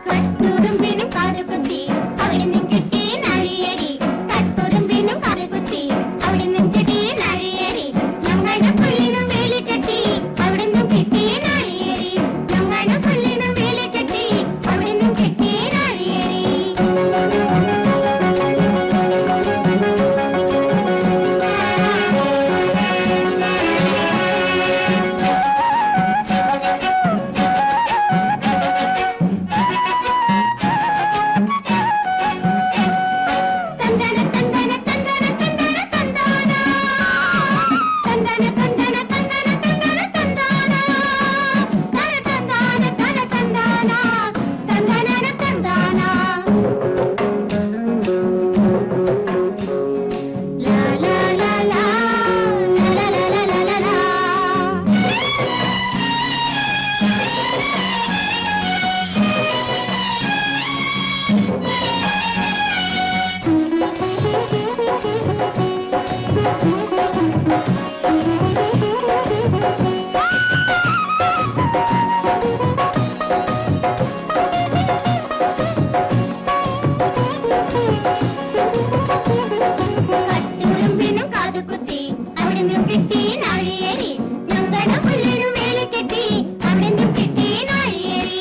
കട്ടുറുമ്പിനും കാതുകുത്തി അവിടുന്ന് കിട്ടി നഴിയരി കട്ടുറുമ്പിനും കാതുകുത്തി അവിടുന്ന് കിട്ടി നഴിയരി ഞങ്ങളുടെ പുല്ലിനും വേലി കെട്ടി അവിടുന്ന് കിട്ടി നഴിയരി ഞങ്ങളുടെ പുല്ലിനും വേലി കെട്ടി അവിടുന്ന് കിട്ടി നഴിയരി തന്തന തന്തന തന്തന തന്തന തന്താന തന്തന തന്തന തന്തന തന്തന തന്താന തന തന്താന തന തന്താന തന്തനന തന്താന ലാ ലാ ലാ ലാ ലാ ലാ ലാ ലാ ലാ ലാ കട്ടുറുമ്പിനും കാതുകുത്തി അവിടുന്ന് കിട്ടി നാഴിയേരി ഞങ്ങളുടെ പുല്ലിനും വേലി കെട്ടി അവിടുന്ന് കിട്ടി നാഴിയേരി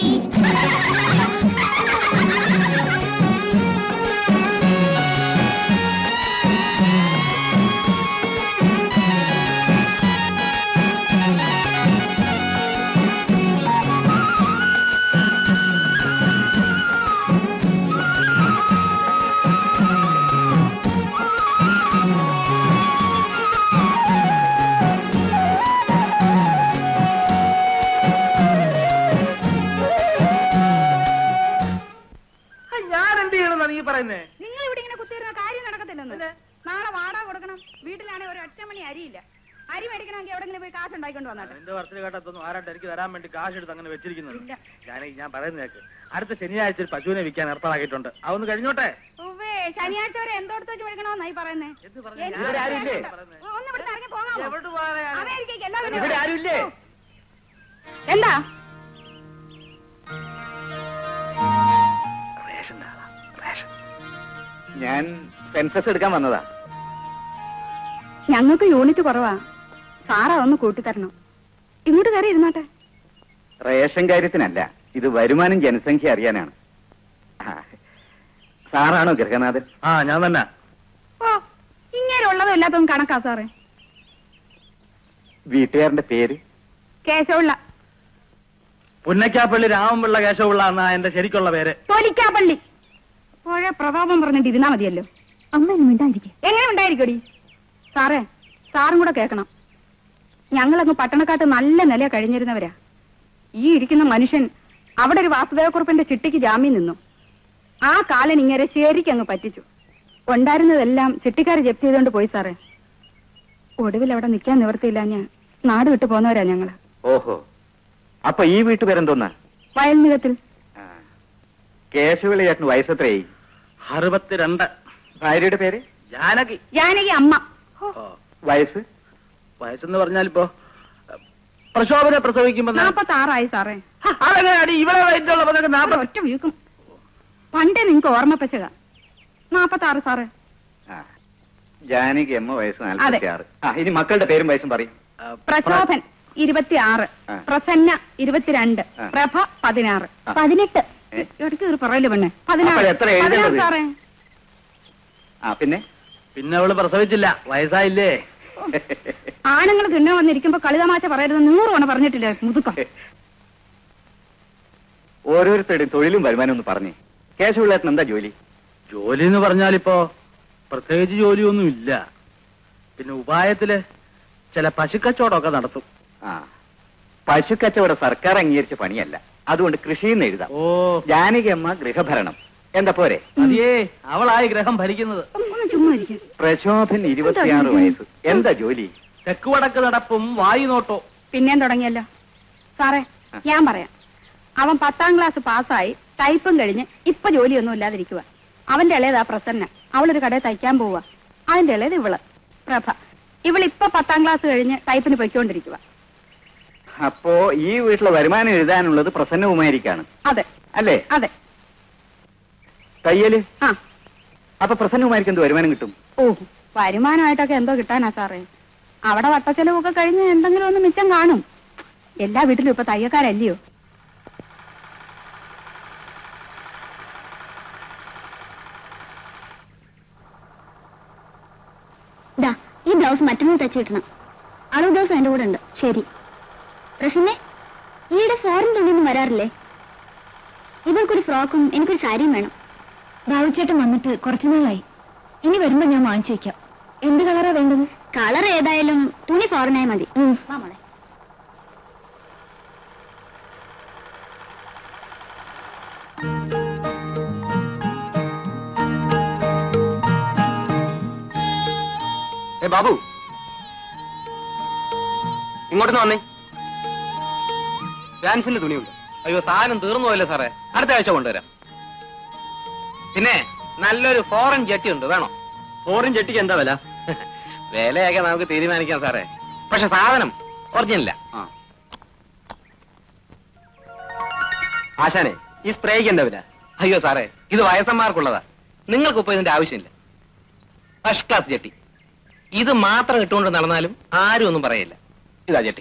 ഞാൻ എന്ത് ചെയ്യണമെന്നാണ് നീ പറയുന്നേ നിങ്ങൾ ഇവിടെ ഇങ്ങനെ കുത്തിയിരുന്ന കാര്യം നടക്കത്തില്ലെന്ന് നാളെ വാടക കൊടുക്കണം വീട്ടിലാണെങ്കിൽ ഒരു ഒറ്റമണി അരിയില്ല അരി മേടിക്കണമെങ്കിൽ എവിടെങ്കിലും പോയി കാശ് ഉണ്ടാക്കിക്കൊണ്ട് വന്നാട്ടെ എന്റെ വർഷത്തിൽ കേട്ടതൊന്നും ആരാട്ട് എനിക്ക് തരാൻ വേണ്ടി കാശ് എടുത്ത് അങ്ങനെ വെച്ചിരിക്കുന്നത് ഇല്ല. ഞാൻ ഞാൻ പറയുന്ന കേക്ക് അടുത്ത ശനിയാഴ്ച ഒരു പശുവിനെ വിൽക്കാൻ ഏർപ്പാടാക്കിയിട്ടുണ്ട് അതൊന്ന് കഴിഞ്ഞോട്ടെ ഉവ്വേ ശനിയാഴ്ച വരെ എന്തോടത്ത് വെച്ച് മേടിക്കണമെന്നായി പറയുന്നേ എന്ത് പറഞ്ഞു? എനിക്ക് ഇവിടെ ആരും ഇല്ലേ? ഓ, ഒന്ന് ഇവിടുന്ന് ഇറങ്ങി പോകാമോ എവിടെ പോകാനാണ്? അമേരിക്കയ്ക്ക് എല്ലാവരും ഇവിടെ ആരും ഇല്ലേ? എന്താ റേഷന്റെ ആളാ, റേഷൻ. ഞാൻ സെൻസസ് എടുക്കാൻ വന്നതാ ഞങ്ങൾക്ക് യൂണിറ്റ് കുറവാ സാറാ ഒന്ന് കൂട്ടിത്തരണം ഇങ്ങോട്ട് കയറി ഇരുന്നാട്ടെ റേഷൻ കാര്യത്തിനല്ല ഇത് വരുമാനം ജനസംഖ്യ അറിയാനാണ് ആ, സാറാണോ ഗൃഹനാഥൻ ആ ഞാൻ തന്നെ ഓ ഇങ്ങനെ ഉള്ളതും ഇല്ലാത്തതും കണക്കാ സാറേ വീട്ടുകാരന്റെ പേര് കേശവുള്ള പുന്നക്കാപ്പള്ളി രാമൻപിള്ള കേശവപിള്ള എന്നാ എന്റെ ശരിക്കുള്ള പേര് തൊലിക്കാപ്പള്ളി പുഴ പ്രതാപം പറഞ്ഞിട്ട് ഇരുന്നാ മതിയല്ലോ അമ്മ മിണ്ടായിരിക്കും എങ്ങനെ ഉണ്ടായിരിക്കടി സാറേ സാറും കൂടെ കേൾക്കണം ഞങ്ങളങ്ങ് പട്ടണക്കാട്ട് നല്ല നില കഴിഞ്ഞിരുന്നവരാ ഈ ഇരിക്കുന്ന മനുഷ്യൻ അവിടെ ഒരു വാസുദേവക്കുറുപ്പിന്റെ ചിട്ടിക്ക് ജാമ്യം നിന്നു ആ കാലൻ ഇങ്ങനെ ശരിക്കങ്ങ് പറ്റിച്ചു ഉണ്ടായിരുന്നതെല്ലാം ചിട്ടിക്കാർ ജപ്തി ചെയ്തുകൊണ്ട് പോയി സാറേ ഒടുവിൽ അവിടെ നിൽക്കാൻ നിവർത്തിയില്ല ഞാൻ നാട് വിട്ടു പോന്നവരാ ഞങ്ങള് ഓഹോ അപ്പൊ ഈ വീട്ടുപേരെന്തോന്നാ വയൽനികത്തിൽ ആ. കേശവളി ചേട്ടന് വയസ്സത്രയായി അറുപത്തിരണ്ട് ഭാര്യയുടെ പേര് ജാനകി ജാനകി അമ്മ ഹോ, ഓ, വയസ്സ് വയസ്സെന്ന് പറഞ്ഞാലിപ്പോ പ്രശോഭനെ പ്രസവിക്കുമ്പോ ന- നാപ്പത്താറായി സാറേ ഹ, അതെങ്ങനെയാടി ഇവിടെ വയറ്റുള്ളപ്പോ നിനക്ക് നാപ്പ നാപ്പത് ഒറ്റ വീക്കും പണ്ടേ നിങ്ങക്ക് ഓർമ്മപ്പച്ചക നാപ്പത്താറ് സാറേ ആ. ജാനകി അമ്മ വയസ്സ് അതെ. നാൽപ്പത്തി ആറ് ആ ഇനി മക്കളുടെ പേരും വയസ്സും പറയും ആ, പ്രശോഭൻ ഇരുപത്തിയാറ് ആ. പ്രസന്ന ഇരുപത്തിരണ്ട് ആ. പ്രഭ പതിനാറ് ആ. പതിനെട്ട് ഏ? ഇടയ്ക്ക് ഒരു പറയല് പെണ്ണെ പതിനാറ് അപ്പോൾ എത്ര എഴുതേണ്ടത്? പതിനാറ് സാറേ ആ പിന്നെ പിന്നെ അവള് പ്രസവിച്ചില്ല വയസ്സായില്ലേ ആണുങ്ങൾ തിണ്ണ വന്നിരിക്കുമ്പോ കളിതമാശ പറയരുത് നൂറ് തവണ പറഞ്ഞിട്ടില്ലേ മുതുക്കം ഓരോരുത്തരുടെയും തൊഴിലും വരുമാനം ഒന്ന് പറഞ്ഞേ കേശവളേട്ടൻ എന്താ ജോലി ജോലി എന്ന് പറഞ്ഞാലിപ്പോ പ്രത്യേകിച്ച് ജോലിയൊന്നും ഇല്ല പിന്നെ ഉപായത്തില് ചില പശുക്കച്ചവടമൊക്കെ നടത്തും ആ പശുക്കച്ചവടം സർക്കാർ അംഗീകരിച്ച പണിയല്ല അതുകൊണ്ട് കൃഷിന്ന് എഴുതാം ഓ ജാനകി അമ്മ ഗൃഹഭരണം എന്താ പോരെ അതിയേ അവളായി ഗ്രഹം ഭരിക്കുന്നത് ഒന്ന് ചുമ്മാ ഇരിക്കും പ്രശോഭൻ ഇരുപത്തിയാറ് വയസ്സ് എന്താ ജോലി തെക്ക് വടക്ക് നടപ്പും വായു നോട്ടോ പിന്നെയും തുടങ്ങിയല്ലോ സാറേ ഞാൻ പറയാം അവൻ പത്താം ക്ലാസ് പാസ്സായി ടൈപ്പും കഴിഞ്ഞ് ഇപ്പൊ ജോലിയൊന്നും ഇല്ലാതിരിക്കുക അവന്റെ ഇളയതാ പ്രസന്ന അവളൊരു കടയിൽ തയ്ക്കാൻ പോവുക അതിന്റെ ഇളയത് ഇവള് പ്രഭ ഇവളിപ്പൊ പത്താം ക്ലാസ് കഴിഞ്ഞ് ടൈപ്പിന് പൊയ്ക്കൊണ്ടിരിക്കുക അപ്പോ ഈ വീട്ടിലെ വരുമാനം എഴുതാനുള്ളത് പ്രസന്നകുമാരിക്കാണ് അതെ അല്ലേ അതെ തയ്യല് ആ അപ്പൊ പ്രസന്നകുമാരിക്ക് എന്ത് വരുമാനം കിട്ടും ഓ വരുമാനമായിട്ടൊക്കെ എന്തോ കിട്ടാനാ സാറേ അവിടെ വട്ടച്ചെലവൊക്കെ കഴിഞ്ഞ് എന്തെങ്കിലും ഒന്ന് മിച്ചം കാണും എല്ലാ വീട്ടിലും ഇപ്പൊ തയ്യക്കാരല്ലയോ ദാ ഈ ബ്ലൗസ് മറ്റൊന്ന് തച്ചു കിട്ടണം അളവ് ബ്ലൗസ് എന്റെ കൂടെ ഉണ്ട് ശരി റസിനെ ഈയിടെ ഫോറിൻ തുണിയൊന്നും വരാറില്ലേ ഇവർക്കൊരു ഫ്രോക്കും എനിക്കൊരു സാരിയും വേണം ഭാവിച്ചേട്ടൻ വന്നിട്ട് കുറച്ചു നാളായി ഇനി വരുമ്പോ ഞാൻ വാങ്ങിച്ചു വെക്കാം എന്ത് കളറാ വേണ്ടത് കളർ ഏതായാലും തുണി ഫോറിനായി മതി വാ മോളെ ഏ ബാബു ഇങ്ങോട്ടൊന്ന് വന്നേ ഫാൻസിന്റെ തുണിയുണ്ട് അയ്യോ സാധനം തീർന്നു പോയല്ലേ സാറേ അടുത്ത ആഴ്ച കൊണ്ടുവരാം പിന്നെ നല്ലൊരു ഫോറിൻ ജെട്ടി ഉണ്ട് വേണോ ഫോറിൻ ചെട്ടിക്ക് എന്താ വില വിലയൊക്കെ നമുക്ക് തീരുമാനിക്കാം സാറേ പക്ഷെ സാധനം ഒറിജിനല്ല ആ ആശാനെ ഈ സ്പ്രേക്ക് എന്താ വില അയ്യോ സാറേ ഇത് വയസ്സന്മാർക്കുള്ളതാ നിങ്ങൾക്കിപ്പോ ഇതിന്റെ ആവശ്യമില്ല ഫസ്റ്റ് ക്ലാസ് ജെട്ടി ഇത് മാത്രം ഇട്ടുകൊണ്ട് നടന്നാലും ആരും ഒന്നും പറയില്ല ഇതാ ജെട്ടി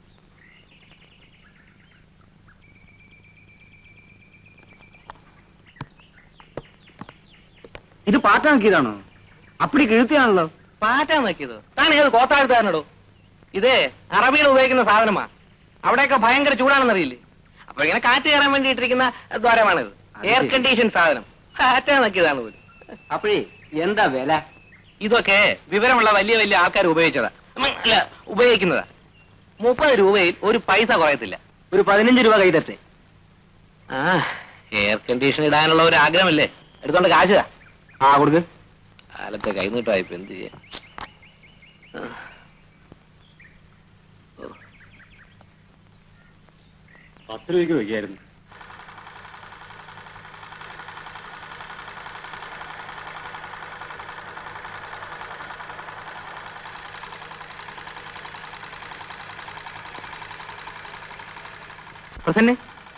ഇത് പാറ്റാക്കിയതാണോ അപ്പടി കിഴുത്തിയാണല്ലോ പാറ്റാൻ നോക്കിയത് താൻ ഏത് കോത്താഴ്ത്താനോടോ ഇതേ അറബിയിൽ ഉപയോഗിക്കുന്ന സാധനമാ അവിടെയൊക്കെ ഭയങ്കര ചൂടാണെന്നറിയില്ലേ അപ്പൊ ഇങ്ങനെ കാറ്റ് കയറാൻ വേണ്ടി ഇട്ടിരിക്കുന്ന ദ്വാരമാണിത് അത് എയർ ശരി. കണ്ടീഷൻ സാധനം പാറ്റാൻ നോക്കിയതാണ് പോലും അപ്പഴേ എന്താ വില ഇതൊക്കെ വിവരമുള്ള വലിയ വലിയ ആൾക്കാർ ഉപയോഗിച്ചതാ ഉം, അല്ല ഉപയോഗിക്കുന്നതാ മുപ്പത് രൂപയിൽ ഒരു പൈസ കുറയത്തില്ല ഒരു പതിനഞ്ച് രൂപ കൈ തരട്ടെ ആ എയർ കണ്ടീഷൻ ഇടാനുള്ള ഒരു ആഗ്രഹമല്ലേ എടുത്തോണ്ട് കാശ് താ. ആ കൊടുക്ക് കാലത്തെ കൈനീട്ടമായി ഇപ്പൊ എന്ത് ചെയ്യാൻ ആ. ഓ. പത്ത് രൂപയ്ക്ക് വയ്ക്കായിരുന്നു പ്രസന്നെ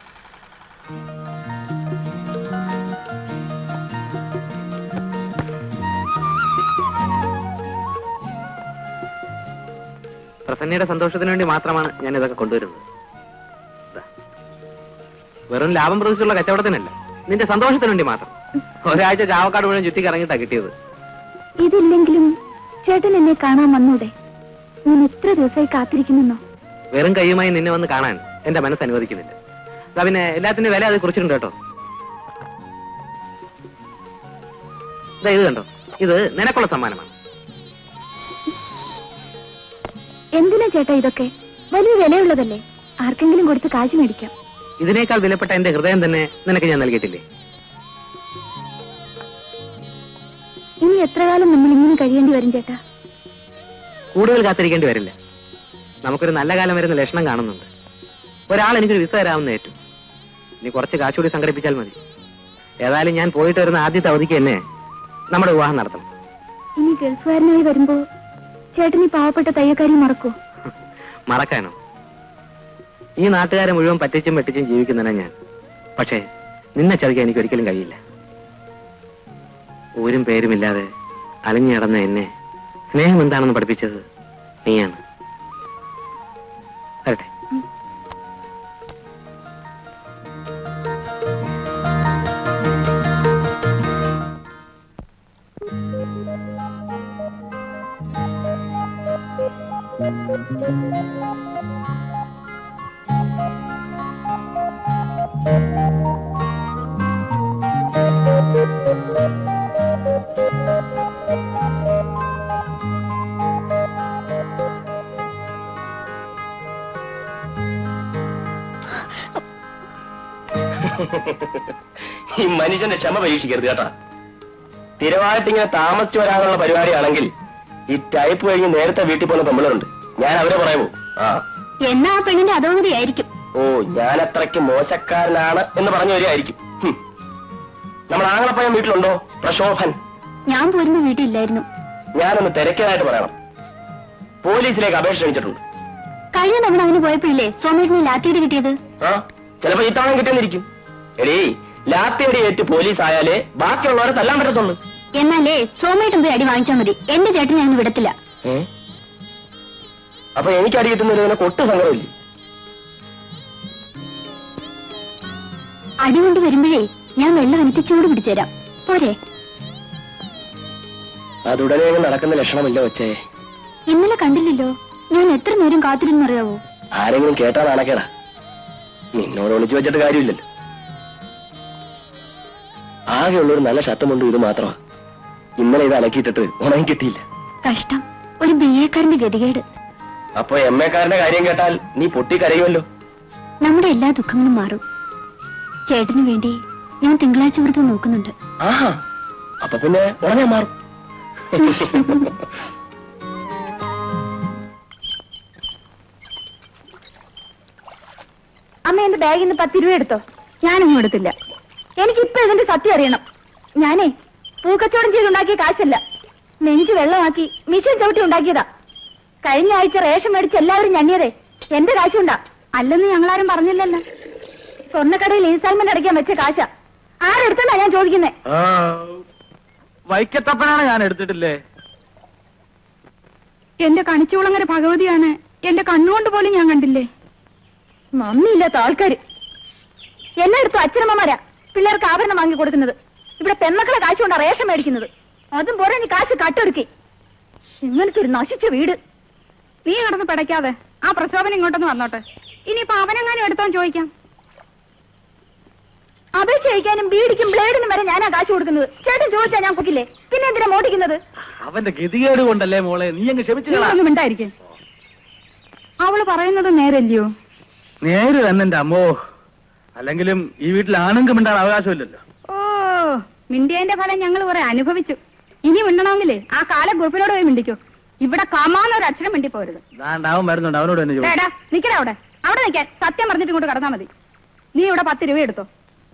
പ്രസന്നയുടെ സന്തോഷത്തിന് വേണ്ടി മാത്രമാണ് ഞാൻ ഇതൊക്കെ കൊണ്ടുവരുന്നത് ദാ. വെറും ലാഭം പ്രതീക്ഷിച്ചുള്ള കച്ചവടത്തിനല്ല നിന്റെ സന്തോഷത്തിന് വേണ്ടി മാത്രം ഒരാഴ്ച ചാവക്കാട് മുഴുവൻ ചുറ്റി കറങ്ങിയിട്ടാ കിട്ടിയത് ഇതില്ലെങ്കിലും ചേട്ടൻ എന്നെ കാണാൻ വന്നൂടെ ഞാൻ എത്ര ദിവസമായി കാത്തിരിക്കുന്നെന്നോ വെറും കൈയുമായി നിന്നെ വന്ന് കാണാൻ എന്റെ മനസ്സ് അനുവദിക്കുന്നില്ല ദാ പിന്നെ എല്ലാത്തിന്റെ വില അത് കുറിച്ചിട്ടുണ്ട് കേട്ടോ ദാ ഇത് കണ്ടോ ഇത് നിനക്കുള്ള സമ്മാനമാണ് എന്തിനാ ചേട്ടാ ഇതൊക്കെ വലിയ വിലയുള്ളതല്ലേ ആർക്കെങ്കിലും കൊടുത്ത് കാശ് മേടിക്കാം ഇതിനേക്കാൾ വിലപ്പെട്ട എന്റെ ഹൃദയം തന്നെ നിനക്ക് ഞാൻ നൽകിയിട്ടില്ലേ ഇനി എത്ര കാലം നമ്മൾ ഇങ്ങനെ കഴിയേണ്ടി വരും ചേട്ടാ കൂടുതൽ കാത്തിരിക്കേണ്ടി വരില്ല നമുക്കൊരു നല്ല കാലം വരുന്ന ലക്ഷണം കാണുന്നുണ്ട് ഒരാൾ എനിക്കൊരു വിസ തരാമെന്ന് ഏറ്റു ഇനി കുറച്ച് കാശ് കൂടി സംഘടിപ്പിച്ചാൽ മതി ഏതായാലും ഞാൻ പോയിട്ട് വരുന്ന ആദ്യത്തെ അവധിക്ക് തന്നെ നമ്മുടെ വിവാഹം നടത്തണം ഇനി ഗൾഫുകാരനായി വരുമ്പോ ചേട്ടൻ ഈ പാവപ്പെട്ട തയ്യക്കാരി മറക്കോ മറക്കാനോ ഈ നാട്ടുകാരെ മുഴുവൻ പറ്റിച്ചും വെട്ടിച്ചും ജീവിക്കുന്നതിനാ ഞാൻ പക്ഷേ നിന്നെ ചതിക്കാൻ എനിക്ക് ഒരിക്കലും കഴിയില്ല ഊരും പേരുമില്ലാതെ അലഞ്ഞു നടന്ന എന്നെ സ്നേഹം എന്താണെന്ന് പഠിപ്പിച്ചത് നീയാണ് വരട്ടെ ഈ മനുഷ്യന്റെ ക്ഷമ പരീക്ഷിക്കരുത് കേട്ടാ സ്ഥിരമായിട്ട് ഇങ്ങനെ താമസിച്ചു വരാനുള്ള പരിപാടിയാണെങ്കിൽ ഈ ടൈപ്പ് കഴിഞ്ഞ് നേരത്തെ വീട്ടിൽ പോകുന്ന പെമ്പിളുണ്ട് ഞാൻ അവരെ പറയുമോ ആ എന്നാ ആ പെണ്ണിന്റെ അധോഗതിയായിരിക്കും ഓ ഞാൻ അത്രയ്ക്ക് മോശക്കാരനാണ് എന്ന് പറഞ്ഞു വരികയായിരിക്കും ഹും. നമ്മൾ ആങ്ങളപ്പയ്യൻ വീട്ടിലുണ്ടോ പ്രശോഭൻ ഞാൻ പോരുന്ന വീട്ടിലില്ലായിരുന്നു ഞാനൊന്ന് തിരക്കിയതായിട്ട് പറയണം പോലീസിലേക്ക് അപേക്ഷ ക്ഷണിച്ചിട്ടുണ്ട് കഴിഞ്ഞ തവണ അവന് പോയപ്പോഴില്ലേ സോമേഷിനെ ലാത്തിയിട്ട് കിട്ടിയത് ആ ചിലപ്പോ ഈ തവണ കിട്ടിയെന്നിരിക്കും എടീ ലാത്തിയടി ഏറ്റ് പോലീസ് ആയാലേ ബാക്കിയുള്ളവരെ തല്ലാൻ പറ്റത്തുള്ളൂ എന്നാലേ സോമേട്ടും പോയി അടി വാങ്ങിച്ചാൽ മതി എന്റെ ചേട്ടൻ ഞാൻ വിടത്തില്ല ഏ അപ്പൊ എനിക്ക് അടി കിട്ടുന്നതിന് ഒട്ടും സങ്കടമില്ലേ അടി കൊണ്ട് വരുമ്പോഴേ ഞാൻ വെള്ളം എനിക്ക് ചൂട് പിടിച്ചുതരാം പോരെ അതുടനെ അങ്ങ് നടക്കുന്ന ലക്ഷണമില്ല വെച്ചേ ഇന്നലെ കണ്ടില്ലല്ലോ ഞാൻ എത്ര നേരം കാത്തിരുന്നറിയാവോ ആരെങ്കിലും കേട്ടാ നാണക്കേടാ നിന്നോട് ഒളിച്ചു വെച്ചിട്ട് കാര്യമില്ലല്ലോ ആകെയുള്ളൊരു നല്ല ശബ്ദമുണ്ട് ഇത് മാത്രമാ ഇന്നലെ ഇത് അലക്കിയിട്ടിട്ട് ഉണങ്ങി കിട്ടിയില്ല കഷ്ടം ഒരു ബി എക്കാരന്റെ ഗതികേട് അപ്പൊ എം എക്കാരന്റെ കാര്യം കേട്ടാൽ നീ പൊട്ടിക്കരയുമല്ലോ നമ്മുടെ എല്ലാ ദുഃഖങ്ങളും മാറും ചേട്ടന് വേണ്ടി ഞാൻ തിങ്കളാഴ്ച വ്രതം നോക്കുന്നുണ്ട് ആഹാ അപ്പൊ പിന്നെ ഉടനെ മാറും അമ്മ എന്റെ ബാഗിൽ നിന്ന് പത്ത് രൂപ എടുത്തോ ഞാനൊന്നും എടുത്തില്ല എനിക്കിപ്പോ ഇതിന്റെ സത്യം അറിയണം ഞാനേ പൂക്കച്ചവടം ചെയ്തുണ്ടാക്കിയ കാശല്ല നെഞ്ച് വെള്ളമാക്കി മിഷൻ ചവിട്ടി ഉണ്ടാക്കിയതാ കഴിഞ്ഞ ആഴ്ച റേഷൻ മേടിച്ച് എല്ലാവരും ഞണ്ണിയതേ എന്റെ കാശുണ്ടാ അല്ലെന്ന് ഞങ്ങളാരും പറഞ്ഞില്ലല്ലോ സ്വർണ്ണക്കടയിൽ ഇൻസ്റ്റാൾമെന്റ് അടയ്ക്കാൻ വെച്ച കാശ ആരെടുത്തെന്നാ ഞാൻ ചോദിക്കുന്നേ വൈക്കത്തപ്പനാണ് ഞാൻ എടുത്തിട്ടില്ലേ എന്റെ കണിച്ചുകുളങ്ങര ഭഗവതിയാണ് എന്റെ കണ്ണുകൊണ്ട് പോലും ഞാൻ കണ്ടില്ലേ നന്ദിയില്ലാത്ത ആൾക്കാര് എല്ലായിടത്തും അച്ഛനമ്മമാരാ പിള്ളേർക്ക് ആഭരണം വാങ്ങി കൊടുക്കുന്നത് ഇവിടെ പെമ്മക്കളെ കാശ് കൊണ്ടാ റേഷൻ മേടിക്കുന്നത് അതും പോരാ നീ കാശ് കട്ടെടുക്കി ഇങ്ങനത്തെ ഒരു നശിച്ച വീട് നീ കിടന്ന് പിടയ്ക്കാതെ ആ പ്രക്ഷോഭനം ഇങ്ങോട്ടൊന്ന് വന്നോട്ടെ ഇനിയിപ്പോ അവനെങ്ങാനും എടുത്തോൻ ചോദിക്കാം അപേക്ഷ അയക്കാനും ബീഡിക്കും ബ്ലേഡിനും വരെ ഞാനാ കാശ് കൊടുക്കുന്നത് ചേട്ടൻ ചോദിച്ചാ ഞാൻ പൊക്കില്ലേ പിന്നെ എന്തിനാ മോട്ടിക്കുന്നത് അവന്റെ ഗതികേട് കൊണ്ടല്ലേ മോളെ നീ അങ്ങ് ക്ഷമിച്ചു നിങ്ങളൊന്നും മിണ്ടായിരിക്കെ അവള് പറയുന്നത് നേരല്ലയോ നേര് തന്നെ എന്റെ അമ്മോ അല്ലെങ്കിലും ഈ വീട്ടിൽ ആണുങ്ങൾക്ക് മിണ്ടാൻ അവകാശമില്ലല്ലോ ഓ മിണ്ടിയതിന്റെ ഫലം ഞങ്ങൾ കുറെ അനുഭവിച്ചു ഇനി മിണ്ടണമെങ്കിലേ ആ കാല ഗ്രൂപ്പിനോട് പോയി മിണ്ടിക്കോ ഇവിടെ കമാന്നൊരു അക്ഷരം മിണ്ടി പോരുത് ദാണ്ട് അവൻ വരുന്നുണ്ട് അവനോട് തന്നെ ചോദിച്ചു ഏടാ നിക്കടാ അവിടെ അവിടെ നിൽക്കാൻ സത്യം പറഞ്ഞിട്ട് ഇങ്ങോട്ട് കടന്നാ മതി നീ ഇവിടെ പത്ത് രൂപ എടുത്തോ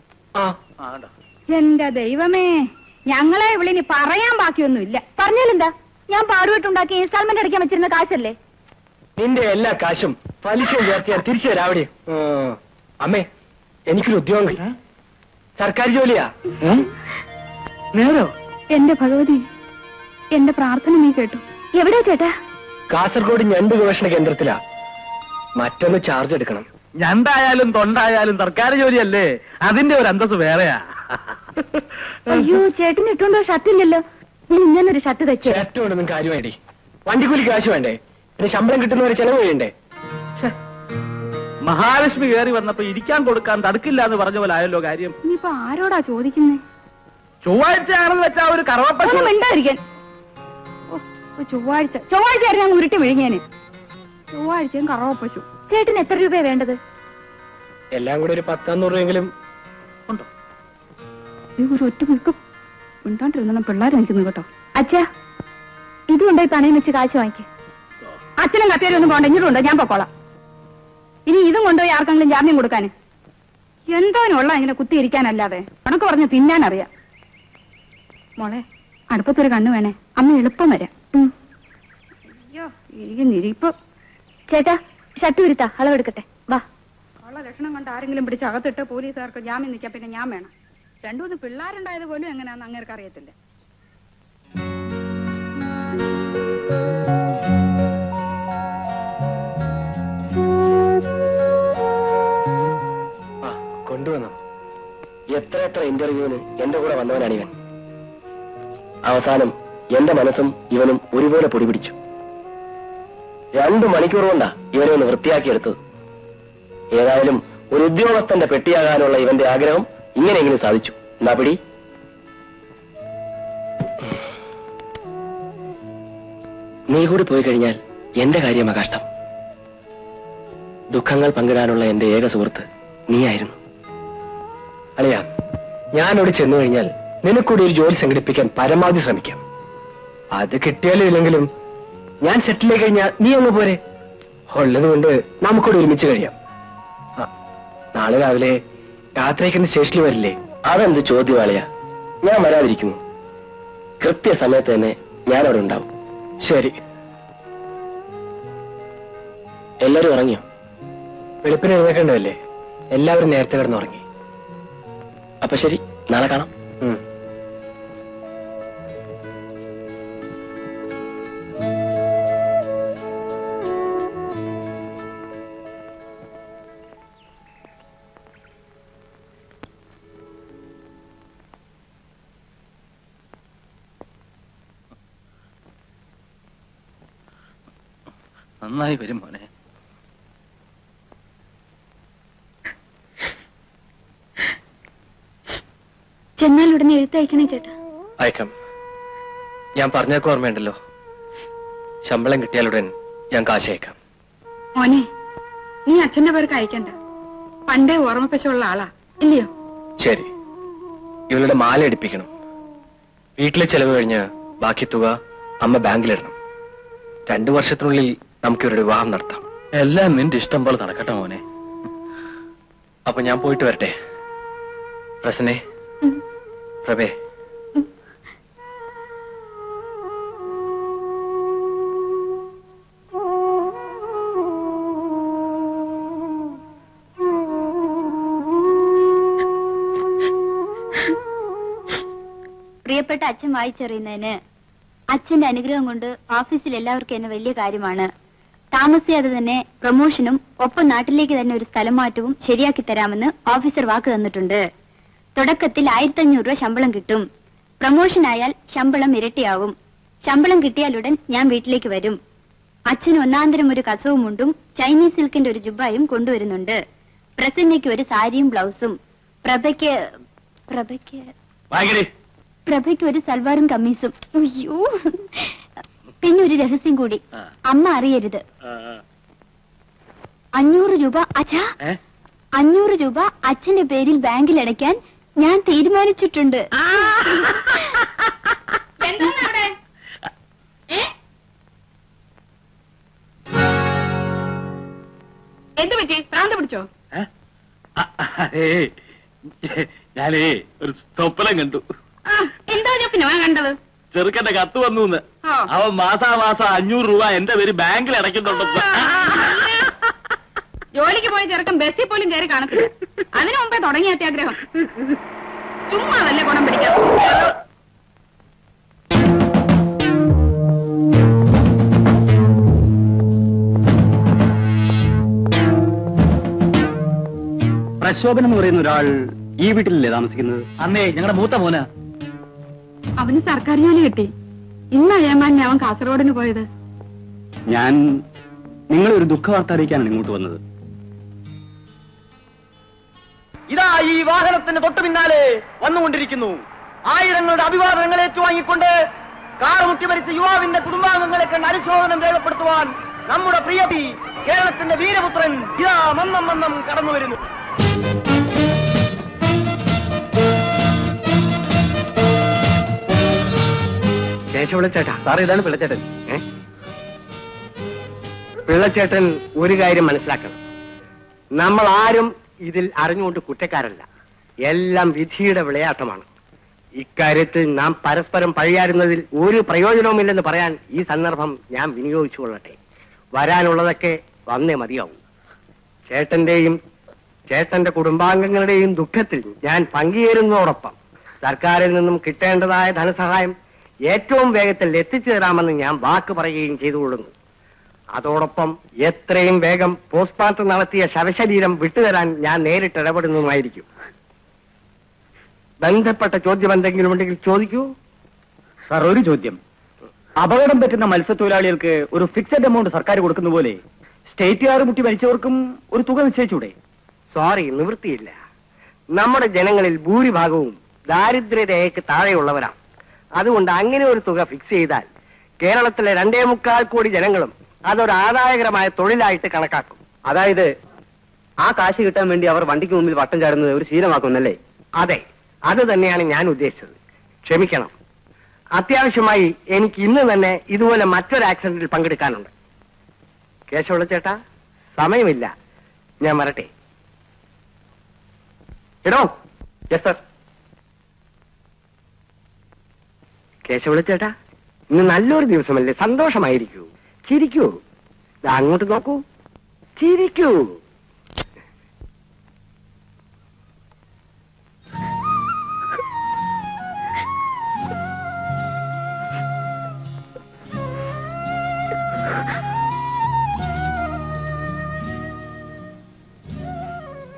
എന്റെ ദൈവമേ ഞങ്ങളെ ഇവിടെ ഇനി പറയാൻ ബാക്കിയൊന്നുമില്ല പറഞ്ഞാലെന്താ ഞാൻ പാടുവിട്ടുണ്ടാക്കി ഇൻസ്റ്റാൾമെന്റ് അടിക്കാൻ വെച്ചിരുന്ന കാശല്ലേ നിന്റെ എല്ലാ കാശും പലിശയും ചേർത്ത് ഞാൻ തിരിച്ചു തരാം അവിടെ അമ്മേ എനിക്കൊരു ഉദ്യോഗം കിട്ടി. സർക്കാർ ജോലിയാ നേരോ എന്റെ ഭഗവതി എന്റെ പ്രാർത്ഥന നീ കേട്ടു എവിടെയാ ചേട്ടാ കാസർഗോഡ് ഞണ്ട് ഗവേഷണ കേന്ദ്രത്തിലാ മറ്റൊന്ന് ചാർജ് എടുക്കണം ഞണ്ടായാലും തൊണ്ടായാലും സർക്കാർ ജോലിയല്ലേ അതിന്റെ ഒരു അന്തസ് വേറെയാ അയ്യോ ചേട്ടന് ഇട്ടുണ്ടോ ഷർട്ട് ഇല്ലല്ലോ ഞാൻ ഇങ്ങനൊരു ഷർട്ട് തച്ചേ ചേട്ടനോടൊന്നും കാര്യമായിട്ടി വണ്ടിക്കൂലി കാശ് വേണ്ടേ പിന്നെ ശമ്പളം കിട്ടുന്നവരെ ചെലവ് ചെയ്യണ്ടേ മഹാലക്ഷ്മി കയറി വന്നപ്പോ ഇരിക്കാൻ കൊടുക്കാൻ തടുക്കില്ല എന്ന് പറഞ്ഞ പോലെ ആയല്ലോ കാര്യം ഇനിയിപ്പോ ആരോടാ ചോദിക്കുന്നേ ചൊവ്വാഴ്ച ആണെന്ന് വെച്ചാ ഒരു കറവപ്പ ഒന്ന് മിണ്ടാതിരിക്കാൻ ഓ, ഓ, ചൊവ്വാഴ്ച ചൊവ്വാഴ്ച ആയിരുന്നു ഞാൻ ഉരുട്ടി വിഴുങ്ങിയന് ചൊവ്വാഴ്ചയും കറവ പശു ചേട്ടന് എത്ര രൂപയാ വേണ്ടത് എല്ലാം കൂടി ഒരു പത്തഞ്ഞൂറ് രൂപയെങ്കിലും ഉണ്ടോ ഈ ഒരു ഒറ്റ നിൽക്കും മിണ്ടാണ്ടിരുന്ന പിള്ളേർ നിൽക്കുന്നു കേട്ടോ അച്ഛാ ഇത് കൊണ്ടുപോയി പണയം വെച്ച് കാശ് വാങ്ങിക്ക് അച്ഛനും കത്തേരും ഒന്നും പോണ്ട ഇങ്ങോട്ടുണ്ടോ ഞാൻ പൊക്കോളാം ഇനി ഇതും കൊണ്ടുപോയി ആർക്കെങ്കിലും ജാമ്യം കൊടുക്കാന് എന്തോനുള്ള ഇങ്ങനെ കുത്തിയിരിക്കാനല്ലാതെ കണക്ക് പറഞ്ഞ് തിന്നാനറിയാം മോളെ അടുപ്പത്തൊരു കണ്ണു വേണേ അമ്മ എളുപ്പം വരാം ഉം. അയ്യോ ഇരിക്കുന്നിരിപ്പ് ചേട്ടാ ഷർട്ട് ഉരുത്താ അളവെടുക്കട്ടെ വാ ഉള്ള ലക്ഷണം കൊണ്ട് ആരെങ്കിലും പിടിച്ച് അകത്തിട്ട് പോലീസുകാർക്ക് ജാമ്യം നിൽക്കാൻ പിന്നെ ഞാൻ വേണം രണ്ടു മൂന്ന് പിള്ളേരുണ്ടായത് പോലും എങ്ങനെയാന്ന് അങ്ങേർക്ക് അറിയത്തില്ല ആ കൊണ്ടുവന്നു എത്ര എത്ര ഇന്റർവ്യൂവിന് എന്റെ കൂടെ വന്നവനാണ് ഇവൻ അവസാനം എന്റെ മനസ്സും ഇവനും ഒരുപോലെ പൊടി പിടിച്ചു രണ്ടു മണിക്കൂർ കൊണ്ടാ ഇവനെ ഒന്ന് വൃത്തിയാക്കിയെടുത്തത് ഏതായാലും ഒരു ഉദ്യോഗസ്ഥന്റെ പെട്ടിയാകാനുള്ള ഇവന്റെ ആഗ്രഹം ഇങ്ങനെയെങ്കിലും സാധിച്ചു എന്നാ പിടി നീ കൂടി പോയി കഴിഞ്ഞാൽ എന്റെ കാര്യമാ കഷ്ടം ദുഃഖങ്ങൾ പങ്കിടാനുള്ള എന്റെ ഏക സുഹൃത്ത് നീയായിരുന്നു അളിയാ ഞാനോട് ചെന്നു കഴിഞ്ഞാൽ നിനക്കൂടി ഒരു ജോലി സംഘടിപ്പിക്കാൻ പരമാവധി ശ്രമിക്കാം അത് കിട്ടിയാലും ഇല്ലെങ്കിലും ഞാൻ സെറ്റിലായി കഴിഞ്ഞാൽ നീ അങ്ങ് പോരെ ഉള്ളത് കൊണ്ട് നമുക്കൂടി ഒരുമിച്ച് കഴിയാം ആ, നാളെ രാവിലെ യാത്രയ്ക്കുന്ന സ്റ്റേഷനിൽ വരില്ലേ അതെന്ത് ചോദ്യം അളിയാ ഞാൻ വരാതിരിക്കുമോ കൃത്യസമയത്ത് തന്നെ ഞാൻ അവിടെ ഉണ്ടാവും ശരി എല്ലാരും ഉറങ്ങിയോ വെളുപ്പിന് എഴുന്നേക്കണ്ടല്ലേ എല്ലാവരും നേരത്തെ കിടന്നുറങ്ങി അപ്പൊ ശരി നാളെ കാണാം ഉം. നന്നായി വരും മോനെ ചെന്നാൽ ഉടനെ എഴുത്തയക്കണേ ചേട്ടാ അയക്കാം ഞാൻ പറഞ്ഞേക്ക് ഓർമ്മയുണ്ടല്ലോ ശമ്പളം കിട്ടിയാലുടൻ ഞാൻ കാശ് അയക്കാം മോനെ നീ അച്ഛന്റെ പേർക്ക് അയക്കണ്ട പണ്ടേ ഓർമ്മപ്പശുള്ള ആളാ ഇല്ലയോ ശരി ഇവളുടെ മാല എടുപ്പിക്കണം വീട്ടിലെ ചെലവ് കഴിഞ്ഞ് ബാക്കി തുക അമ്മ ബാങ്കിലിടണം രണ്ടു വർഷത്തിനുള്ളിൽ നമുക്ക് ഇവരുടെ വിവാഹം നടത്താം എല്ലാം നിന്റെ ഇഷ്ടം പോലെ നടക്കട്ടെ മോനെ അപ്പൊ ഞാൻ പോയിട്ട് വരട്ടെ പ്രസന്നെ പ്രഭേ പ്രിയപ്പെട്ട അച്ഛൻ വായിച്ചറിയുന്നതിന് അച്ഛന്റെ അനുഗ്രഹം കൊണ്ട് ഓഫീസിൽ എല്ലാവർക്കും എന്നെ വലിയ കാര്യമാണ് താമസിയാതെ തന്നെ പ്രൊമോഷനും ഒപ്പം നാട്ടിലേക്ക് തന്നെ ഒരു സ്ഥലം മാറ്റവും ശരിയാക്കി തരാമെന്ന് ഓഫീസർ വാക്ക് തന്നിട്ടുണ്ട് തുടക്കത്തിൽ ആയിരത്തി അഞ്ഞൂറ് രൂപ ശമ്പളം കിട്ടും പ്രൊമോഷൻ ആയാൽ ശമ്പളം ഇരട്ടിയാവും ശമ്പളം കിട്ടിയാലുടൻ ഞാൻ വീട്ടിലേക്ക് വരും അച്ഛന് ഒന്നാന്തരം ഒരു കസവും മുണ്ടും ചൈനീസ് സിൽക്കിന്റെ ഒരു ജുബായും കൊണ്ടുവരുന്നുണ്ട് പ്രസന്നയ്ക്ക് ഒരു സാരിയും ബ്ലൗസും പ്രഭയ്ക്ക് പ്രഭയ്ക്ക് വായിക്കടി പ്രഭയ്ക്ക് ഒരു സൽവാറും കമ്മീസും അയ്യോ പിന്നെ ഒരു രഹസ്യം കൂടി ആ. അമ്മ അറിയരുത് അഞ്ഞൂറ് രൂപ അച്ഛാ അഞ്ഞൂറ് രൂപ അച്ഛന്റെ പേരിൽ ബാങ്കിൽ അടയ്ക്കാൻ ഞാൻ തീരുമാനിച്ചിട്ടുണ്ട് എന്ത് പറ്റി ഭ്രാന്ത് പിടിച്ചോ ഞാനേ ഒരു സ്വപ്നം കണ്ടു ആ, എന്താ ഞാൻ പിന്നെ ഞാൻ കണ്ടത് ചെറുക്കന്റെ കത്ത് വന്നു എന്ന് ആ. അവൻ മാസാമാസം അഞ്ഞൂറ് രൂപ എന്റെ പേര് ബാങ്കിൽ അടയ്ക്കുന്നുണ്ടെന്ന് ജോലിക്ക് പോയ ചെറുക്കൻ ബസ്സിൽ പോലും കയറി കാണത്തില്ല അതിനു മുമ്പേ തുടങ്ങിയ അത്യാഗ്രഹം ചുമ്മാ വല്ല ഗുണം പിടിക്കാം പ്രശോഭൻ എന്ന് പറയുന്ന ഒരാൾ ഈ വീട്ടിലല്ലേ താമസിക്കുന്നത് അന്നേ ഞങ്ങളുടെ മൂത്ത മോന അവന് സർക്കാർ ജോലി കിട്ടി ഇന്ന് അയ്യമ്മാനെ അവൻ കാസർഗോഡിന് പോയത് ഞാൻ നിങ്ങളെ ഒരു ദുഃഖ വാർത്ത അറിയിക്കാനാണ് ഇങ്ങോട്ട് വന്നത് ഇതാ ഈ വാഹനത്തിന് തൊട്ടു പിന്നാലെ വന്നുകൊണ്ടിരിക്കുന്നു ആയിരങ്ങളുടെ അഭിവാദനങ്ങൾ ഏറ്റുവാങ്ങിക്കൊണ്ട് കാർ മുട്ടിമരിച്ച യുവാവിന്റെ കുടുംബാംഗങ്ങളെ കണ്ട് അനുശോചനം രേഖപ്പെടുത്തുവാൻ നമ്മുടെ പ്രിയപി കേരളത്തിന്റെ വീരപുത്രൻ ഇതാ മന്നം മന്നം കടന്നു വരുന്നു കേശവളച്ചേട്ടാ സാർ ഇതാണ് പിള്ളച്ചേട്ടൻ ഏ പിള്ളച്ചേട്ടൻ ഒരു കാര്യം മനസ്സിലാക്കണം നമ്മൾ ആരും ഇതിൽ അറിഞ്ഞുകൊണ്ട് കുറ്റക്കാരല്ല എല്ലാം വിധിയുടെ വിളയാട്ടമാണ് ഇക്കാര്യത്തിൽ നാം പരസ്പരം പഴിയാരുന്നതിൽ ഒരു പ്രയോജനവുമില്ലെന്ന് പറയാൻ ഈ സന്ദർഭം ഞാൻ വിനിയോഗിച്ചു കൊള്ളട്ടെ വരാനുള്ളതൊക്കെ വന്നേ മതിയാവും ചേട്ടന്റെയും ചേട്ടന്റെ കുടുംബാംഗങ്ങളുടെയും ദുഃഖത്തിൽ ഞാൻ പങ്കുചേരുന്നതോടൊപ്പം സർക്കാരിൽ നിന്നും കിട്ടേണ്ടതായ ധനസഹായം ഏറ്റവും വേഗത്തിൽ എത്തിച്ചു തരാമെന്ന് ഞാൻ വാക്ക് പറയുകയും ചെയ്തുകൊള്ളുന്നു അതോടൊപ്പം എത്രയും വേഗം പോസ്റ്റ്മോർട്ടം നടത്തിയ ശവശരീരം വിട്ടുതരാൻ ഞാൻ നേരിട്ട് ഇടപെടുന്നതുമായിരിക്കും ബന്ധപ്പെട്ട ചോദ്യം എന്തെങ്കിലും ഉണ്ടെങ്കിൽ ചോദിക്കൂ സാർ ഒരു ചോദ്യം അപകടം പറ്റുന്ന മത്സ്യത്തൊഴിലാളികൾക്ക് ഒരു ഫിക്സഡ് എമൗണ്ട് സർക്കാർ കൊടുക്കുന്ന പോലെ സ്റ്റേറ്റുകാർ മുട്ടി മരിച്ചവർക്കും ഒരു തുക നിശ്ചയിച്ചൂടെ സോറി നിവൃത്തിയില്ല നമ്മുടെ ജനങ്ങളിൽ ഭൂരിഭാഗവും ദാരിദ്ര്യരേഖയ്ക്ക് താഴെയുള്ളവരാണ് അതുകൊണ്ട് അങ്ങനെ ഒരു തുക ഫിക്സ് ചെയ്താൽ കേരളത്തിലെ രണ്ടേ മുക്കാൽ കോടി ജനങ്ങളും അതൊരു ആദായകരമായ തൊഴിലായിട്ട് കണക്കാക്കും അതായത് ആ കാശ് കിട്ടാൻ വേണ്ടി അവർ വണ്ടിക്ക് മുമ്പിൽ വട്ടം ചാടുന്നത് ഒരു ശീലമാക്കുന്നല്ലേ അതെ അത് തന്നെയാണ് ഞാൻ ഉദ്ദേശിച്ചത് ക്ഷമിക്കണം അത്യാവശ്യമായി എനിക്ക് ഇന്ന് തന്നെ ഇതുപോലെ മറ്റൊരു ആക്സിഡന്റിൽ പങ്കെടുക്കാനുണ്ട് കേശവള ചേട്ടാ സമയമില്ല ഞാൻ വരട്ടെ എടോ യെസ് സർ കേശവള ചേട്ടാ ഇന്ന് നല്ലൊരു ദിവസമല്ലേ സന്തോഷമായിരിക്കൂ ചിരിക്കൂ ദാ അങ്ങോട്ട് നോക്കൂ ചിരിക്കൂ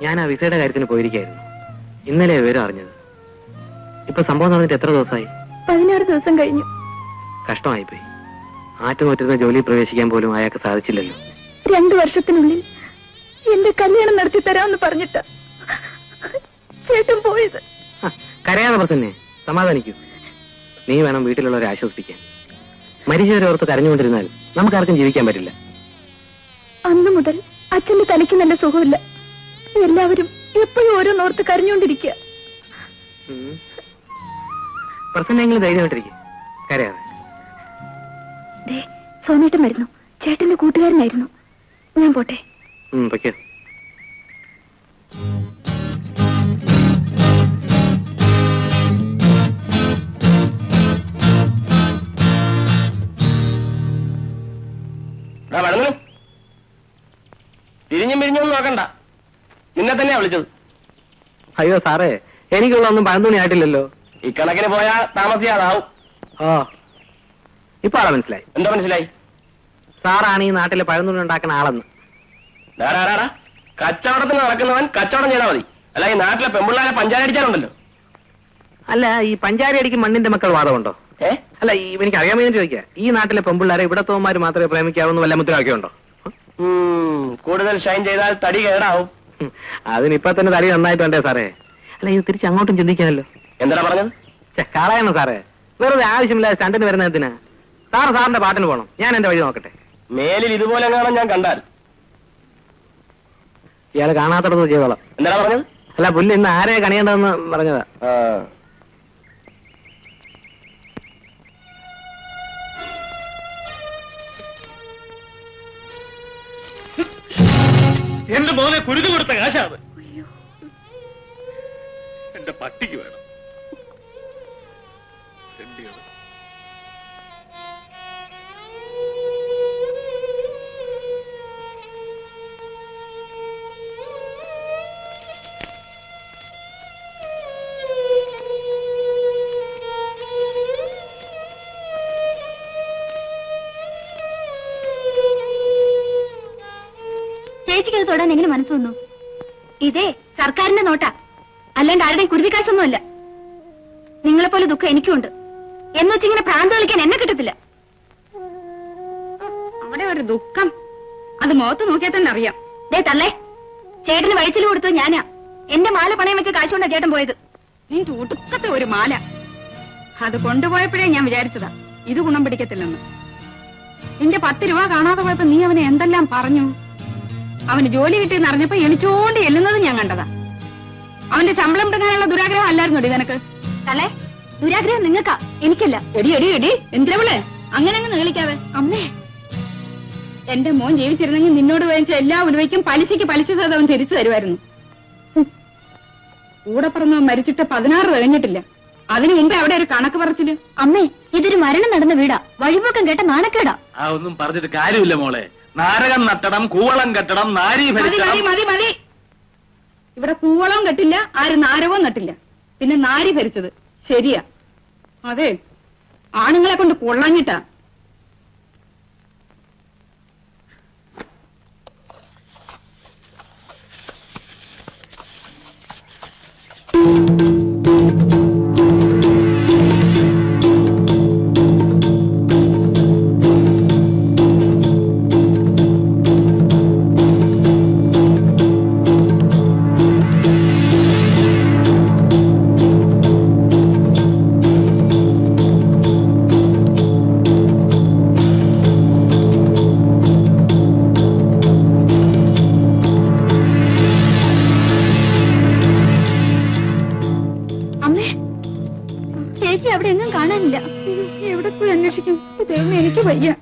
ഞാൻ ആ വിസയുടെ കാര്യത്തിന് പോയിരിക്കായിരുന്നു ഇന്നലെ വിവരം അറിഞ്ഞത് ഇപ്പൊ സംഭവം നടന്നിട്ട് എത്ര ദിവസമായി പതിനാറ് ദിവസം കഴിഞ്ഞു കഷ്ടമായിപ്പോയി ആറ്റുനോറ്റിരുന്ന ജോലി പ്രവേശിക്കാൻ പോലും അയാൾക്ക് സാധിച്ചില്ലല്ലോ രണ്ടു വർഷത്തിനുള്ളിൽ എന്റെ കല്യാണം നടത്തി തരാമെന്ന് പറഞ്ഞിട്ട ചേട്ടൻ പോയത് ഹ, കരയാതെ പ്രസന്നെ സമാധാനിക്കൂ നീ വേണം വീട്ടിലുള്ളവരെ ആശ്വസിപ്പിക്കാൻ മരിച്ചവരെ ഓർത്ത് കരഞ്ഞുകൊണ്ടിരുന്നാൽ നമുക്കാർക്കും ജീവിക്കാൻ പറ്റില്ല അന്നു മുതൽ അച്ഛന്റെ തലയ്ക്ക് നല്ല സുഖമില്ല എല്ലാവരും എപ്പോഴും ഓരോന്നോർത്ത് കരഞ്ഞുകൊണ്ടിരിക്കുക ഉം. പ്രസന്നെങ്കിലും ധൈര്യമായിട്ടിരിക്കും കരയാതെ സോമേട്ടൻ വരുന്നു ചേട്ടന്റെ കൂട്ടുകാരനായിരുന്നു ഞാൻ പോട്ടെ ഉം, പൊയ്ക്കോ എടാ വഴങ്ങു തിരിഞ്ഞും പിരിഞ്ഞൊന്നും നോക്കണ്ട നിന്നെ തന്നെയാ വിളിച്ചത് അയ്യോ സാറേ എനിക്കുള്ള ഒന്നും പഴന്തുണി ആയിട്ടില്ലല്ലോ ഇക്കണക്കിന് പോയാ താമസിയാതാവും ഓ ഇപ്പൊ ആളെ മനസ്സിലായി എന്താ മനസ്സിലായി സാറാണ് ഈ നാട്ടിലെ പഴന്തുണി ഉണ്ടാക്കുന്ന ആളെന്ന് ധാരാടാ കച്ചവടത്തിന് നടക്കുന്നവൻ കച്ചവടം ചെയ്താൽ മതി അല്ല ഈ നാട്ടിലെ പെമ്പിള്ളാരെ പഞ്ചായടിച്ചാലുണ്ടല്ലോ അല്ല ഈ പഞ്ചാരി അടിക്ക് മണ്ണിന്റെ മക്കൾ വാദമുണ്ടോ ഏ അല്ല ഈ എനിക്ക് അറിയാമെന്ന് ചോദിക്കാം ഈ നാട്ടിലെ പെമ്പിള്ളാരെ ഇവിടത്തോമാര് മാത്രമേ പ്രേമിക്കാവുന്ന വല്ല മുദ്രാക്കിയുണ്ടോ ഉം, കൂടുതൽ ഷൈൻ ചെയ്താൽ തടി കേടാവും ഉം, അതിനിപ്പൊ തന്നെ തടി നന്നായിട്ട് വേണ്ടേ സാറേ അല്ല ഇത് തിരിച്ച് അങ്ങോട്ടും ചിന്തിക്കാനല്ലോ എന്താ പറഞ്ഞത് ഛെ, കളയണം സാറേ വെറുതെ ആവശ്യമില്ല സ്റ്റണ്ടിന് വരുന്നതിനാ സാറ് സാറിന്റെ പാട്ടിന് പോകണം ഞാൻ എന്റെ വഴി നോക്കട്ടെ മേലിൽ ഇതുപോലെ കാണാൻ ഞാൻ കണ്ടാൽ ഇയാൾ കാണാത്തടത്ത് ചെയ്തോളാം എന്താ പറഞ്ഞത് അല്ല പുല്ല് ഇന്ന് ആരെ കണിയേണ്ടതെന്ന് പറഞ്ഞതാ ആ എന്റെ മോനെ കുരുതി കൊടുത്ത കാശാത് എന്റെ പട്ടിക്ക് വേണം തെണ്ടികള്. ചേച്ചിക്ക് അത് തൊടാൻ എങ്ങനെ മനസ്സ് വന്നു ഇതേ സർക്കാരിന്റെ നോട്ടാ അല്ലാണ്ട് ആരുടെയും കുരുതിക്കാശൊന്നുമല്ല നിങ്ങളെപ്പോലെ ദുഃഖം എനിക്കുണ്ട് എന്ന് വെച്ചിങ്ങനെ ഭ്രാന്ത് കളിക്കാൻ എന്നെ കിട്ടത്തില്ല അവിടെ ഒരു ദുഃഖം അത് മുഖത്ത് നോക്കിയാൽ തന്നെ അറിയാം ദേ തള്ളേ ചേട്ടന് വഴിച്ചിൽ കൊടുത്തത് ഞാനാ എന്റെ മാല പണയം വെച്ച കാശ് കൊണ്ടാ ചേട്ടൻ പോയത് നീ ഒടുക്കത്തെ ഒരു മാല അത് കൊണ്ടുപോയപ്പോഴേ ഞാൻ വിചാരിച്ചതാ ഇത് ഗുണം പിടിക്കത്തില്ലെന്ന് നിന്റെ പത്ത് രൂപ കാണാതെ പോയപ്പോ നീ അവനെ എന്തെല്ലാം പറഞ്ഞു അവന് ജോലി കിട്ടിയെന്ന് അറിഞ്ഞപ്പോ എണിച്ചോണ്ട് എല്ലുന്നത് ഞാൻ കണ്ടതാ അവന്റെ ശമ്പളം പിടുങ്ങാനുള്ള ദുരാഗ്രഹം അല്ലായിരുന്നു നിനക്ക് തലേ ദുരാഗ്രഹം നിങ്ങൾക്കാ എനിക്കല്ല എടി എടി എടി എന്തിനവളെ അങ്ങനെ അങ്ങ് നീളിക്കാതെ അമ്മേ എന്റെ മോൻ ജീവിച്ചിരുന്നെങ്കിൽ നിന്നോട് വാങ്ങിച്ച എല്ലാ ഉലുവയ്ക്കും പലിശയ്ക്ക് പലിശ സഹിതം അവൻ തിരിച്ചു തരുമായിരുന്നു ഹും. കൂടെ പറഞ്ഞവൻ മരിച്ചിട്ട് പതിനാറ് കഴിഞ്ഞിട്ടില്ല അതിനു മുമ്പേ അവിടെ ഒരു കണക്ക് പറച്ചില് അമ്മേ ഇതൊരു മരണം നടന്ന വീടാ വഴിപോക്കം കേട്ട നാണക്കേടാ ആ ഒന്നും പറഞ്ഞിട്ട് കാര്യമില്ല മോളെ നാരകം നട്ടണം കൂവളം കെട്ടണം നാരി മതി മതി ഭരിക്കണം മതി മതി ഇവിടെ കൂവളവും കെട്ടില്ല ആരും നാരകവും നട്ടില്ല പിന്നെ നാരി ഭരിച്ചത് ശരിയാ അതെ ആണുങ്ങളെ കൊണ്ട് കൊള്ളഞ്ഞിട്ടാ അമ്മേ ചേച്ചി അവിടെ എങ്ങും കാണാനില്ല എവിടെ പോയി അന്വേഷിക്കും ദൈവം എനിക്ക് വയ്യ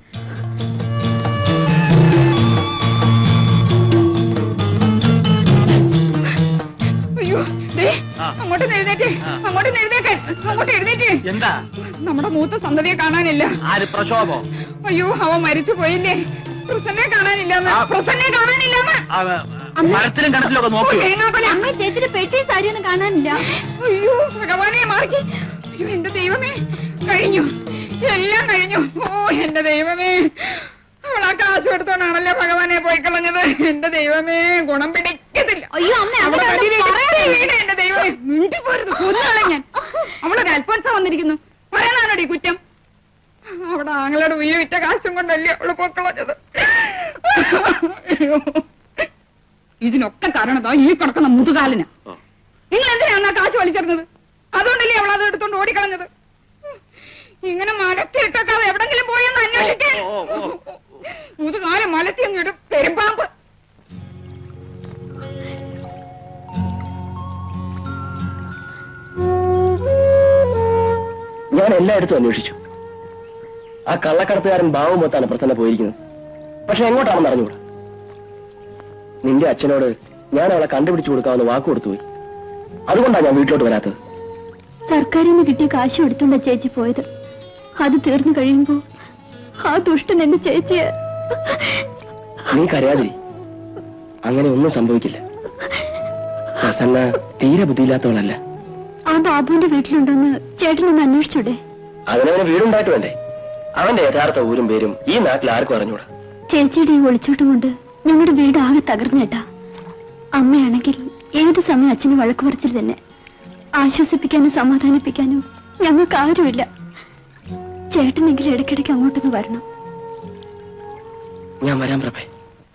അയ്യോ ദേ, ആ. അങ്ങോട്ട് എഴുന്നേറ്റ് അങ്ങോട്ട് എഴുന്നേറ്റ് അങ്ങോട്ട് എഴുന്നേറ്റ് എന്താ നമ്മുടെ മൂത്ത സന്തതിയെ കാണാനില്ല ആര് പ്രക്ഷോഭോ അയ്യോ അവൻ മരിച്ചു പോയില്ലേ പ്രസന്നെ കാണാനില്ലെന്ന് പ്രസന്നെ കാണാനില്ലെന്ന് മരത്തിലും കണത്തിലൊക്കെ നോക്കുക തേങ്ങാക്കൊല അമ്മ ചേച്ചിയുടെ പെട്ടി സാരിയൊന്നും കാണാനില്ല അയ്യോ ഭഗവാനെ മാറി അയ്യോ എന്റെ ദൈവമേ കഴിഞ്ഞു എല്ലാം കഴിഞ്ഞു ഓ എന്റെ ദൈവമേ അവൾ ആ കാശ് എടുത്തോണ്ടാണല്ലോ ഭഗവാനെ പോയി കളഞ്ഞത് എന്റെ ദൈവമേ ഗുണം പിടി സഹിക്കത്തില്ല അയ്യോ അമ്മ അവിടെ എന്റെ ദൈവമേ മിണ്ടി പോരുത് കൊന്നുകളെ ഞാൻ അവളൊരു അൽഫോൻസ വന്നിരിക്കുന്നു പറയാനാണോടി കുറ്റം അവിടെ ആങ്ങളോട് വീട് വിറ്റ കാശും കൊണ്ടല്ലേ അവള് പൊക്കളഞ്ഞത് അയ്യോ. ഇതിനൊക്കെ കാരണം ദാ ഈ കിടക്കുന്ന മുതുകാലിന് നിങ്ങൾ എന്തിനാണ് ആ കാശ് വലിച്ചെറിഞ്ഞത് അതുകൊണ്ടല്ലേ അവൾ അത് എടുത്തോണ്ട് ഓടിക്കളഞ്ഞത് ഇങ്ങനെ മലത്തിയിട്ടൊക്കെ അവ എവിടെങ്കിലും പോയെന്ന് അന്വേഷിക്കാൻ മുതുകാലം മലത്തി അങ്ങ് ഇടും പെരുമ്പാമ്പ് ഞാൻ എല്ലായിടത്തും അന്വേഷിച്ചു ആ കള്ളക്കടത്തുകാരൻ ബാബു മൊത്താണ് പ്രസന്ന പോയിരിക്കുന്നത് പക്ഷെ എങ്ങോട്ടാണെന്ന് അറിഞ്ഞുകൂടാ നിന്റെ അച്ഛനോട് ഞാൻ അവളെ കണ്ടുപിടിച്ചു കൊടുക്കാമെന്ന് വാക്ക് കൊടുത്തുപോയി അതുകൊണ്ടാണ് ഞാൻ വീട്ടിലോട്ട് വരാത്തത് സർക്കാരിൽ നിന്ന് കിട്ടിയ കാശ് കൊടുത്തോണ്ട ചേച്ചി പോയത് അത് തീർന്നു കഴിയുമ്പോ ആ ദുഷ്ടൻ എന്റെ ചേച്ചിയെ നീ കരയാതിരി അങ്ങനെ ഒന്നും സംഭവിക്കില്ല പ്രസന്ന തീരെ ബുദ്ധിയില്ലാത്തവളല്ല ആ ബാബുവിന്റെ വീട്ടിലുണ്ടോന്ന് ചേട്ടനൊന്ന് അന്വേഷിച്ചൂടെ അതിനവന് വീടുണ്ടായിട്ട് വേണ്ടേ അവന്റെ യഥാർത്ഥ ഊരും പേരും ഈ നാട്ടിൽ ആർക്കും അറിഞ്ഞൂടാ ചേച്ചിയുടെ ഈ ഒളിച്ചോട്ടം കൊണ്ട് ഞങ്ങളുടെ വീട് ആകെ തകർന്നേട്ടാ അമ്മയാണെങ്കിൽ ഏത് സമയം അച്ഛന് വഴക്ക് പറിച്ചിൽ തന്നെ ആശ്വസിപ്പിക്കാനും സമാധാനിപ്പിക്കാനും ഞങ്ങൾക്ക് ആരുമില്ല ചേട്ടനെങ്കിലും ഇടയ്ക്കിടയ്ക്ക് അങ്ങോട്ടൊന്ന് വരണം ഞാൻ വരാൻ പ്രഭേ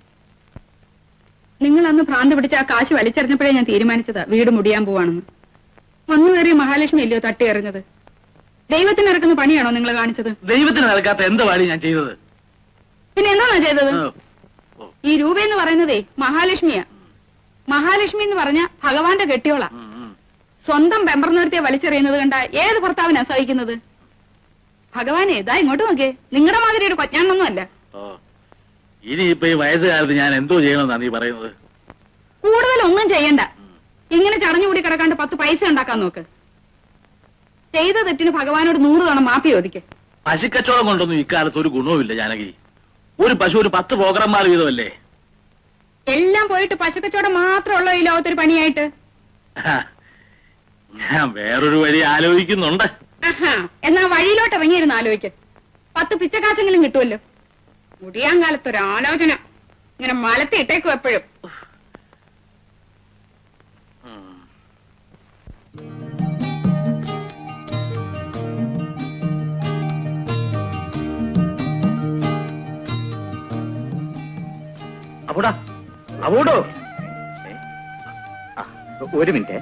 നിങ്ങൾ അന്ന് ഭ്രാന്ത് പിടിച്ച ആ കാശ് വലിച്ചെറിഞ്ഞപ്പോഴേ ഞാൻ തീരുമാനിച്ചതാ വീട് മുടിയാൻ പോവാണെന്ന് വന്നു കയറിയ മഹാലക്ഷ്മി അല്ലയോ തട്ടി എറിഞ്ഞത് ദൈവത്തിന് ഇറക്കുന്ന പണിയാണോ നിങ്ങൾ കാണിച്ചത് ദൈവത്തിന് നൽകാത്ത എന്ത് പാടി ഞാൻ ചെയ്തത് പിന്നെ എന്താണോ ചെയ്തത് ഓ, ഈ രൂപ എന്ന് പറയുന്നതേ മഹാലക്ഷ്മിയാ മഹാലക്ഷ്മി എന്ന് പറഞ്ഞ ഭഗവാന്റെ കെട്ടിയോളാ ഉം, ഉം. സ്വന്തം പെമ്പർ നിർത്തിയ വലിച്ചെറിയുന്നത് കണ്ട ഏത് ഭർത്താവിനാ സഹിക്കുന്നത് ഭഗവാനെ ഇതാ ഇങ്ങോട്ട് നോക്കേ നിങ്ങളുടെ മാതിരി ഒരു കൊച്ചാണൊന്നും അല്ല ഓ ഇനിയിപ്പോ ഈ വയസ്സുകാലത്ത് ഞാൻ എന്തോ ചെയ്യണമെന്നാ നീ പറയുന്നത് കൂടുതൽ ഒന്നും ചെയ്യണ്ട ഇങ്ങനെ ചടഞ്ഞുകൂടി കിടക്കാണ്ട് പത്ത് പൈസ ഉണ്ടാക്കാൻ നോക്ക് ചെയ്ത തെറ്റിന് ഭഗവാനോട് നൂറ് തവണ മാപ്പി ചോദിക്ക് പശുക്കച്ചവടം കൊണ്ടൊന്നും ഇക്കാലത്ത് ഒരു ഗുണവുമില്ല ജാനകി ഒരു പശു ഒരു പത്ത് പോകറന്മാർ വീതമല്ലേ എല്ലാം പോയിട്ട് പശുക്കച്ചവടം മാത്രമുള്ളോ ഈ ലോകത്തൊരു പണിയായിട്ട് ഹാ. ഞാൻ വേറൊരു വഴി ആലോചിക്കുന്നുണ്ട് ആഹാ, എന്നാ വഴിയിലോട്ട് ഇറങ്ങിയിരുന്ന് ആലോചിക്ക് പത്ത് പിച്ചക്കാശെങ്കിലും കിട്ടുമല്ലോ മുടിയാൻ കാലത്തൊരു ആലോചന ഇങ്ങനെ മലത്തി ഇട്ടേക്കും എപ്പോഴും ഉം. അപ്പൂടാ അപ്പൂടോ ഏ? ആ, ഒരു മിനിറ്റ്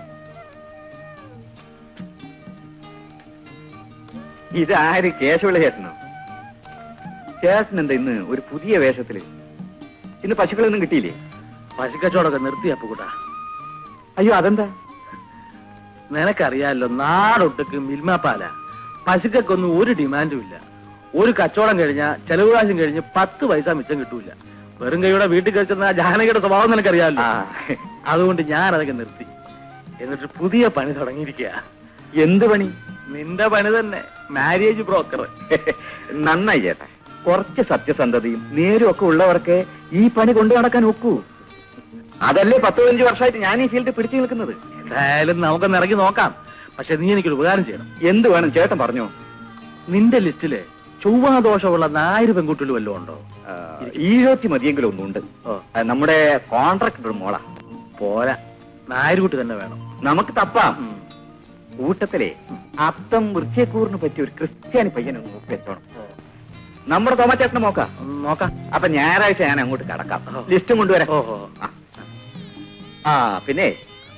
ഇതാര് കേശവള ചേട്ടനോ ചേട്ടൻ എന്താ ഇന്ന് ഒരു പുതിയ വേഷത്തില് ഇന്ന് പശുക്കളൊന്നും കിട്ടിയില്ലേ പശുക്കച്ചവടമൊക്കെ നിർത്തി അപ്പുകൂട്ടാ അയ്യോ അതെന്താ നിനക്കറിയാലോ നാടൊട്ടുക്ക് മിൽമാപ്പാല പശുക്കൊന്നും ഒരു ഡിമാൻഡും ഇല്ല ഒരു കച്ചവടം കഴിഞ്ഞാൽ ചെലവ് കാശും കഴിഞ്ഞ് പത്ത് പൈസ മിച്ചം കിട്ടൂല വെറും കൈയുടെ വീട്ടിൽ കഴിച്ചെന്ന ജാനകിയുടെ സ്വഭാവം നിനക്കറിയാലോ ആ, അതുകൊണ്ട് ഞാൻ അതൊക്കെ നിർത്തി എന്നിട്ട് പുതിയ പണി തുടങ്ങിയിരിക്കുക എന്ത് പണി നിന്റെ പണി തന്നെ മാരേജ് ബ്രോക്കർ നന്നായി ചേട്ടാ കുറച്ച് സത്യസന്ധതയും നേരും ഒക്കെ ഉള്ളവർക്ക് ഈ പണി കൊണ്ടു നടക്കാൻ ഒക്കൂ അതല്ലേ പത്ത് പതിനഞ്ച് വർഷമായിട്ട് ഞാൻ ഈ ഫീൽഡിൽ പിടിച്ചു നിൽക്കുന്നത് എന്തായാലും നമുക്കൊന്ന് ഇറങ്ങി നോക്കാം പക്ഷെ നീ എനിക്കൊരു ഉപകാരം ചെയ്യണം എന്ത് വേണം ചേട്ടൻ പറഞ്ഞോ നിന്റെ ലിസ്റ്റില് ചൊവ്വാദോഷമുള്ള നായര് പെൺകുട്ടികൾ വല്ലതും ഉണ്ടോ ആ, ഈഴോത്തി മതിയെങ്കിലും ഒന്നുണ്ട് ഓ. ആ, നമ്മുടെ കോൺട്രാക്ടർ മോളാ പോരാ നായരുകുട്ടി തന്നെ വേണം നമുക്ക് തപ്പാം ഉം. കൂട്ടത്തിലെ അത്തം വൃശ്ചയക്കൂറിന് പറ്റിയ ഒരു ക്രിസ്ത്യാനി പയ്യനെ ഒന്ന് നോക്കി വെച്ചോണം നമ്മുടെ തോമച്ചേട്ടനെ നോക്കാം ഒന്ന് നോക്കാം അപ്പൊ ഞായറാഴ്ച ഞാൻ അങ്ങോട്ട് കടക്കാം ഓ. ലിസ്റ്റും കൊണ്ടുവരാം ഓഹോ ആ. ആ പിന്നെ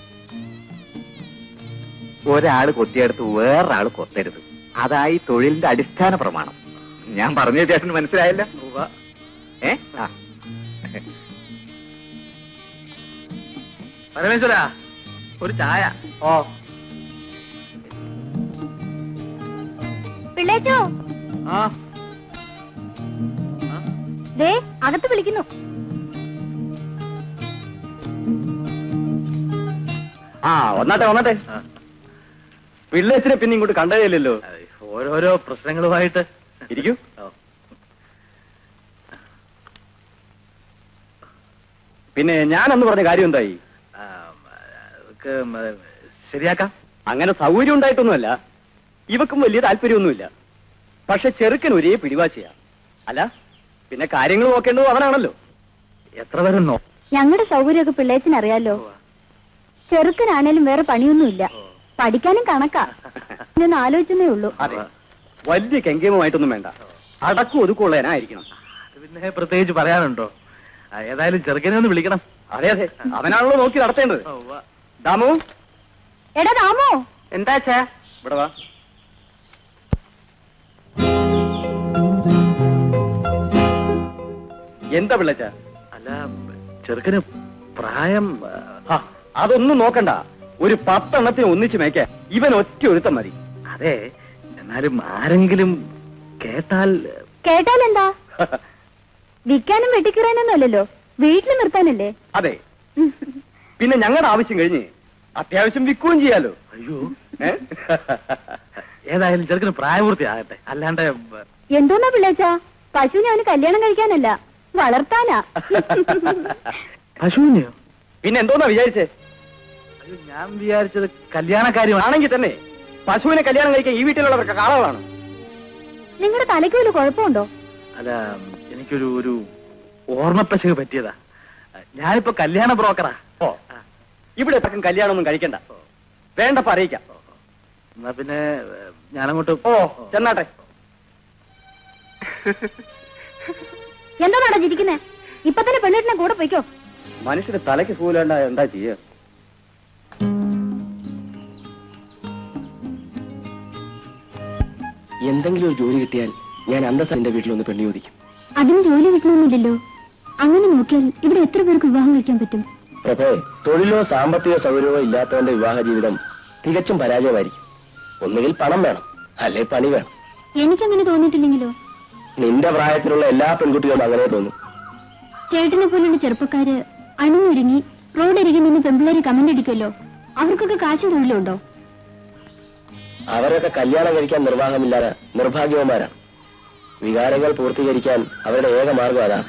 ഒരാള് കൊത്തിയെടുത്ത് വേറൊരാള് കൊത്തരുത് അതായി തൊഴിലിന്റെ അടിസ്ഥാന പ്രമാണം ഞാൻ പറഞ്ഞ ചേട്ടന് മനസ്സിലായല്ലോ ഏ ആ പരമേശ്വര ഒരു ചായ ഓ പിള്ളേച്ചോ ആ ദേ അകത്ത് വിളിക്കുന്നു ആ വന്നാട്ടെ വന്നാട്ടെ ആ. പിള്ളേച്ചിനെ പിന്നെ ഇങ്ങോട്ട് കണ്ടതേയില്ലല്ലോ അതെ, ഓരോരോ പ്രശ്നങ്ങളുമായിട്ട് ഇരിക്കൂ ഓ. പിന്നെ ഞാൻ അന്ന് പറഞ്ഞ കാര്യം എന്തായി ആ, അതൊക്കെ മ- ശരിയാക്കാം അങ്ങനെ സൗകര്യം ഉണ്ടായിട്ടൊന്നുമല്ല ഇവക്കും വലിയ താല്പര്യമൊന്നുമില്ല പക്ഷെ ചെറുക്കൻ ഒരേ പിടിവാശിയാ അല്ല പിന്നെ കാര്യങ്ങൾ നോക്കേണ്ടത് അവനാണല്ലോ എത്ര വരുന്നോ ഞങ്ങളുടെ സൗകര്യമൊക്കെ പിള്ളേച്ചന് അറിയാലോ ചെറുക്കനാണേലും വേറെ പണിയൊന്നുമില്ല പഠിക്കാനും കണക്കാ ഇതൊന്ന് ആലോചിച്ചതേ ഉള്ളൂ അതെ വലിയ കെങ്കേമമായിട്ടൊന്നും വേണ്ട അടക്കം ഒതുക്കുള്ളതിനായിരിക്കണം അത് പിന്നെ പ്രത്യേകിച്ച് പറയാനുണ്ടോ ആ, ഏതായാലും ചെറുക്കനെ ഒന്ന് വിളിക്കണം അതെ അതെ അവനാണല്ലോ നോക്കി നടത്തേണ്ടത് ഓ, ഉവ്വ. ദാമു എടാ രാമോ എന്താ ചാ ഇവിടെ വാ എന്താ പിള്ളച്ച അല്ല ചെറുക്കന് പ്രായം ആ, അതൊന്നും നോക്കണ്ട ഒരു പത്തെണ്ണത്തിന് ഒന്നിച്ച് മേയ്ക്കാൻ ഇവൻ ഒറ്റ ഒരുത്തം മതി അതെ എന്നാലും ആരെങ്കിലും കേട്ടാൽ കേട്ടാലെന്താ വിൽക്കാനും വെട്ടിക്കീറാനൊന്നും അല്ലല്ലോ വീട്ടിൽ നിർത്താനല്ലേ അതെ പിന്നെ ഞങ്ങളുടെ ആവശ്യം കഴിഞ്ഞ് അത്യാവശ്യം വിൽക്കുകയും ചെയ്യാലോ അയ്യോ ഏ? ഏതായാലും ചെറുക്കന് പ്രായപൂർത്തി ആകട്ടെ അല്ലാണ്ട് എന്തോന്നാ പിള്ളേച്ച പശുവിനെ അവന് കല്യാണം കഴിക്കാനല്ല വളർത്താനാ പശുവിനെയോ പിന്നെ എന്തോന്നാ വിചാരിച്ചേ അയ്യോ ഞാൻ വിചാരിച്ചത് കല്യാണക്കാര്യമാണ് ആണെങ്കിൽ തന്നെ പശുവിനെ കല്യാണം കഴിക്കാൻ ഈ വീട്ടിലുള്ളവർക്ക് കാളകളാണ് നിങ്ങളുടെ തലയ്ക്ക് വല്ല കുഴപ്പമുണ്ടോ അല്ല എനിക്കൊരു ഒരു ഓർമ്മപ്പശക് പറ്റിയതാ ഞാനിപ്പോ കല്യാണ ബ്രോക്കറാ ഓ ഇവിടെ ഇപ്പം കല്യാണമൊന്നും കഴിക്കണ്ട വേണ്ടപ്പ അറിയിക്കാം എന്നാ പിന്നെ ഞാനങ്ങോട്ട് ഓ ചെന്നാട്ടെ എന്താ നട ചിരിക്കുന്നേ ഇപ്പൊ തന്നെ പെണ്ണിട്ടിനെ കൂടെ പോയിക്കോ മനുഷ്യന് തലയ്ക്ക് സൂലേണ്ട എന്താ ചെയ്യ എന്തെങ്കിലും ഒരു ജോലി കിട്ടിയാൽ ഞാൻ അന്തസ് എന്റെ വീട്ടിലൊന്ന് പെണ്ണി ചോദിക്കും അതിന് ജോലി കിട്ടണമെന്നില്ലല്ലോ അങ്ങനെ നോക്കിയാൽ ഇവിടെ എത്ര പേർക്ക് വിവാഹം കഴിക്കാൻ പറ്റും പ്രഭേ തൊഴിലോ സാമ്പത്തിക സൗകര്യമോ ഇല്ലാത്തവന്റെ വിവാഹ ജീവിതം തികച്ചും പരാജയമായിരിക്കും ഒന്നുകിൽ പണം വേണം അല്ലെ പണി വേണം എനിക്കങ്ങനെ തോന്നിയിട്ടില്ലെങ്കിലോ നിന്റെ പ്രായത്തിലുള്ള എല്ലാ പെൺകുട്ടികളും അങ്ങനെ തോന്നും ചേട്ടനെ പോലുള്ള ചെറുപ്പക്കാര് അണിഞ്ഞൊരുങ്ങി റോഡരികെ നിന്ന് പെമ്പിള്ളേര് കമന്റ് അടിക്കുമല്ലോ അവർക്കൊക്കെ കാശും തൊഴിലുണ്ടോ അവരൊക്കെ കല്യാണം കഴിക്കാൻ നിർവാഹമില്ലാതെ നിർഭാഗ്യവന്മാരാണ് വികാരങ്ങൾ പൂർത്തീകരിക്കാൻ അവരുടെ ഏക മാർഗം അതാണ്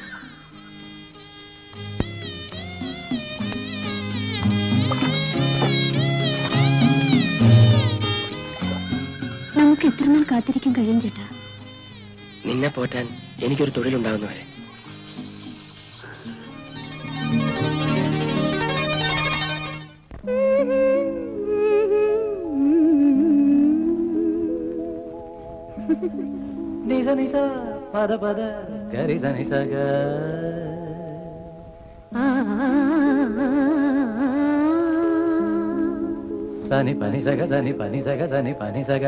നമുക്ക് എത്ര നാൾ കാത്തിരിക്കാൻ കഴിയും ചേട്ടാ നിന്നെ പോറ്റാൻ എനിക്കൊരു തൊഴിലുണ്ടാകുന്നവരെ నిజ నిజ పద పద గరి సని సగ సని పని సగ సని పని సగ సని పని సగ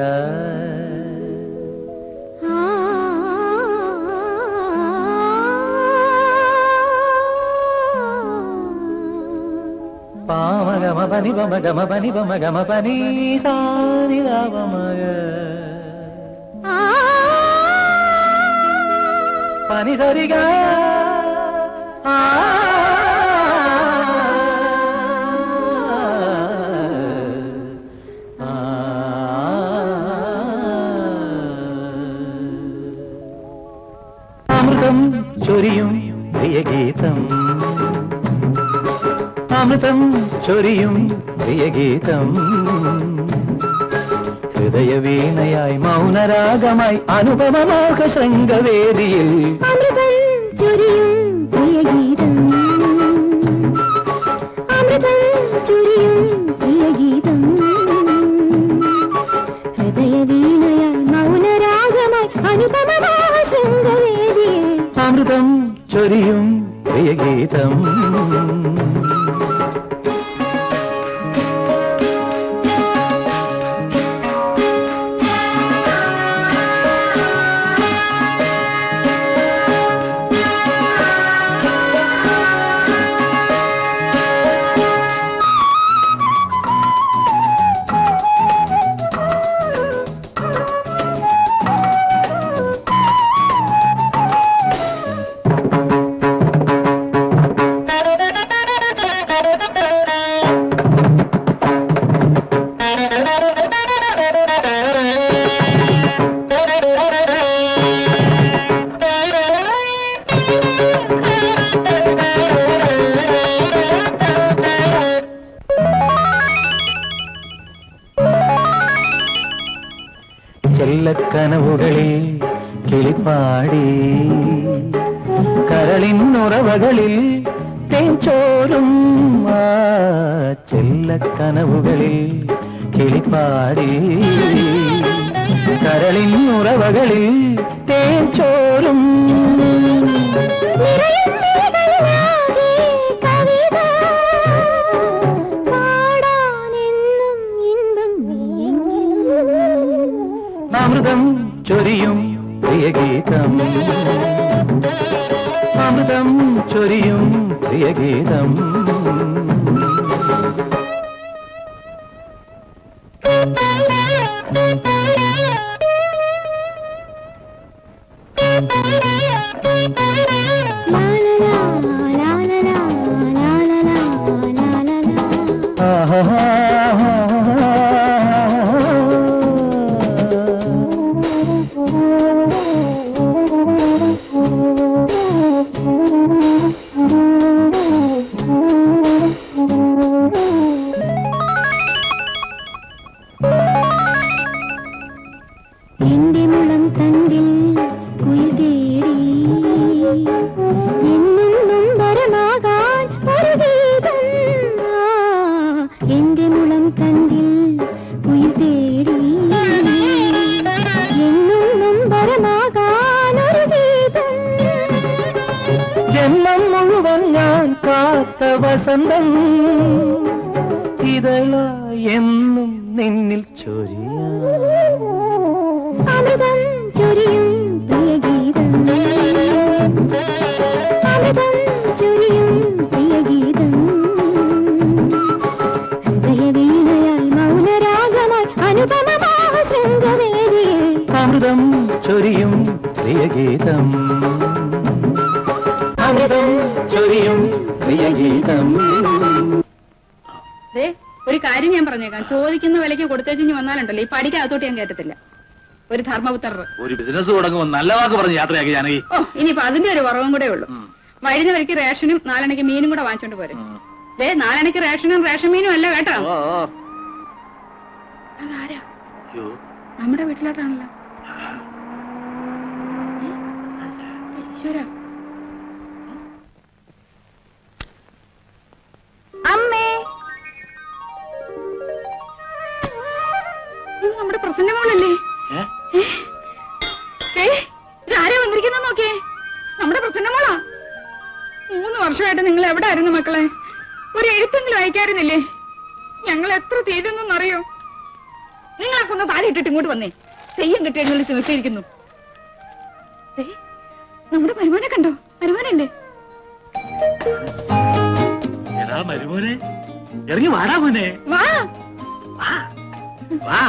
పామ గమ పని బమ గమ పని బమ గమ పని సాని మగ పని సరిగా ఆ. ఆ. അമൃതം ചൊരിയും പ്രിയഗീതം അമൃതം ചൊരിയും പ്രിയഗീതം ഹൃദയവീണയായി മൗനരാഗമായി അനുപമമോഹ ശൃംഗവേദിയിൽ അമൃതം ചൊരിയും പ്രിയഗീതം അമൃതം ചൊരിയും പ്രിയഗീതം ഹൃദയവീണയാൽ മൗനരാഗമായി അനുപമമായ ശൃംഗവേദിയിൽ അമൃതം ചൊരിയും പ്രിയഗീതം ചെല്ലക്കനവുകളിൽ കിളിപ്പാടി കരളിന്നുറവകളിൽ തേ തേൻ ചോരും ആ ചെല്ലക്കനവുകളിൽ കിളിപ്പാടി കരളിൻ ഉറവകളിൽ തേൻ ചോരും അമൃതം ചൊരിയും പ്രിയഗീതം അമൃതം ചൊരിയും പ്രിയഗീതം എന്റെ മുളം തണ്ടിൽ കുയിൽ തേടി എന്നും നൊമ്പരമാകാൻ ഒരു ഗീതം ആ, എന്റെ മുളം തണ്ടിൽ കുയിൽ തേടി എന്നും നൊമ്പരമാകാൻ ഒരു ഗീതം ജന്മം മുഴുവൻ ഞാൻ കാത്ത വസന്തം ഇതള എന്നും നിന്നിൽ ചൊരിയാ അമൃതം ചൊരിയും പ്രിയഗീതം അമൃതം ചൊരിയും പ്രിയഗീതം ഹൃദയവീണയായി മൗനരാഗമായി അനുപമമാഹ ശൃംഗവേദിയെ അമൃതം ചൊരിയും പ്രിയഗീതം അമൃതം ചൊരിയും പ്രിയഗീതം ദേ ഒരു കാര്യം ഞാൻ പറഞ്ഞേക്കാം ചോദിക്കുന്ന വിലയ്ക്ക് കൊടുത്തേച്ചിഞ്ഞ് വന്നാലുണ്ടല്ലോ ഈ പടിക്കകത്തോട്ട് ഞാൻ കേട്ടത്തില്ല ഒരു ധർമ്മപുത്രർ ഒരു ബിസിനസ് തുടങ്ങുമ്പോൾ നല്ല വാക്ക് പറഞ്ഞ് യാത്രയാക്കി ജാനകി ഓ ഇനിയിപ്പോ അതിന്റെ ഒരു കുറവും കൂടെ ഉള്ളൂ ഉം. വഴുന്ന വഴിക്ക് റേഷനും നാലണയ്ക്ക് മീനും കൂടെ വാങ്ങിച്ചോണ്ട് പോരെ ഉം. ദേ നാലണയ്ക്ക് റേഷനും റേഷൻ മീനും അല്ല കേട്ടോ ഓ, ഓ. അതാരാ അയ്യോ. നമ്മുടെ വീട്ടിലോട്ടാണല്ലോ ഏ? ഈശ്വരാ. അമ്മേ ഇത് നമ്മുടെ പ്രസന്ന മോളല്ലേ ഏ? ഏ ഇതാരാ വന്നിരിക്കുന്ന നോക്കിയേ നമ്മുടെ പ്രസന്ന മോളാ മൂന്ന് വർഷമായിട്ട് നിങ്ങൾ എവിടെ ആയിരുന്നു മക്കളെ ഒരു എഴുത്തെങ്കിലും അയക്കാറുന്നില്ലേ ഞങ്ങൾ എത്ര ചെയ്തെന്നറിയോ നിങ്ങളൊക്കെ ഒന്ന് താഴെ ഇട്ടിട്ട് ഇങ്ങോട്ട് വന്നേ തെയ്യം കെട്ടി എഴുന്നള്ളിച്ച് നിർത്തിയിരിക്കുന്നു ദേ, നമ്മുടെ മരുമോനെ കണ്ടോ മരുമോനല്ലേ എടാ മരുമോനെ ഇറങ്ങി വാടാ മോനെ വാ വാ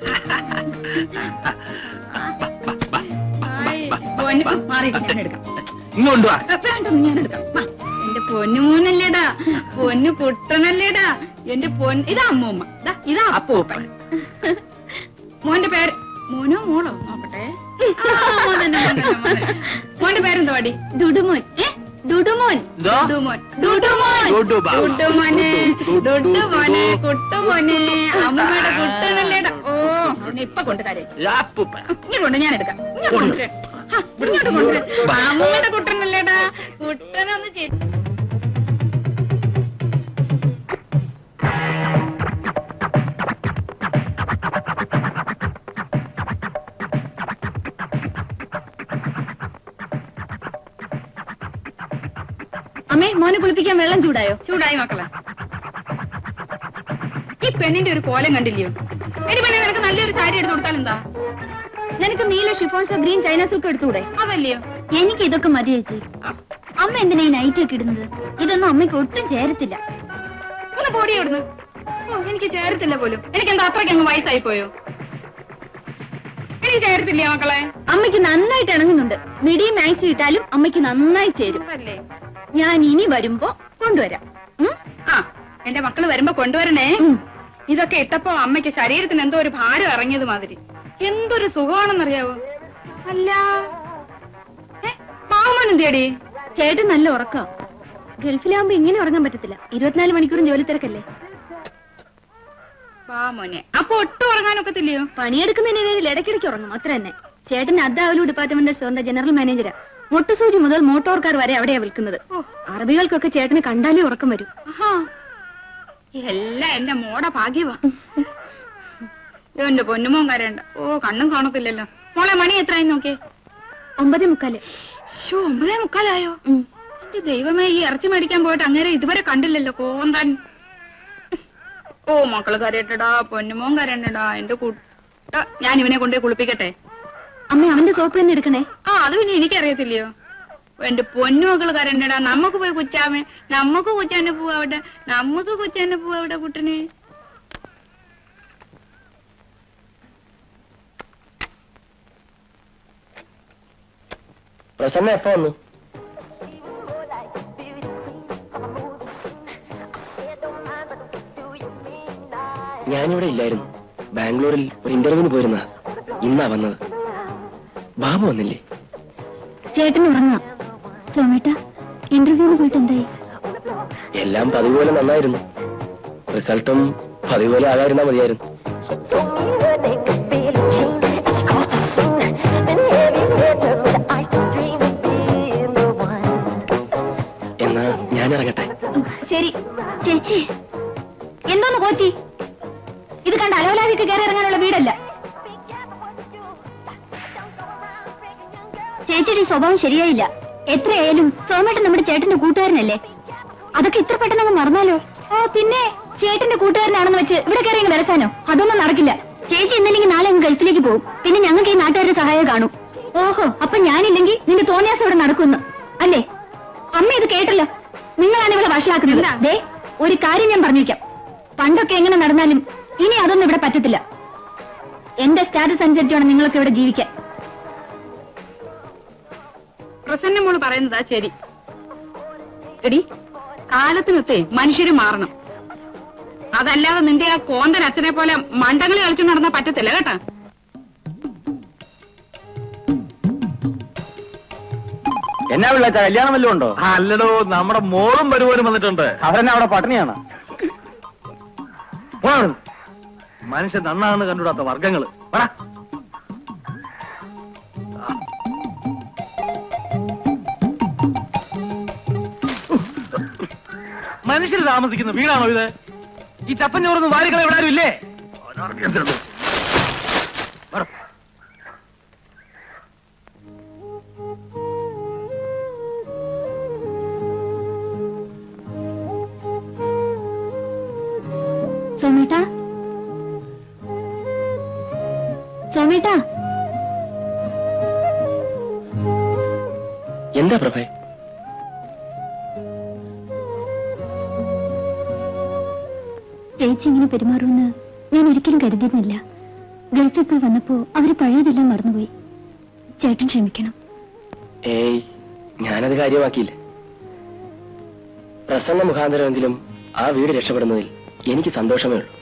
ആയ്, പൊന്നു മാറി ഞാൻ എടുക്കാം ഇങ്ങോട്ട് വാ ആ, വേണ്ട ഞാൻ എടുക്കാം വാ. എന്റെ പൊന്നു മോനല്ലേടാ പൊന്നു കുട്ടനല്ലേടാ എന്റെ പൊന്ന് ഇതാ അമ്മൂമ്മ ദാ, ഇതാ അപ്പൂപ്പൻ മോന്റെ പേര് മോനോ മോളോ നോക്കട്ടെ ആ, മോൻ തന്നെ, മോൻ തന്നെ, മോൻ തന്നെ. മോന്റെ പേരെന്താ പാടി ഡുഡുമോൻ ഏ ഡുഡുമോൻ എന്തോ? ഡുഡുമോൻ ഡുഡുമോൻ ഡുഡു ബാബ. ഡുഡുമോനെ ഡുഡു, ഡുഡു, ഡുഡുമോനെ ഡുഡു. കുട്ടുമോനെ അമ്മയുടെ കുട്ടനല്ലേടാ ഓ അവനെ ഇപ്പൊ കൊണ്ടുതരേ അപ്പൂപ്പൻ. ഇങ്ങോട്ട് ഞാൻ എടുക്കാം ഇങ്ങോട്ട് കൊണ്ടുവരാം. ആ, ഇങ്ങോട്ട് കൊണ്ടുവരാം. അമ്മയുടെ കുട്ടനല്ലേടാ കുട്ടനൊന്ന് ചെയ്ത് അമ്മേ മോനെ കുളിപ്പിക്കാൻ വെള്ളം ചൂടായോ ചൂടായി മക്കളെ ഈ പെണ്ണിന്റെ ഒരു കോലം കണ്ടില്ലയോ എടി പെണ്ണെ നിനക്ക് നല്ലൊരു സാരി എടുത്തു കൊടുത്താൽ എന്താ നിനക്ക് നീല ഷിഫോൺസോ ഗ്രീൻ ചൈന സൂക്ക് എടുത്തുകൂടെ അതല്ലയോ എനിക്ക് ഇതൊക്കെ മതി ചേച്ചി അമ്മ എന്തിനാ ഈ നൈറ്റ് ഒക്കെ ഇടുന്നത് ഇതൊന്നും അമ്മയ്ക്ക് ഒട്ടും ചേരത്തില്ല ഒന്ന് പൊടി ഇവിടുന്ന് ഓ, എനിക്ക് ചേരത്തില്ല പോലും എനിക്ക് എന്താ അത്രയ്ക്ക് അങ്ങ് വയസ്സായി പോയോ എനിക്ക് ചേരത്തില്ല മക്കളെ അമ്മയ്ക്ക് നന്നായിട്ട് ഇണങ്ങുന്നുണ്ട് മിടി മാക്സി ഇട്ടാലും അമ്മയ്ക്ക് നന്നായി ചേരും അല്ലേ ഞാൻ ഇനി വരുമ്പോ കൊണ്ടുവരാം ഉം? ആ എന്റെ മക്കള് വരുമ്പോ കൊണ്ടുവരണേ ഉം. ഇതൊക്കെ ഇട്ടപ്പോ അമ്മയ്ക്ക് ശരീരത്തിന് എന്തോ ഒരു ഭാരം ഇറങ്ങിയത് മാതിരി എന്തൊരു സുഖമാണെന്നറിയാവോ അല്ല ഏ മാമൻ എന്തിയടി ചേട്ടൻ നല്ല ഉറക്കം ഗൾഫിലാവുമ്പോ ഇങ്ങനെ ഉറങ്ങാൻ പറ്റത്തില്ല ഇരുപത്തിനാല് മണിക്കൂറും ജോലി തിരക്കല്ലേ പാമോനെ അപ്പൊ ഒട്ടും ഉറങ്ങാനൊക്കത്തില്ലയോ പണിയെടുക്കുന്നതിനിടയിൽ ഇടയ്ക്കിടയ്ക്ക് ഉറങ്ങും അത്ര തന്നെ ചേട്ടൻ അദ്ദാവലു ഡിപ്പാർട്ട്മെന്റ് സ്റ്റോറിന്റെ ജനറൽ മാനേജരാ മുട്ടുസൂചി മുതൽ മോട്ടോർ കാർ വരെ അവിടെയാ വിൽക്കുന്നത് അറബികൾക്കൊക്കെ ചേട്ടന് കണ്ടാലേ ഉറക്കം വരും ആഹാ. എല്ലാം എന്റെ മോടെ ഭാഗ്യവാ അയ്യോ, എന്റെ പൊന്നുമോൻ കരയണ്ട ഓ കണ്ണും കാണത്തില്ലല്ലോ മോളെ മണി എത്രയായി നോക്കിയേ ഒമ്പതേ മുക്കാല് ശോ ഒമ്പതേ മുക്കാലായോ എന്റെ ദൈവമേ ഈ ഇറച്ചി മേടിക്കാൻ പോയിട്ട് അങ്ങനെ ഇതുവരെ കണ്ടില്ലല്ലോ കോന്താൻ ഓ മക്കള് കരയട്ടടാ പൊന്നുമോൻ കരയണ്ടടാ എന്റെ കൂട്ട ഞാൻ ഇവനെ കൊണ്ടുപോയി കുളിപ്പിക്കട്ടെ അമ്മ അവന്റെ സോപ്പ് തന്നെ എടുക്കണേ ആ അത് പിന്നെ എനിക്കറിയത്തില്ലയോ എന്റെ പൊന്നു മക്കള് കരണ്ടടാ നമുക്ക് പോയി കുച്ചാമേ നമുക്ക് കുച്ചാനെ പോവാവിടെ നമുക്ക് കുച്ചാനെ പോവാവിടെ കുട്ടനെ പ്രസന്ന എപ്പോ വന്നു ഞാനിവിടെ ഇല്ലായിരുന്നു ബാംഗ്ലൂരിൽ ഒരു ഇന്റർവ്യൂവിന് പോയിരുന്ന ഇന്നാ വന്നത് ബാബു വന്നില്ലേ ചേട്ടൻ ഉറങ്ങാം സോമേട്ട ഇന്റർവ്യൂവിന് പോയിട്ട് എന്തായി എല്ലാം പതിവ് പോലെ നന്നായിരുന്നു റിസൾട്ടും പതിവ് പോലെ ആകാതിരുന്നാ മതിയായിരുന്നു She told me her name could be Jean as she crossed the scene. Then heavy hit her with the ice dream of being the one. എന്നാ ഞാൻ ഇറങ്ങട്ടെ ശരി ചേച്ചി എന്തോന്ന് കോച്ചി ഇത് കണ്ട അലവലാതിക്ക് കയറി ഇറങ്ങാനുള്ള വീടല്ല ചേച്ചിയുടെ ഈ സ്വഭാവം ശരിയായില്ല എത്രയായാലും സോമേട്ടൻ നമ്മുടെ ചേട്ടന്റെ കൂട്ടുകാരനല്ലേ അതൊക്കെ ഇത്ര പെട്ടെന്ന് അങ്ങ് മറന്നാലോ ഓ പിന്നെ ചേട്ടന്റെ കൂട്ടുകാരനാണെന്ന് വെച്ച് ഇവിടെ കയറി അങ്ങ് വരസാനോ അതൊന്നും നടക്കില്ല ചേച്ചി ഇന്നല്ലെങ്കിൽ നാളെ അങ്ങ് ഗൾഫിലേക്ക് പോകും പിന്നെ ഞങ്ങൾക്ക് ഈ നാട്ടുകാരുടെ സഹായം കാണും ഓഹോ അപ്പൊ ഞാനില്ലെങ്കിൽ നിന്റെ തോന്നിയാസം ഇവിടെ നടക്കുന്നു അല്ലേ അമ്മ ഇത് കേട്ടല്ലോ നിങ്ങളാണ് ഇവിടെ വഷളാക്കുന്നത് ദേ ഒരു കാര്യം ഞാൻ പറഞ്ഞിരിക്കാം പണ്ടൊക്കെ എങ്ങനെ നടന്നാലും ഇനി അതൊന്നും ഇവിടെ പറ്റത്തില്ല എന്റെ സ്റ്റാറ്റസ് അനുസരിച്ച് വേണം നിങ്ങൾക്ക് ഇവിടെ ജീവിക്കാൻ പ്രസന്ന മോള് പറയുന്നതാ ശരി എടി കാലത്തിനൊത്തേ മനുഷ്യര് മാറണം അതല്ലാതെ നിന്റെ ആ കോന്തൻ അച്ഛനെ പോലെ മണ്ടങ്ങളി കളിച്ചു നടന്നാ പറ്റത്തില്ല കേട്ടാ എന്നാ വിളിച്ച കല്യാണം വല്ലതും ഉണ്ടോ അല്ലടോ നമ്മുടെ മോളും വരുവാനും വന്നിട്ടുണ്ട് അവരെന്നെ അവിടെ പട്ടിണിയാണ് മനുഷ്യൻ നന്നാണെന്ന് കണ്ടുകൂടാത്ത വർഗങ്ങള് പറ മനുഷ്യർ താമസിക്കുന്ന വീടാണോ ഇത് ഈ ചപ്പൻ ചോറൊന്നും വാരികളെ ഇവിടെ ആരും ഇല്ലേ പറ. സോമേട്ടാ സോമേട്ടാ എന്താ പ്രഭേ ചേച്ചി ഇങ്ങനെ പെരുമാറുമെന്ന് ഞാൻ ഒരിക്കലും കരുതിയിരുന്നില്ല ഗൾഫിൽ പോയി വന്നപ്പോ അവര് പഴയതെല്ലാം മറന്നുപോയി ചേട്ടൻ ക്ഷമിക്കണം ഏയ് ഞാനത് കാര്യമാക്കിയില്ല പ്രസന്ന മുഖാന്തരമെങ്കിലും ആ വീട് രക്ഷപ്പെടുന്നതിൽ എനിക്ക് സന്തോഷമേ ഉള്ളൂ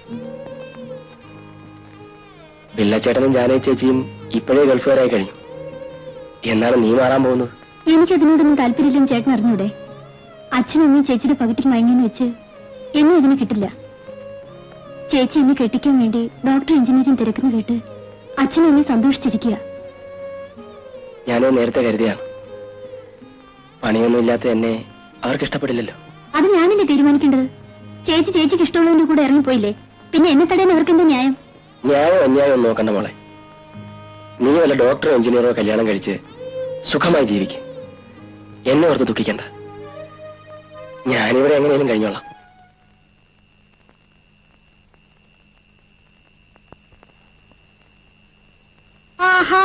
പിള്ളച്ചേട്ടനും ജാനകി ചേച്ചിയും ഇപ്പോഴേ ഗൾഫുകാരായി കഴിഞ്ഞു എന്നാണ് നീ മാറാൻ പോകുന്നത് എനിക്കതിനോടൊന്നും താല്പര്യമില്ലെന്ന് ചേട്ടൻ അറിഞ്ഞൂടെ അച്ഛനും അമ്മയും ചേച്ചിയുടെ പകട്ടിൽ മയങ്ങിയെന്ന് വെച്ച് എന്നെ ഇതിന് കിട്ടില്ല ചേച്ചി എന്നെ കെട്ടിക്കാൻ വേണ്ടി ഡോക്ടർ എഞ്ചിനീയറിംഗ് തിരക്കുന്ന കേട്ട് അച്ഛനും അമ്മയും സന്തോഷിച്ചിരിക്കുക ഞാനത് നേരത്തെ കരുതിയാണ് പണിയൊന്നുമില്ലാത്ത എന്നെ അവർക്ക് ഇഷ്ടപ്പെടില്ലല്ലോ അത് ഞാനല്ലേ തീരുമാനിക്കേണ്ടത് ചേച്ചി ചേച്ചിക്ക് ഇഷ്ടമുള്ളതിന്റെ കൂടെ ഇറങ്ങിപ്പോയില്ലേ പിന്നെ എന്നെ തടയാൻ അവർക്കെന്താ ന്യായം ന്യായം അന്യായം നോക്കണ്ട മോളെ നീ വല്ല ഡോക്ടറോ എഞ്ചിനീയറോ കല്യാണം കഴിച്ച് സുഖമായി ജീവിക്കും എന്നെ ഓർത്ത് ദുഃഖിക്കണ്ട ഞാനിവിടെ എങ്ങനെയും കഴിഞ്ഞോളാം ആഹാ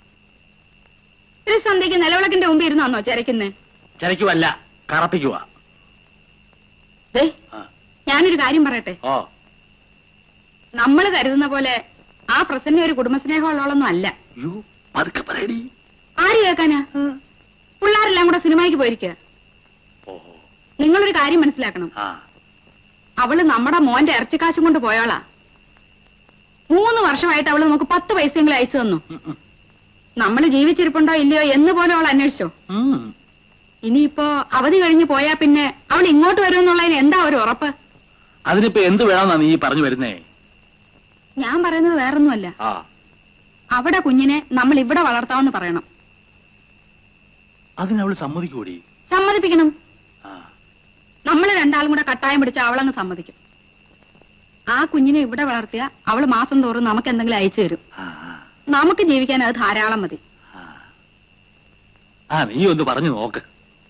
ഒരു സന്ധ്യക്ക് നിലവിളക്കിന്റെ മുമ്പ് ഇരുന്നാന്നോ ചരക്കുന്നേ ചരക്കുമല്ല കറപ്പിക്കുക ദേ ഞാനൊരു കാര്യം പറയട്ടെ ഓ നമ്മൾ കരുതുന്ന പോലെ ആ പ്രസന്ന ഒരു കുടുംബസ്നേഹമുള്ളവളൊന്നും അല്ല യ്യോ, പതുക്കെ പറയടി ആര് കേൾക്കാനാ പിള്ളേരെല്ലാം കൂടെ സിനിമയ്ക്ക് പോയിരിക്കുക ഓഹോ നിങ്ങളൊരു കാര്യം മനസ്സിലാക്കണം ആ അവള് നമ്മുടെ മോന്റെ ഇറച്ചിക്കാശും കൊണ്ട് പോയോളാ മൂന്ന് വർഷമായിട്ട് അവള് നമുക്ക് പത്ത് പൈസയെങ്കിലും അയച്ചു തന്നു ഉം, ഉം. നമ്മൾ ജീവിച്ചിരിപ്പുണ്ടോ ഇല്ലയോ എന്ന് പോലും അവൾ അന്വേഷിച്ചോ ഉം. ഇനിയിപ്പോ അവധി കഴിഞ്ഞ് പോയാ പിന്നെ അവൾ ഇങ്ങോട്ട് വരുമെന്നുള്ളതിന് എന്താ ഒരു ഉറപ്പ് അതിനിപ്പോ എന്ത് വേണമെന്നാ നീ പറഞ്ഞു വരുന്നേ ഞാൻ പറയുന്നത് വേറൊന്നുമല്ല ആ അവിടെ കുഞ്ഞിനെ നമ്മൾ ഇവിടെ വളർത്താമെന്ന് പറയണം അതിനവള് സമ്മതിക്കൂടി സമ്മതിപ്പിക്കണം ആ നമ്മൾ രണ്ടാളും കൂടെ കട്ടായം പിടിച്ച അവളങ്ങ് സമ്മതിക്കും ആ കുഞ്ഞിനെ ഇവിടെ വളർത്തിയ അവള് മാസം തോറും നമുക്ക് എന്തെങ്കിലും അയച്ചു തരും ആ, ആ, നമുക്ക് ജീവിക്കാൻ അത് ധാരാളം മതി ആ. ആ നീ ഒന്ന് പറഞ്ഞു നോക്ക്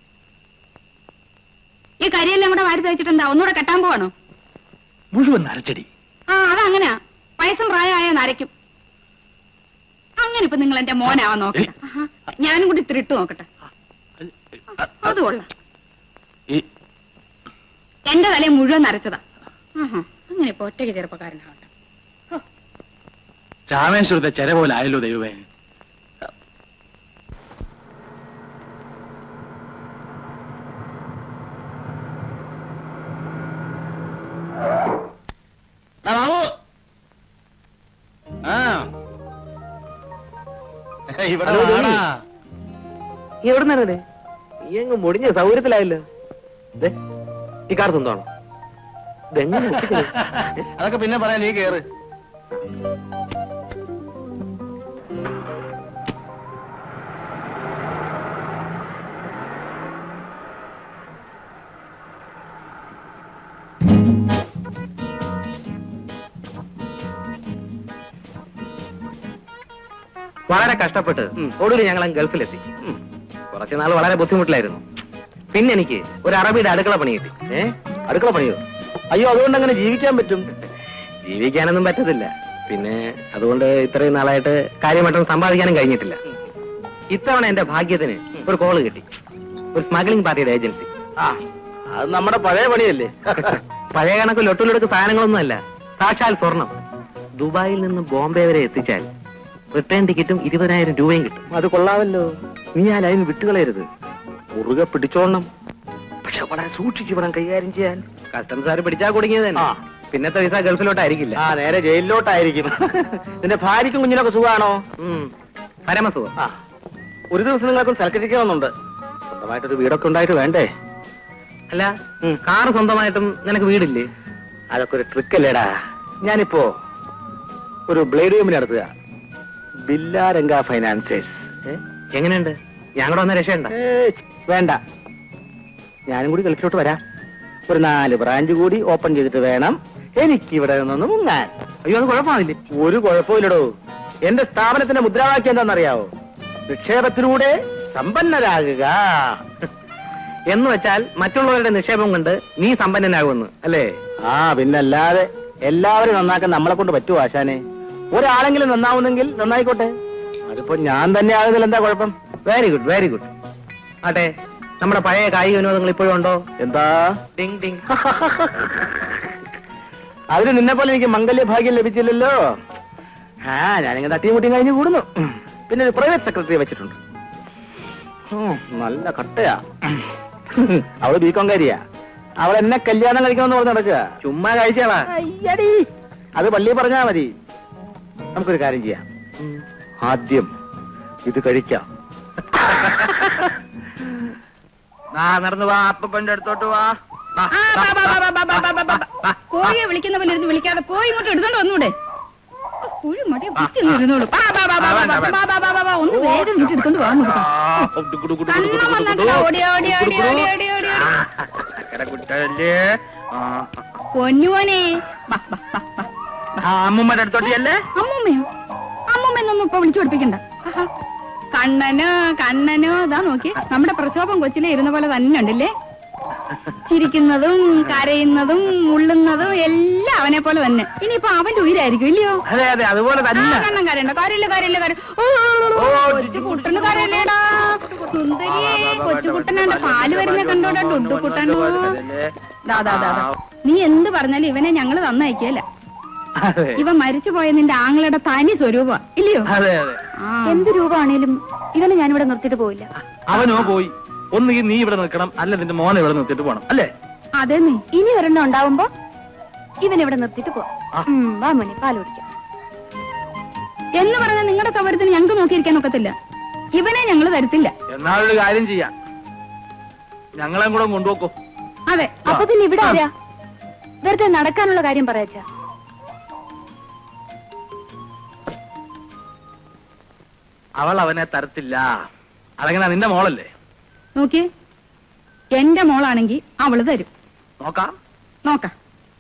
ഈ കരിയെല്ലാം കൂടെ വാരി തയ്ച്ചിട്ട് എന്താ ഒന്നുകൂടെ കെട്ടാൻ പോവാണോ മുഴുവൻ നരച്ചടി ആ അതങ്ങനെയാ വയസ്സും പ്രായമായ നരയ്ക്കും അങ്ങനെ ഇപ്പൊ നിങ്ങൾ എന്റെ മോനാവാൻ നോക്കട്ടെ ആഹാ. ഞാനും കൂടി ഇത്തിരി ഇട്ട് നോക്കട്ടെ അത് കൊള്ളാം ഈ എന്റെ തലയെ മുഴുവൻ നരച്ചതാ ആഹാ. അങ്ങനെ ഇപ്പൊ ഒറ്റയ്ക്ക് ചെറുപ്പക്കാരനാവട്ടെ ഹോ. രാമേശ്വരത്തെ ചെര പോലെ ആയല്ലോ ദൈവമേ ഇവിടെ ഹലോ, ജോണി. വാടാ. നീ എവിടെ നിന്നേ നീ അങ്ങ് മുടിഞ്ഞ സൗകര്യത്തിലായല്ലോ ദേ, ഈ കാർ സ്വന്തമാണോ ഇതെങ്ങനെ ഒപ്പിച്ചത്? അതൊക്കെ പിന്നെ പറയാൻ നീ കേറ് വളരെ കഷ്ടപ്പെട്ട് ഒടുവിൽ ഞങ്ങൾ അങ്ങ് ഗൾഫിലെത്തി കുറച്ചു നാൾ വളരെ ബുദ്ധിമുട്ടിലായിരുന്നു പിന്നെ എനിക്ക് ഒരു അറബിയുടെ അടുക്കള പണി കിട്ടി ഏ അടുക്കള പണിയോ അയ്യോ അതുകൊണ്ട് അങ്ങനെ ജീവിക്കാൻ പറ്റും ജീവിക്കാനൊന്നും പറ്റത്തില്ല പിന്നെ അതുകൊണ്ട് ഇത്രയും നാളായിട്ട് കാര്യമായിട്ടൊന്നും സമ്പാദിക്കാനും കഴിഞ്ഞിട്ടില്ല ഇത്തവണ എന്റെ ഭാഗ്യത്തിന് ഒരു കോള് കിട്ടി ഒരു സ്മഗ്ലിംഗ് പാർട്ടിയുടെ ഏജൻസി ആ അത് നമ്മുടെ പഴയ പണിയല്ലേ പഴയ കണക്ക് ലൊട്ടിലൊടുക്ക് സാധനങ്ങളൊന്നും അല്ല സാക്ഷാൽ സ്വർണം ദുബായിൽ നിന്ന് ബോംബെ വരെ എത്തിച്ചാൽ റിട്ടേൺ ടിക്കറ്റും ഇരുപതിനായിരം രൂപയും കിട്ടും അത് കൊള്ളാമല്ലോ നീ ആ ലൈൻ വിട്ടുകളയരുത് മുറുകെ പിടിച്ചോണം പക്ഷെ വളരെ സൂക്ഷിച്ച് വേണം കൈകാര്യം ചെയ്യാൻ കസ്റ്റംസുകാർ പിടിച്ചാൽ കുടുങ്ങിയത് തന്നെ പിന്നത്തെ വിസ ഗൾഫിലോട്ടായിരിക്കില്ല ആ നേരെ ജയിലിലോട്ടായിരിക്കും നിന്റെ ഭാര്യയ്ക്കും കുഞ്ഞിനൊക്കെ സുഖമാണോ ഉം. പരമസുഖം ആ ഒരു ദിവസം നിങ്ങൾക്കും സൽക്കരിക്കണമെന്നുണ്ട് സ്വന്തമായിട്ടൊരു വീടൊക്കെ ഉണ്ടായിട്ട് വേണ്ടേ അല്ല കാർ സ്വന്തമായിട്ടും നിനക്ക് വീടില്ലേ അതൊക്കെ ഒരു ട്രിക്കല്ലേടാ ഞാനിപ്പോ ഒരു ബ്ലേഡ് കമ്പനി നടത്തുക ബില്ലാരംഗ ഫൈനാൻസേഴ്സ് എങ്ങനെയുണ്ട് ഞങ്ങളുടെ വന്ന രക്ഷയുണ്ട വേണ്ട ഞാനും കൂടി ഗൾഫിലോട്ട് വരാം ഒരു നാല് ബ്രാഞ്ച് കൂടി ഓപ്പൺ ചെയ്തിട്ട് വേണം എനിക്ക് ഇവിടെ നിന്നൊന്ന് മുങ്ങാൻ അയ്യോ അത് കുഴപ്പമാവില്ലേ ഒരു കുഴപ്പമില്ലടോ എന്റെ സ്ഥാപനത്തിന്റെ മുദ്രാവാക്യം എന്താണെന്നറിയാവോ നിക്ഷേപത്തിലൂടെ സമ്പന്നരാകുക എന്ന് വെച്ചാൽ മറ്റുള്ളവരുടെ നിക്ഷേപം കൊണ്ട് നീ സമ്പന്നനാകുമെന്ന് അല്ലേ ആ പിന്നല്ലാതെ എല്ലാവരും നന്നാക്കാൻ നമ്മളെ കൊണ്ട് പറ്റുമോ ആശാനെ ഒരാളെങ്കിലും നന്നാവുന്നെങ്കിൽ നന്നായിക്കോട്ടെ അതിപ്പോ ഞാൻ തന്നെ ആകുന്നതിൽ എന്താ കുഴപ്പം വെരി ഗുഡ് വെരി ഗുഡ് ആട്ടെ നമ്മുടെ പഴയ കായിക വിനോദങ്ങൾ ഇപ്പോഴും ഉണ്ടോ എന്താ ഡിങ് ഡിങ് അതിന് നിന്നെ പോലെ എനിക്ക് മംഗല്യ ഭാഗ്യം ലഭിച്ചില്ലല്ലോ ആ ഞാനിങ്ങനെ തട്ടിയും മുട്ടിയും കഴിഞ്ഞ് കൂടുന്നു പിന്നെ ഒരു പ്രൈവറ്റ് സെക്രട്ടറി വെച്ചിട്ടുണ്ട് ഉം, നല്ല കട്ടയാ അവള് ബികോങ്കാരിയാ അവൾ എന്നെ കല്യാണം കഴിക്കണമെന്ന് പറഞ്ഞ് നടക്കുക ചുമ്മാ കഴിച്ചാളാ അയ്യടി അത് പള്ളി പറഞ്ഞാ മതി നമുക്കൊരു കാര്യം ചെയ്യാം ആദ്യം ഇത് കഴിക്കാം നടന്നു വാ അപ്പന്റെ അടുത്തോട്ട് വാ വാ, ആ, ബാ, ബാ, ബാ, ബാ, ബാ, ബാ, ബാ, ബാ, ബാ. വാ. കോഴിയെ വിളിക്കുന്ന പോലെ ഇരുന്ന് വിളിക്കാതെ പോയി ഇങ്ങോട്ട് എടുത്തോണ്ട് വന്നൂടെ കുഴി മടി കുത്തിയൊന്ന് ഇരുന്നോളൂ ബാ, ബാ, ബാ, ബാ, ബാ, ബാ, ബാ, ബാ, ബാ, ബാ, ബാ, ഒന്ന് വേഗം ഇങ്ങോട്ട് എടുത്തോണ്ട് വാ നമുക്ക് കണ്ണം വന്നിട്ടില്ല ഓടി ഓടി ഓടി ഓടി ഓടി ഓടി ഓടി കുട്ടല്ലേ പൊന്നുവനെ ബാ, ബാ, ബാ, ബാ. അമ്മൂമ്മയുടെ അടുത്തോട്ട് ചെല്ലേ അമ്മൂമ്മയോ അമ്മൂമ്മ എന്നൊന്നും ഇപ്പൊ വിളിച്ചു പഠിപ്പിക്കണ്ട ആഹാ. കണ്ണനോ കണ്ണനോ ഇതാ നോക്കി നമ്മുടെ പ്രക്ഷോഭം കൊച്ചിലെ ഇരുന്ന പോലെ തന്നെ ഉണ്ടല്ലേ ചിരിക്കുന്നതും കരയുന്നതും ഉള്ളുന്നതും എല്ലാം അവനെ പോലെ തന്നെ ഇനിയിപ്പോ അവന്റെ ഉയരായിരിക്കും ഇല്ലയോ അതെ അതെ അതുപോലെ ആ, തന്നെ കണ്ണം കരയണ്ട കരയില്ല കരയില്ല കര ഓ, കൊച്ചു കുട്ടന് കരയില്ലേടാ സുന്ദരിയെ കൊച്ചു കുട്ടനാണ്ട് പാല് വരുന്ന കണ്ടോടാ ഡുഡു കുട്ടനോ ദാ ദാ ദാ ദാ. നീ എന്ത് പറഞ്ഞാലും ഇവനെ ഞങ്ങള് തന്നയക്കല്ല അതെ ഇവൻ മരിച്ചുപോയ നിന്റെ ആങ്ങളുടെ തനി സ്വരൂപ ഇല്ലയോ അതെ അതെ എന്ത് രൂപമാണേലും ഇവനെ ഞാനിവിടെ നിർത്തിയിട്ട് പോയില്ല അവനോ പോയി ഒന്നുകിൽ നീ ഇവിടെ നിൽക്കണം അല്ല നിന്റെ മോനെ ഇവിടെ നിർത്തിയിട്ട് പോണം അല്ലേ അതെ നീ ഇനി ഒരെണ്ണം ഉണ്ടാവുമ്പോ ഇവൻ ഇവിടെ നിർത്തിയിട്ട് പോവാം ഉം, വാ മോനെ പാൽ കുടിക്കാം എന്ന് പറഞ്ഞ നിങ്ങളുടെ സൗകര്യത്തിന് ഞങ്ങൾക്ക് നോക്കിയിരിക്കാൻ ഒക്കത്തില്ല ഇവനെ ഞങ്ങൾ തരത്തില്ല എന്നാലൊരു കാര്യം ചെയ്യാം ഞങ്ങളെയും കൂടെ കൊണ്ടുപോക്കോ അതെ അപ്പൊ പിന്നെ ഇവിടെ ആരാ വെറുതെ നടക്കാനുള്ള കാര്യം പറയാച്ചാ അവൾ അവനെ തരത്തില്ല അതെങ്ങനെ നിന്റെ മോളല്ലേ നോക്കിയേ എന്റെ മോളാണെങ്കി അവള് തരും നോക്കാം നോക്കാം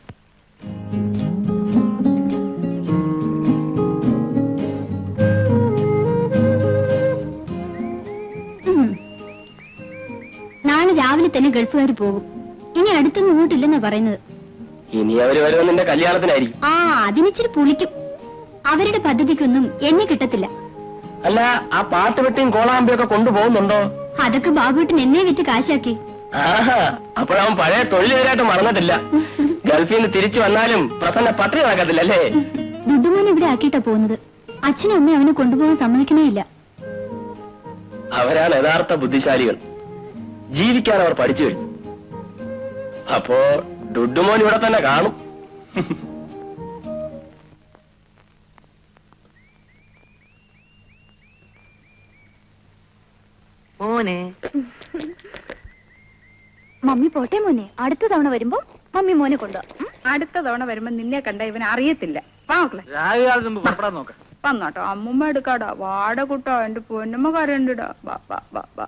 ഉം. നാളെ രാവിലെ തന്നെ ഗൾഫുകാർ പോകും ഇനി അടുത്തൊന്നും ഇങ്ങോട്ടില്ലെന്നാ പറയുന്നത് ഇനി അവര് വരുമെന്ന് നിന്റെ കല്യാണത്തിനായിരിക്കും ആ അതിനിച്ചിരി പുളിക്കും അവരുടെ പദ്ധതിക്കൊന്നും എന്നെ കിട്ടത്തില്ല അല്ല ആ പാട്ട് വെട്ടിയും കോളാമ്പിയും ഒക്കെ കൊണ്ടുപോകുന്നുണ്ടോ അതൊക്കെ ബാബുട്ടിന് എന്നെ വിറ്റ് കാശാക്കി ആഹാ അപ്പോഴവൻ പഴയ തൊഴിലുകാരായിട്ട് മറന്നിട്ടില്ല ഗൾഫിൽ നിന്ന് തിരിച്ചു വന്നാലും പ്രസന്ന പത്രി നടക്കത്തില്ല അല്ലേ ദുഡുമോൻ ഇവിടെ ആക്കിയിട്ടാ പോകുന്നത് അച്ഛനും അമ്മയും അവനെ കൊണ്ടുപോകാൻ സമ്മതിക്കണേ ഇല്ല അവരാണ് യഥാർത്ഥ ബുദ്ധിശാലികൾ ജീവിക്കാൻ അവർ പഠിച്ചു കഴിഞ്ഞു അപ്പോ ഡുഡുമോൻ ഇവിടെ തന്നെ കാണും മോനെ മമ്മി പോട്ടെ മോനെ അടുത്ത തവണ വരുമ്പോ മമ്മി മോനെ കൊണ്ടുപോവാ അടുത്ത തവണ വരുമ്പോ നിന്നെ കണ്ട ഇവൻ അറിയത്തില്ല വാ മക്കളെ രാഹുകാലത്ത് മുമ്പ് പുറപ്പെടാൻ നോക്കാം വന്നോട്ടോ അമ്മുമ്മ എടുക്കാടാ വാട കുട്ടോ എന്റെ പൊന്നമ്മ കരണ്ടിടാ വാ വാ വാ വാ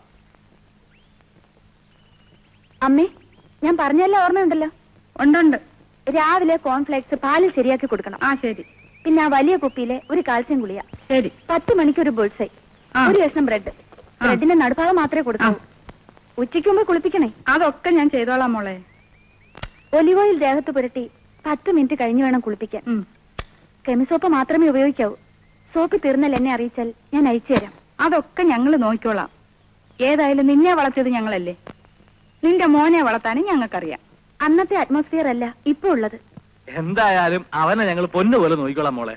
അമ്മേ ഞാൻ പറഞ്ഞല്ലോ ഓർമ്മയുണ്ടല്ലോ ഉണ്ടുണ്ട് രാവിലെ കോൺഫ്ലെക്സ് പാലിൽ ശരിയാക്കി കൊടുക്കണം ആ ശരി പിന്നെ ആ വലിയ കുപ്പിയിലെ ഒരു കാൽസ്യം ഗുളിയ ശരി പത്ത് മണിക്ക് ഒരു ബുൾസൈ ആ. ഒരു കഷ്ണം ബ്രെഡ് ആ. ബ്രെഡിന്റെ നടുഭാഗം മാത്രമേ കൊടുക്കൂ ഉച്ചയ്ക്ക് മുമ്പ് കുളിപ്പിക്കണേ അതൊക്കെ ഞാൻ ചെയ്തോളാം മോളെ ഒലിവ് ഓയിൽ ദേഹത്ത് പുരട്ടി പത്ത് മിനിറ്റ് കഴിഞ്ഞ് വേണം കുളിപ്പിക്കാൻ ഉം. കെമിസോപ്പ് മാത്രമേ ഉപയോഗിക്കാവൂ സോപ്പ് തീർന്നാൽ എന്നെ അറിയിച്ചാൽ ഞാൻ അയച്ചു തരാം അതൊക്കെ ഞങ്ങൾ നോക്കിക്കോളാം ഏതായാലും നിന്നെ വളർത്തിയത് ഞങ്ങളല്ലേ നിന്റെ മോനെ വളർത്താനും ഞങ്ങൾക്കറിയാം അന്നത്തെ അറ്റ്മോസ്ഫിയർ അല്ല ഇപ്പൊ ഉള്ളത് എന്തായാലും അവനെ ഞങ്ങൾ പൊന്നു പോലെ നോക്കിക്കോളാം മോളെ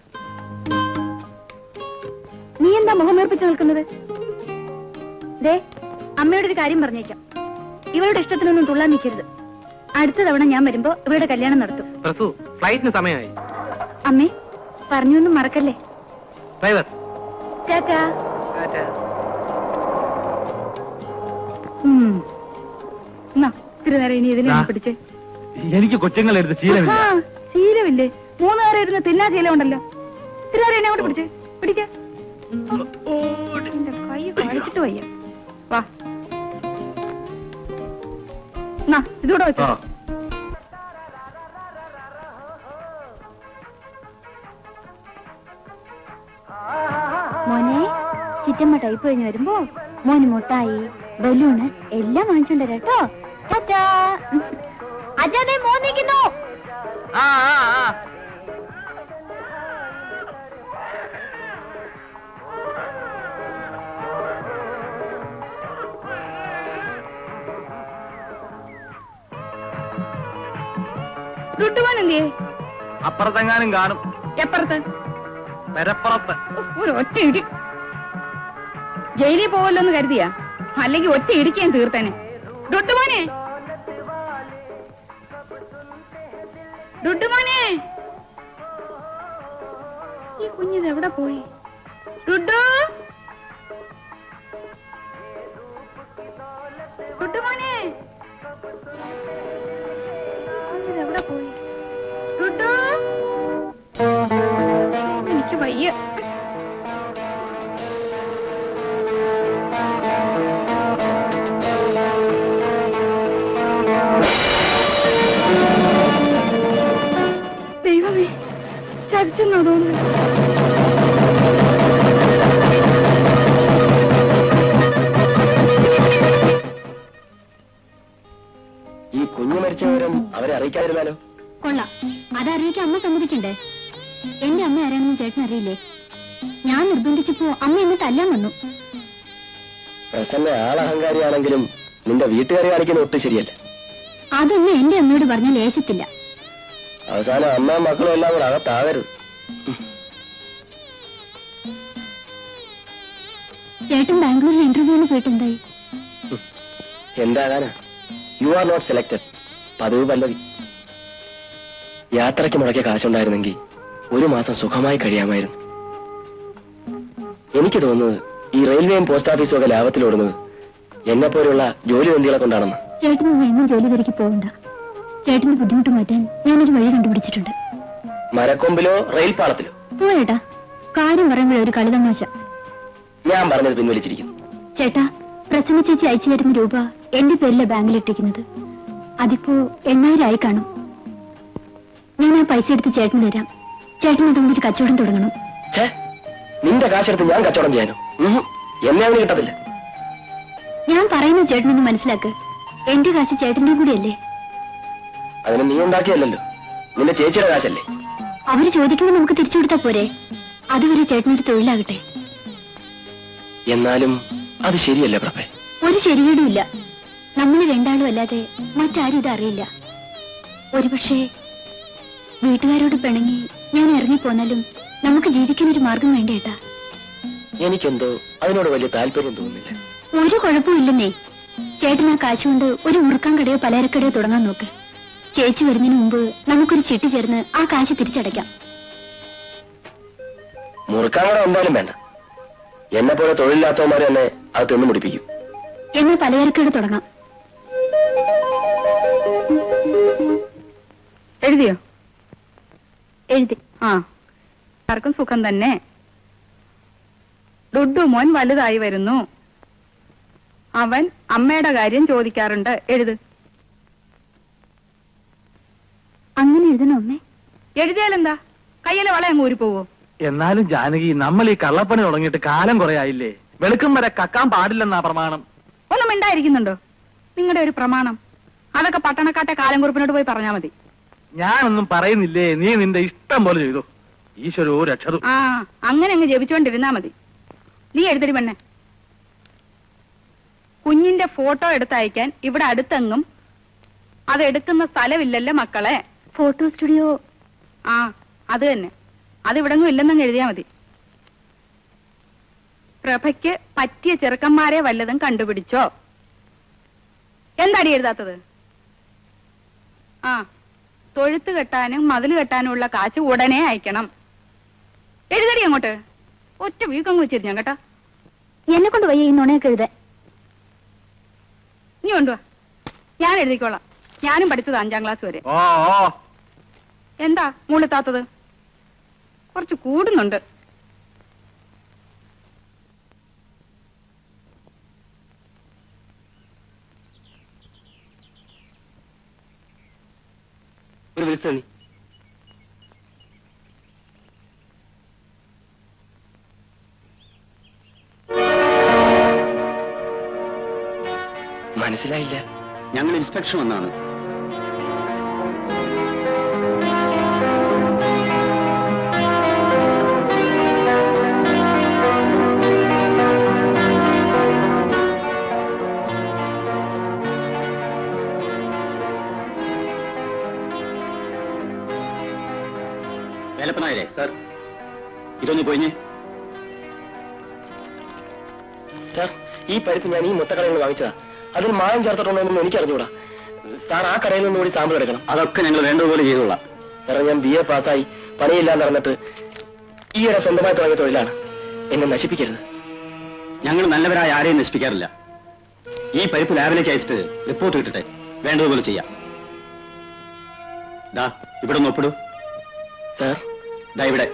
നീ എന്താ മുഖമേർപ്പിച്ച് നിൽക്കുന്നത് ദേ അമ്മയോടൊരു കാര്യം പറഞ്ഞേക്കാം ഇവളുടെ ഇഷ്ടത്തിനൊന്നും തുള്ളാൻ നിൽക്കരുത് അടുത്ത തവണ ഞാൻ വരുമ്പോ ഇവരുടെ കല്യാണം നടത്തും പ്രസു ഫ്ലൈറ്റിന് സമയമായി അമ്മേ പറഞ്ഞൊന്നും മറക്കല്ലേ ഡ്രൈവർ ടാറ്റാ ഉം. എന്നാ ഇത്തിരി നേരം ഇനി ഇതിനെ ദാ. പിടിച്ചേ എനിക്ക് കൊച്ചുങ്ങളെടുത്ത് ശീലമില്ല ആ, ശീലമില്ലേ മൂന്ന് നേരം ഇരുന്ന് തിന്നാ ശീലമുണ്ടല്ലോ ഇത്തിരി നേരം എന്നെ കൊണ്ട് പിടിച്ചേ പിടിക്ക എന്റെ കൈ കാണിച്ചിട്ട് വയ്യ വാ എന്നാ ഇതൂടെ വെച്ചോ ആ. മോനെ ചിറ്റമ്മ ടൈപ്പ് കഴിഞ്ഞ് വരുമ്പോ മോന് മുട്ടായി ബലൂണ് എല്ലാം വാങ്ങിച്ചോണ്ട് വരാം കേട്ടോ ടാറ്റാ അജാതെ മോൻ നിൽക്കുന്നു ആ ആ ആ ടുട്ടുവാൻ എന്തിയേ അപ്പുറത്തെങ്ങാനും കാണും എപ്പുറത്ത് പെരപ്പുറത്ത് ഉഫ്, ഒരു ഒറ്റ ഇടി ജയിലിൽ പോവല്ലോ എന്ന് കരുതിയാ അല്ലെങ്കിൽ ഒറ്റ ഇടിക്കാൻ തീർത്തേനെ ടുട്ടുമോനെ ടുട്ടുമോനെ ഈ കുഞ്ഞിത് എവിടെ പോയി ടുഡു ടുട്ടുമോനെ കുഞ്ഞിത് എവിടെ പോയി ടുഡു എനിക്ക് വയ്യ ദൈവമേ ചതിച്ചെന്നോ തോന്നുന്നു ഈ കുഞ്ഞു മരിച്ച വിവരം അവരെ അറിയിക്കാതിരുന്നാലോ കൊള്ളാം അതറിയിക്കാൻ അമ്മ സമ്മതിക്കണ്ടേ എന്റെ അമ്മ ആരാണെന്ന് ചേട്ടൻ അറിയില്ലേ ഞാൻ നിർബന്ധിച്ചപ്പോ അമ്മ എന്നെ തല്ലാൻ വന്നു പ്രസന്ന ആളഹങ്കാരിയാണെങ്കിലും നിന്റെ വീട്ടുകാരെ കാണിക്കുന്ന ഒട്ടും ശരിയല്ല അതൊന്നും എന്റെ അമ്മയോട് പറഞ്ഞ ലേശത്തില്ല അവസാനം അമ്മയും മക്കളും എല്ലാം കൂടെ അകത്താകരുത് ചേട്ടൻ ബാംഗ്ലൂരിൽ ഇന്റർവ്യൂവിന് പോയിട്ടുണ്ടായി എന്താകാനാ യു ആർ നോട്ട് സെലക്ടഡ് പതിവ് പല്ലവി യാത്രയ്ക്ക് മുടക്കിയ കാശുണ്ടായിരുന്നെങ്കിൽ ഒരു മാസം സുഖമായി കഴിയാമായിരുന്നു എനിക്ക് തോന്നുന്നത് ഈ റെയിൽവേയും പോസ്റ്റ് ഓഫീസും ഒക്കെ ലാഭത്തിലോടുന്നത് എന്നെ പോലെയുള്ള ജോലി ബന്ധികളെ കൊണ്ടാണെന്ന് ചേട്ടൻ ഇനി എങ്ങും ജോലി തിരക്കി പോകണ്ട ചേട്ടന്റെ ബുദ്ധിമുട്ട് മാറ്റാൻ ഞാനൊരു വഴി കണ്ടുപിടിച്ചിട്ടുണ്ട് മരക്കൊമ്പിലോ റെയിൽ പാളത്തിലോ പോയേട്ടാ കാര്യം പറയുമ്പോഴേ ഒരു കളിതമാശ ഞാൻ പറഞ്ഞത് പിൻവലിച്ചിരിക്കുന്നു ചേട്ടാ പ്രസന്ന ചേച്ചി അയച്ചു തരുന്ന രൂപ എന്റെ പേരിലെ ബാങ്കിൽ ഇട്ടിരിക്കുന്നത് അതിപ്പോ എണ്ണായിരം ആയി കാണും ഞാൻ ആ പൈസ എടുത്ത് ചേട്ടന് തരാം ചേട്ടൻ അതുകൊണ്ട് ഒരു കച്ചവടം തുടങ്ങണം ഛേ നിന്റെ കാശെടുത്ത് ഞാൻ കച്ചവടം ചെയ്യാനോ ഉഹും. എന്നെ അവന് കിട്ടത്തില്ല ഞാൻ പറയുന്നത് ചേട്ടനൊന്ന് മനസ്സിലാക്ക് എന്റെ കാശ് ചേട്ടന്റെ കൂടിയല്ലേ അതിന് നീ ഉണ്ടാക്കിയല്ലോ നിന്റെ ചേച്ചിയുടെ കാശല്ലേ അവര് ചോദിക്കുമ്പോൾ നമുക്ക് തിരിച്ചു കൊടുത്താ പോരെ അതുവരെ ചേട്ടനൊരു തൊഴിലാകട്ടെ എന്നാലും അത് ശരിയല്ലേ പ്രഭേ ഒരു ശരികേടും ഇല്ല നമ്മൾ രണ്ടാളും അല്ലാതെ മറ്റാരും ഇത് അറിയില്ല ഒരുപക്ഷെ വീട്ടുകാരോട് പിണങ്ങി ഞാൻ ഇറങ്ങിപ്പോന്നാലും നമുക്ക് ജീവിക്കാൻ ഒരു മാർഗം വേണ്ടേട്ടാ എനിക്കെന്തോ അതിനോട് വലിയ താല്പര്യം തോന്നുന്നില്ല ഒരു കുഴപ്പമില്ലെന്നേ ചേട്ടൻ ആ കാശ് കൊണ്ട് ഒരു മുറുക്കാൻ കടയോ പലചരക്കടയോ തുടങ്ങാൻ നോക്ക് ചേച്ചി വരുന്നതിന് മുമ്പ് നമുക്കൊരു ചിട്ടി ചേർന്ന് ആ കാശ് തിരിച്ചടയ്ക്കാം മുറുക്കാൻ കൂടെ എന്തായാലും വേണ്ട എന്നെ പോലെ തൊഴിലില്ലാത്തവന്മാരെ എന്നെ അത് തിന്നു മുടിപ്പിക്കും എന്നാൽ പലചരക്കട തുടങ്ങാം എഴുതിയോ എഴുതി ആ ആർക്കും സുഖം തന്നെ ഡുഡു മോൻ വലുതായി വരുന്നു അവൻ അമ്മയുടെ കാര്യം ചോദിക്കാറുണ്ട് എഴുത് അങ്ങനെ എഴുതണോ അമ്മേ എഴുതിയാലെന്താ കയ്യിലെ വള അങ്ങ് ഊരി പോവോ എന്നാലും ജാനകി നമ്മൾ ഈ കള്ളപ്പണി തുടങ്ങിയിട്ട് കാലം കുറെ ആയില്ലേ വെളുക്കും വരെ കക്കാൻ പാടില്ലെന്നാ പ്രമാണം ഒന്നും മിണ്ടായിരിക്കുന്നുണ്ടോ നിങ്ങളുടെ ഒരു പ്രമാണം അതൊക്കെ പട്ടണക്കാട്ടെ കാലം കുറിപ്പിനോട് പോയി പറഞ്ഞാ മതി ഞാനൊന്നും പറയുന്നില്ലേ നീ നിന്റെ ഇഷ്ടം പോലെ ചെയ്തു ഈശ്വരോ രക്ഷതു ആ അങ്ങനെ അങ്ങ് ജപിച്ചോണ്ടിരുന്നാ മതി നീ എഴുതടി പെണ്ണെ കുഞ്ഞിന്റെ ഫോട്ടോ എടുത്തയക്കാൻ ഇവിടെ അടുത്തെങ്ങും അത് എടുക്കുന്ന സ്ഥലമില്ലല്ലോ മക്കളെ ഫോട്ടോ സ്റ്റുഡിയോ ആ അത് തന്നെ അത് ഇവിടെങ്ങും ഇല്ലെന്നങ്ങ് എഴുതിയാ മതി പ്രഭയ്ക്ക് പറ്റിയ ചെറുക്കന്മാരെ വല്ലതും കണ്ടുപിടിച്ചോ എന്താടി എഴുതാത്തത് ആ തൊഴുത്ത് കെട്ടാനും മതിൽ കെട്ടാനും ഉള്ള കാശ് ഉടനെ അയക്കണം എഴുതടി അങ്ങോട്ട് ഒറ്റ വീക്കങ്ങ് വെച്ചിരുന്നു കേട്ടോ എന്നെ കൊണ്ട് വയ്യ ഈ നുണയൊക്കെ എഴുതാൻ നീ കൊണ്ടുവാ ഞാൻ എഴുതിക്കോളാം ഞാനും പഠിച്ചത് അഞ്ചാം ക്ലാസ് വരെ ഓ ഓ എന്താ മൂളെത്താത്തത് കുറച്ച് കൂടുന്നുണ്ട് ഒരു വിളിച്ചു നീ മനസ്സിലായില്ല ഞങ്ങൾ ഇൻസ്പെക്ഷൻ വന്നാണ് വേലപ്പനായല്ലേ സാർ ഇതൊന്ന് പോയിഞ്ഞേ സാർ ഈ പരിപ്പ് ഞാൻ ഈ മൊത്തക്കടയിൽ നിന്ന് വാങ്ങിച്ചതാ അതിൽ മായം ചേർത്തിട്ടുണ്ടോ എന്ന് എനിക്ക് അറിഞ്ഞൂടാ സാർ ആ കടയിൽ നിന്ന് കൂടി സാമ്പിൾ എടുക്കണം അതൊക്കെ ഞങ്ങൾ വേണ്ടതുപോലെ ചെയ്തോളാം കാരണം ഞാൻ ബി എ പാസ്സായി പണിയില്ലാന്ന് പറഞ്ഞിട്ട് ഈയിടെ സ്വന്തമായി തുടങ്ങിയ തൊഴിലാണ് എന്നെ നശിപ്പിക്കരുത് ഞങ്ങൾ നല്ലവരായ ആരെയും നശിപ്പിക്കാറില്ല ഈ പരിപ്പ് ലാബിലേക്ക് അയച്ചിട്ട് റിപ്പോർട്ട് കിട്ടട്ടെ വേണ്ടതുപോലെ ചെയ്യാം ദാ ഇവിടെ ഒന്ന് ഒപ്പിടൂ സാർ ദാ ഇവിടെ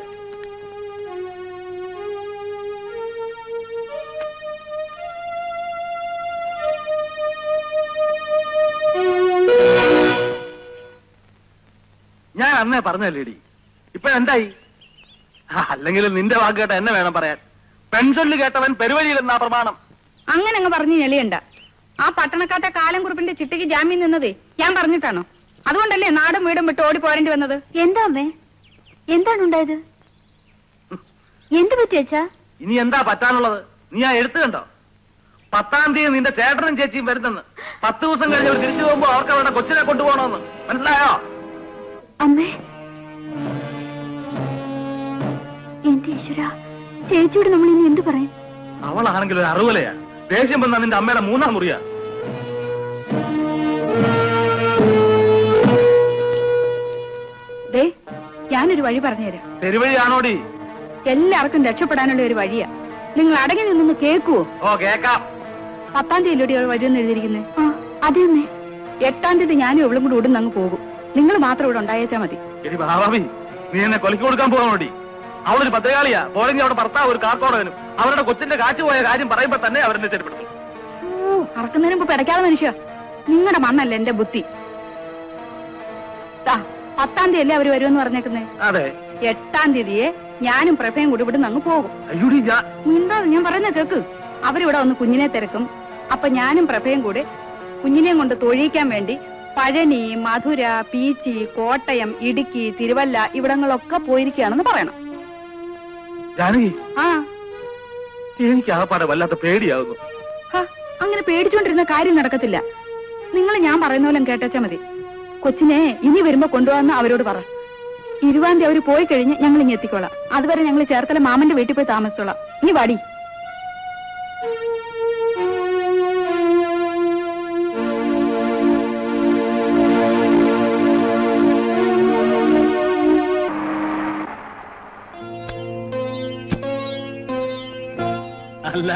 ഞാൻ അന്നേ പറഞ്ഞല്ലേടി ഇപ്പോഴെന്തായി ആ, അല്ലെങ്കിലും നിന്റെ വാക്ക് കേട്ട എന്നെ വേണം പറയാൻ പെൺചൊല്ല് കേട്ടവൻ പെരുവഴിയിലെന്നാ പ്രമാണം അങ്ങനെ അങ്ങ് പറഞ്ഞു ഞെളിയണ്ട ആ പട്ടണക്കാട്ടെ കാലം കുറിപ്പിന്റെ ചിട്ടയ്ക്ക് ജാമ്യം നിന്നതേ ഞാൻ പറഞ്ഞിട്ടാണോ അതുകൊണ്ടല്ലേ നാടും വീടും വിട്ട് ഓടി പോരേണ്ടി വന്നത് എന്താ അമ്മേ എന്താണ് ഉണ്ടായത് എന്ത് പറ്റിയച്ചാ ഇനി എന്താ പറ്റാനുള്ളത് നീ ആ എഴുത്ത് കണ്ടോ പത്താം തീയതി നിന്റെ ചേട്ടനും ചേച്ചിയും വരുന്നെന്ന് പത്ത് ദിവസം കഴിഞ്ഞ് അവർ തിരിച്ചു പോകുമ്പോ അവർക്ക് അവരുടെ കൊച്ചിനെ കൊണ്ടുപോകണമെന്ന് മനസ്സിലായോ അമ്മേ എന്റെ ഈശ്വര ചേച്ചിയോട് നമ്മൾ ഇനി എന്ത് പറയും അവളാണെങ്കിൽ ഒരു അറുവലയാ ദേഷ്യം വന്ന നിന്റെ അമ്മയുടെ മൂന്നാം മുറിയാ ദേ ഞാനൊരു വഴി പറഞ്ഞുതരാം പെരുവഴിയാണോടി എല്ലാവർക്കും രക്ഷപ്പെടാനുള്ള ഒരു വഴിയാ നിങ്ങൾ അടങ്ങി നിന്നൊന്ന് കേൾക്കുവോ ഓ കേക്കാം പത്താം തീയതി വഴിയൊന്നും എഴുതിയിരിക്കുന്നത് ആ അതെ അമ്മേ എട്ടാം തീയതി ഞാനും ഇവളും കൂടി ഉടൻ അങ്ങ് പോകും നിങ്ങൾ മാത്രം ഇവിടെ ഉണ്ടായേച്ചാ മതി എടി ഭാവാമി നീ എന്നെ കൊലക്ക് കൊടുക്കാൻ പോകാനോടി അവളൊരു ഭദ്രകാളിയാ പോരെങ്കിൽ അവിടെ ഭർത്താവ് ഒരു കാക്കോടവനും അവരുടെ കൊച്ചിന്റെ കാറ്റ് പോയ കാര്യം പറയുമ്പോ തന്നെ അവരെന്നെ ചെരുപ്പെടുത്തും അറക്കുന്നതിന് മുമ്പ് പിടയ്ക്കാതെ മനുഷ്യ നിങ്ങളുടെ മണ്ണല്ല എന്റെ ബുദ്ധി ദാ, പത്താം തീയതി അല്ലേ അവര് വരുമെന്ന് പറഞ്ഞേക്കുന്നേ അതെ എട്ടാം തീയതിയെ ഞാനും പ്രഭയും കൂടി ഇവിടുന്ന് അങ്ങ് പോകും അയ്യോടി ഞാൻ എന്താ ഞാൻ പറയുന്ന കേക്ക് അവരിവിടെ വന്ന് കുഞ്ഞിനെ തിരക്കും അപ്പൊ ഞാനും പ്രഭയും കൂടെ കുഞ്ഞിനെയും കൊണ്ട് തൊഴിയിക്കാൻ വേണ്ടി പഴനി മധുര പീച്ചി കോട്ടയം ഇടുക്കി തിരുവല്ല ഇവിടങ്ങളൊക്കെ പോയിരിക്കുകയാണെന്ന് പറയണം ജാനകി ആ എനിക്ക് ആപ്പാടെ വല്ലാത്ത പേടിയാവുന്നു ഹ, അങ്ങനെ പേടിച്ചോണ്ടിരുന്ന കാര്യം നടക്കത്തില്ല നിങ്ങൾ ഞാൻ പറയുന്ന പോലെ കേട്ടാച്ചാ മതി കൊച്ചിനെ ഇനി വരുമ്പോ കൊണ്ടുപോകാന്ന് അവരോട് പറ ഇരുപതാം തീയതി അവര് പോയി കഴിഞ്ഞ് ഞങ്ങൾ ഇനി എത്തിക്കോളാം അതുവരെ ഞങ്ങൾ ചേർത്തല മാമന്റെ വീട്ടിൽ പോയി താമസിച്ചോളാം നീ വാടി അല്ല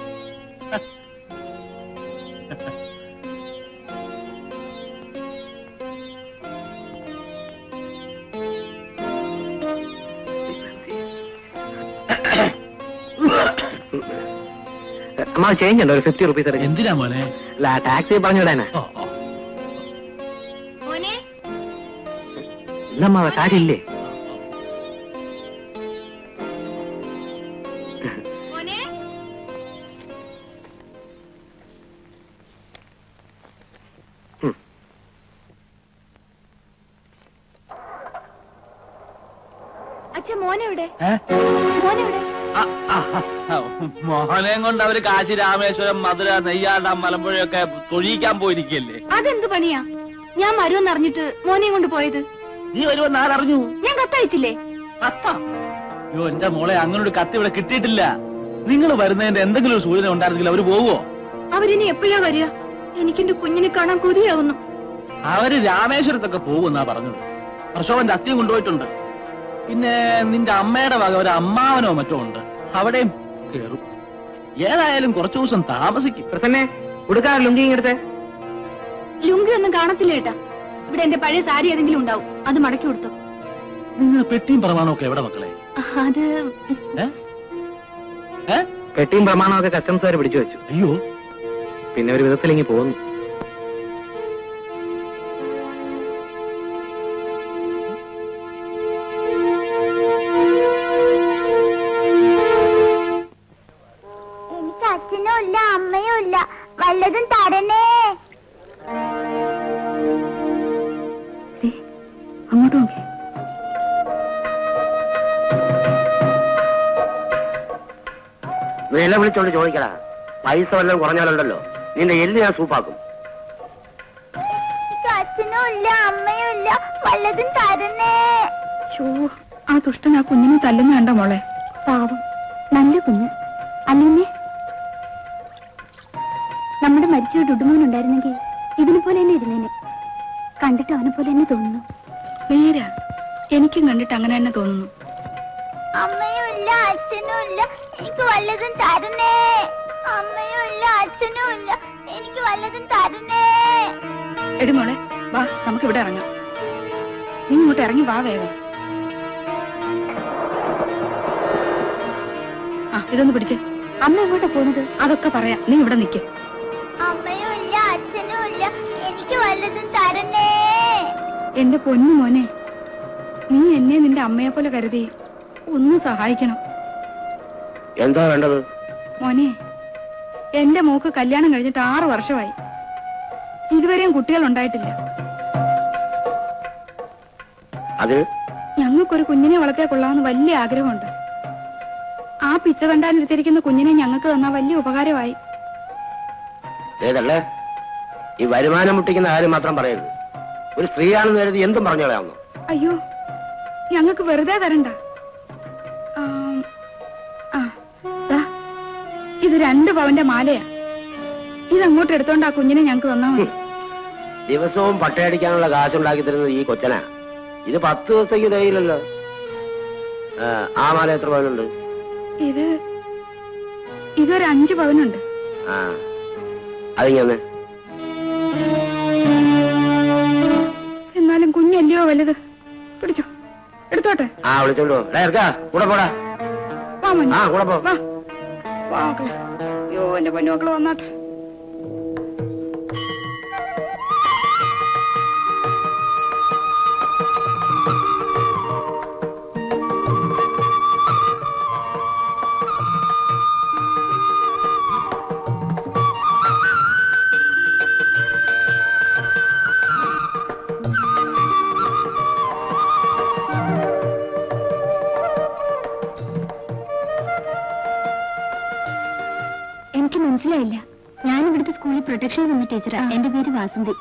അമ്മ ചേഞ്ച് ഉണ്ടോ ഒരു ഫിഫ്റ്റി റുപ്പീസ് എടുക്കും എന്തിനാ മോനെ അല്ല ടാക്സി പറഞ്ഞു വിടാനാ ഓ, ഓ. ഇല്ലമ്മ കാശില്ലേ അച്ഛൻ മോനെവിടെ ഏ? മോനെവിടെ ആ, ആ, ആ, മോഹനെയും കൊണ്ട് അവര് കാശി രാമേശ്വരം മധുര നെയ്യാണ്ട മലമ്പുഴയൊക്കെ തൊഴിയിക്കാൻ പോയിരിക്കല്ലേ അതെന്ത് പണിയാ ഞാൻ വരുമെന്ന് അറിഞ്ഞിട്ട് മോനെയും കൊണ്ട് പോയത് നീ വരുമെന്ന് ആരറിഞ്ഞു ഞാൻ കത്തയച്ചില്ലേ കത്ത അയ്യോ എന്റെ മോളെ അങ്ങനെ ഒരു കത്ത് ഇവിടെ കിട്ടിയിട്ടില്ല നിങ്ങൾ വരുന്നതിന്റെ എന്തെങ്കിലും ഒരു സൂചന ഉണ്ടായിരുന്നെങ്കിൽ അവര് പോവോ അവരിനി എപ്പോഴാ വരിക എനിക്കെന്റെ കുഞ്ഞിനെ കാണാൻ കൊതിയാവുന്നു അവര് രാമേശ്വരത്തൊക്കെ പോകുമെന്നാ പറഞ്ഞത് പ്രശോഭന്റെ അസ്ഥിയും കൊണ്ടുപോയിട്ടുണ്ട് പിന്നെ നിന്റെ അമ്മയുടെ വക ഒരു അമ്മാവനോ മറ്റോ ഉണ്ട് അവിടെയും കേറും ഏതായാലും കുറച്ചു ദിവസം താമസിക്കും പ്രസന്നെ ഉടുക്കാ ലുങ്കി ഇങ്ങടുത്തെ ലുങ്കി ഒന്നും കാണത്തില്ല ഏട്ടാ ഇവിടെ എന്റെ പഴയ സാരി ഏതെങ്കിലും ഉണ്ടാവും അത് മടക്കി കൊടുത്തോ നിങ്ങൾ പെട്ടിയും പ്രമാണവും ഒക്കെ എവിടെ മക്കളെ അത് ഏ? ഏ? പെട്ടിയും പ്രമാണമൊക്കെ കസ്റ്റംസുകാർ പിടിച്ചു വെച്ചു അയ്യോ പിന്നെ ഒരു വിധത്തിൽ ഇങ്ങി പോകുന്നു എനിക്ക് അച്ഛനും ഇല്ല അമ്മയും ഇല്ല വല്ലതും തരണേ അങ്ങോട്ട് നോക്കി വില വിളിച്ചോണ്ട് ചോദിക്കടാ പൈസ വല്ലതും കുറഞ്ഞാലുണ്ടല്ലോ നിന്റെ എല്ല് ഞാൻ സൂപ്പാക്കും എനിക്ക് അച്ഛനും ഇല്ല അമ്മയും ഇല്ല വല്ലതും തരണേ ഷോ ആ ദുഷ്ടൻ ആ കുഞ്ഞിനെ തല്ലുന്ന കണ്ട മോളെ പാവം നല്ല കുഞ്ഞ് അല്ലേ നമ്മുടെ മരിച്ച ഡുഡുമോൻ ഉണ്ടായിരുന്നെങ്കിൽ ഇതിനെ പോലെ തന്നെ ഇരുന്നേനെ കണ്ടിട്ട് അവനെ പോലെ തന്നെ തോന്നുന്നു നേരാ എനിക്കും കണ്ടിട്ട് അങ്ങനെ തന്നെ തോന്നുന്നു അമ്മയും ഇല്ല അച്ഛനും ഇല്ല എനിക്ക് വല്ലതും തരണേ അമ്മയും ഇല്ല അച്ഛനും ഇല്ല എനിക്ക് വല്ലതും തരണേ എടി മോളെ വാ നമുക്ക് ഇവിടെ ഇറങ്ങാം നീ ഇങ്ങോട്ട് ഇറങ്ങി വാ വേഗം ആ ഇതൊന്ന് പിടിച്ച് അമ്മ എങ്ങോട്ടാ പോണത് അതൊക്കെ പറയാം നീ ഇവിടെ നിൽക്ക് അമ്മയും ഇല്ല അച്ഛനും ഇല്ല എനിക്ക് വല്ലതും തരണേ എന്റെ പൊന്നു മോനെ നീ എന്നെ നിന്റെ അമ്മയെ പോലെ കരുതി ഒന്ന് സഹായിക്കണം എന്താ വേണ്ടത് മോനെ എന്റെ മോക്ക് കല്യാണം കഴിഞ്ഞിട്ട് ആറു വർഷമായി ഇതുവരെയും കുട്ടികൾ ഉണ്ടായിട്ടില്ല അത് ഞങ്ങൾക്കൊരു കുഞ്ഞിനെ വളർത്തിയാൽ കൊള്ളാമെന്ന് വലിയ ആഗ്രഹമുണ്ട് ആ പിച്ച കണ്ടാനിരുത്തിരിക്കുന്ന കുഞ്ഞിനെ ഞങ്ങൾക്ക് തന്നാ വലിയ ഉപകാരമായി ഏതല്ലേ ഈ വരുമാനം മുട്ടിക്കുന്ന കാര്യം മാത്രം പറയരുത് ഒരു സ്ത്രീയാണെന്ന് കരുതി എന്തും പറഞ്ഞു കളയാവുന്നു അയ്യോ ഞങ്ങൾക്ക് വെറുതെ തരണ്ട ആം, ആ ദാ, ഇത് രണ്ട് പവന്റെ മാലയാ ഇതങ്ങോട്ട് എടുത്തോണ്ട് ആ കുഞ്ഞിനെ ഞങ്ങൾക്ക് തന്നാ മതി ദിവസവും പട്ടയടിക്കാനുള്ള കാശുണ്ടാക്കി തരുന്നത് ഈ കൊച്ചനാ ഇത് പത്ത് ദിവസത്തേക്ക് തികയില്ലല്ലോ ആ, ആ മാല എത്ര പവനുണ്ട് ഇത് ഇതൊരു അഞ്ചു പവനുണ്ട് ആ അതിങ്ങനെ എന്നാലും കുഞ്ഞല്ലയോ വലുത് പിടിച്ചോ എടുത്തോട്ടെ ആ വിളിച്ചോണ്ടോ എടാ ഇറക്കാ കൂടെ പോടാ വാ മോനെ ആ കൂടെ പോ വാ വാ മക്കളെ അയ്യോ എന്റെ പൊന്നു മക്കളെ വന്നാട്ടെ എനിക്ക് മനസ്സിലായില്ല ഞാൻ ഇവിടുത്തെ സ്കൂളിൽ പ്രൊട്ടക്ഷൻ വന്ന ടീച്ചറാ എന്റെ പേര് വാസന്തി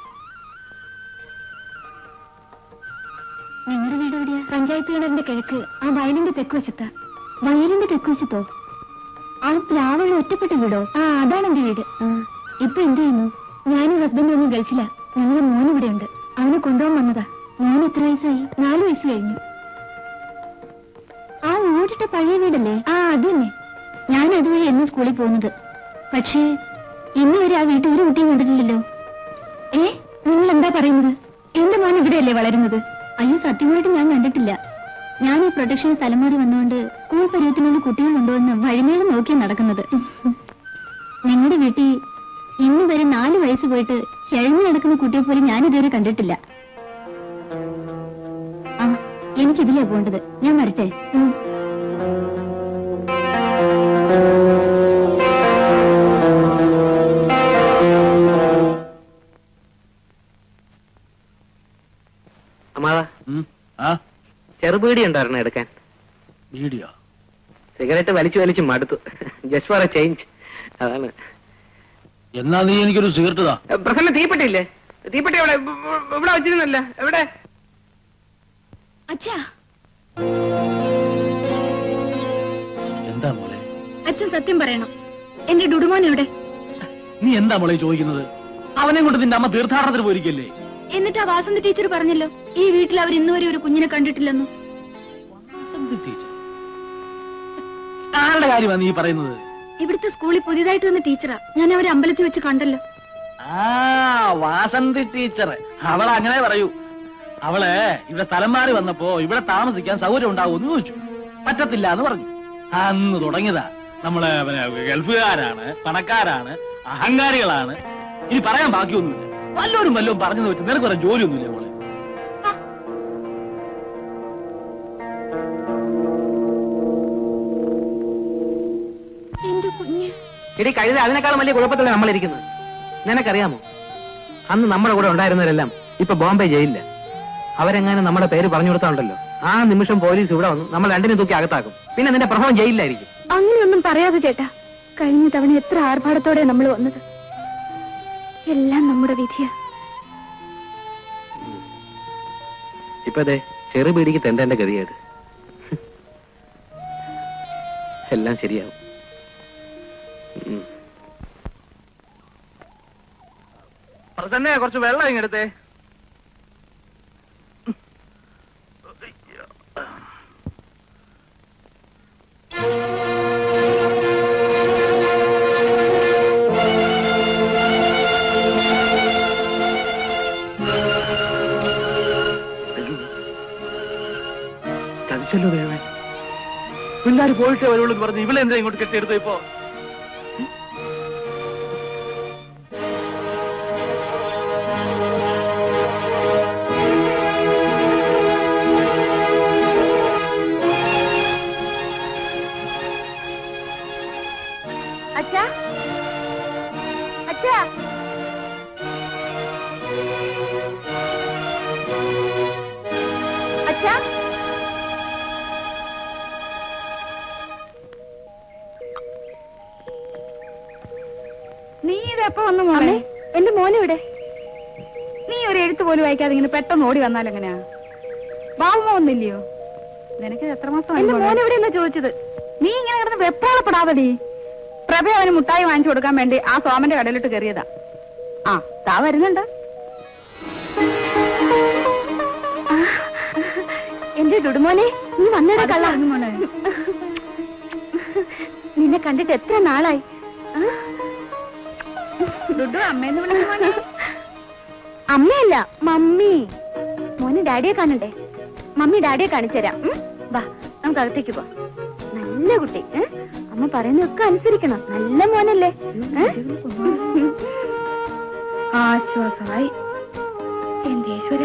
നിങ്ങളുടെ വീട് എവിടെയാ പഞ്ചായത്ത് കിണറിന്റെ കിഴക്ക് ആ വയലിന്റെ തെക്കുവശത്താ വയലിന്റെ തെക്കുവശത്തോ ആ പ്ലാവുള്ള ഒറ്റപ്പെട്ട വീടോ ആ അതാണ് എന്റെ വീട് ആ ഇപ്പൊ എന്ത് ചെയ്യുന്നു ഞാനും ഹസ്ബൻഡ് ഒന്ന് ഗൾഫിലാ ഞങ്ങളുടെ മോൻ ഇവിടെ ഉണ്ട് അവനെ കൊണ്ടുപോകാൻ വന്നതാ മോൻ എത്ര വയസ്സായി നാല് വയസ്സ് കഴിഞ്ഞു ആ ഓടിട്ട പഴയ വീടല്ലേ ആ അത് തന്നെ ഞാൻ അതുവഴി എന്നും സ്കൂളിൽ പോകുന്നത് പക്ഷേ ഇന്ന് വരെ ആ വീട്ടിൽ ഒരു കുട്ടിയും കണ്ടിട്ടില്ലല്ലോ ഏ നിങ്ങൾ എന്താ പറയുന്നത് എന്റെ മോൻ ഇവിടെയല്ലേ വളരുന്നത് അയ്യോ സത്യമായിട്ട് ഞാൻ കണ്ടിട്ടില്ല ഞാൻ ഈ പ്രൊട്ടക്ഷൻ സ്ഥലം മാറി വന്നുകൊണ്ട് സ്കൂൾ പര്യത്തിനുള്ള കുട്ടികൾ കൊണ്ടുവന്ന് വഴിമേളം നോക്കി നടക്കുന്നത് നിങ്ങളുടെ വീട്ടിൽ ഇന്ന് വരെ നാല് വയസ്സ് പോയിട്ട് കിഴങ്ങി നടക്കുന്ന കുട്ടിയെ പോലും ഞാൻ ഇതുവരെ കണ്ടിട്ടില്ല ആ എനിക്കിതിലേ പോകേണ്ടത് ഞാൻ വരട്ടെ ഉം. അമ്മാവാ ഉം. ആ ചെറുപീടി ഉണ്ടായിരുന്നു എടുക്കാൻ വീഡിയോ സിഗരറ്റ് വലിച്ചു വലിച്ചു മടുത്തു ജസ്റ്റ് ഫോർ എ ചേഞ്ച് അതാണ് എന്നാ നീ എനിക്കൊരു സിഗരറ്റ് താ ഏ, പ്രസന്ന തീപ്പെട്ടില്ലേ തീപ്പെട്ടി എവിടെ ഇവ- ഇവ- ഇവിടെ വെച്ചിരുന്നല്ല എവിടെ അച്ഛാ എന്താ മോളെ അച്ഛൻ സത്യം പറയണം എന്റെ ഡുഡുമോൻ എവിടെ നീ എന്താ മോളെ ചോദിക്കുന്നത് അവനെ കൊണ്ട് നിന്റെ അമ്മ തീർത്ഥാടനത്തിന് പോയിരിക്കല്ലേ എന്നിട്ട് ആ വാസന്തി ടീച്ചർ പറഞ്ഞല്ലോ ഈ വീട്ടിൽ അവർ ഇന്നുവരെ ഒരു കുഞ്ഞിനെ കണ്ടിട്ടില്ലെന്നു ആരുടെ കാര്യമാണ് നീ പറയുന്നത് ഇവിടുത്തെ സ്കൂളിൽ പുതിയതായിട്ട് വന്ന ടീച്ചറാ ഞാൻ അവരെ അമ്പലത്തിൽ വെച്ച് കണ്ടല്ലോ ആ വാസന്തി ടീച്ചർ അവളെ അങ്ങനെ പറയൂ അവള് ഇവിടെ സ്ഥലം മാറി വന്നപ്പോ ഇവിടെ താമസിക്കാൻ സൗകര്യം ഉണ്ടാവുമെന്ന് ചോദിച്ചു പറ്റത്തില്ല എന്ന് പറഞ്ഞു അന്ന് തുടങ്ങിയതാ നമ്മള് പിന്നെ ഗൾഫുകാരാണ് പണക്കാരാണ് അഹങ്കാരികളാണ് ഇനി പറയാൻ ബാക്കിയൊന്നുമില്ല വല്ലോരും വല്ലതും പറഞ്ഞെന്ന് വെച്ച് നിനക്ക് പറയാൻ ജോലിയൊന്നുമില്ല മോളെ എന്റെ കുഞ്ഞ് ഇടി കഴുത അതിനേക്കാളും വലിയ കുഴപ്പത്തിലാണ് നമ്മളിരിക്കുന്നത് നിനക്കറിയാമോ അന്ന് നമ്മുടെ കൂടെ ഉണ്ടായിരുന്നവരെല്ലാം ഇപ്പൊ ബോംബെ ജയിലില്ല അവരെങ്ങാനും നമ്മുടെ പേര് പറഞ്ഞു കൊടുത്താണ്ടല്ലോ ആ നിമിഷം പോലീസ് ഇവിടെ വന്നു നമ്മൾ രണ്ടിനെ തൂക്കി അകത്താക്കും പിന്നെ നിന്റെ പ്രഭവം ജയിലിലായിരിക്കും അങ്ങനെയൊന്നും പറയാതെ ചേട്ടാ കഴിഞ്ഞ തവണ എത്ര ആർഭാടത്തോടെ നമ്മൾ വന്നത് എല്ലാം നമ്മുടെ വിധിയാ ഇപ്പൊ അതെ ചെറുപീടിക്ക് തെണ്ടേണ്ട ഗതികേട് എല്ലാം ശരിയാവും ഉം. തന്നെ കുറച്ച് വെള്ളം ഇങ്ങെടുത്തേ ചതിച്ചല്ലോ ദൈവമേ പിള്ളേർ പോയിട്ടേ വരുള്ളൂ എന്ന് പറഞ്ഞ് ഇവളെന്താ ഇങ്ങോട്ട് കെട്ടിയെടുത്ത ഇപ്പോ അച്ഛാ അച്ഛാ അച്ഛാ നീ ഇതെപ്പോ വന്നു മോളെ എന്റെ മോനെവിടെ നീ ഒരു എഴുത്ത് പോലും വായിക്കാതെ ഇങ്ങനെ പെട്ടെന്ന് ഓടി വന്നാൽ എങ്ങനെയാ ബാബുമോ ഒന്നില്ലയോ നിനക്ക് ഇത് എത്ര മാസം എന്റെ മോനെവിടെയെന്നാ ചോദിച്ചത് നീ ഇങ്ങനെ കിടന്ന് വെപ്രാളപ്പെടാതടി പ്രഭ അവന് മുട്ടായി വാങ്ങിച്ചു കൊടുക്കാൻ വേണ്ടി ആ സോമന്റെ കടയിലിട്ട് കയറിയതാ ആ താ വരുന്നുണ്ട് എന്റെ ഡുഡുമോനെ നീ വന്നേടാ കള്ള അത് മോനെ. നിന്നെ കണ്ടിട്ട് എത്ര നാളായി ആ? ഡുഡു അമ്മേന്ന് വിളിച്ചു മോനെ. അമ്മയല്ല മമ്മി മോന് ഡാഡിയെ കാണണ്ടേ മമ്മി ഡാഡിയെ കാണിച്ചുതരാം ഉം? വാ നമുക്ക് അകത്തേക്ക് പോ നല്ല കുട്ടി ഏ? അമ്മ പറയുന്നതൊക്കെ അനുസരിക്കണം നല്ല മോനല്ലേ ഏ? ആശ്വാസമായി എന്റെ ഈശ്വര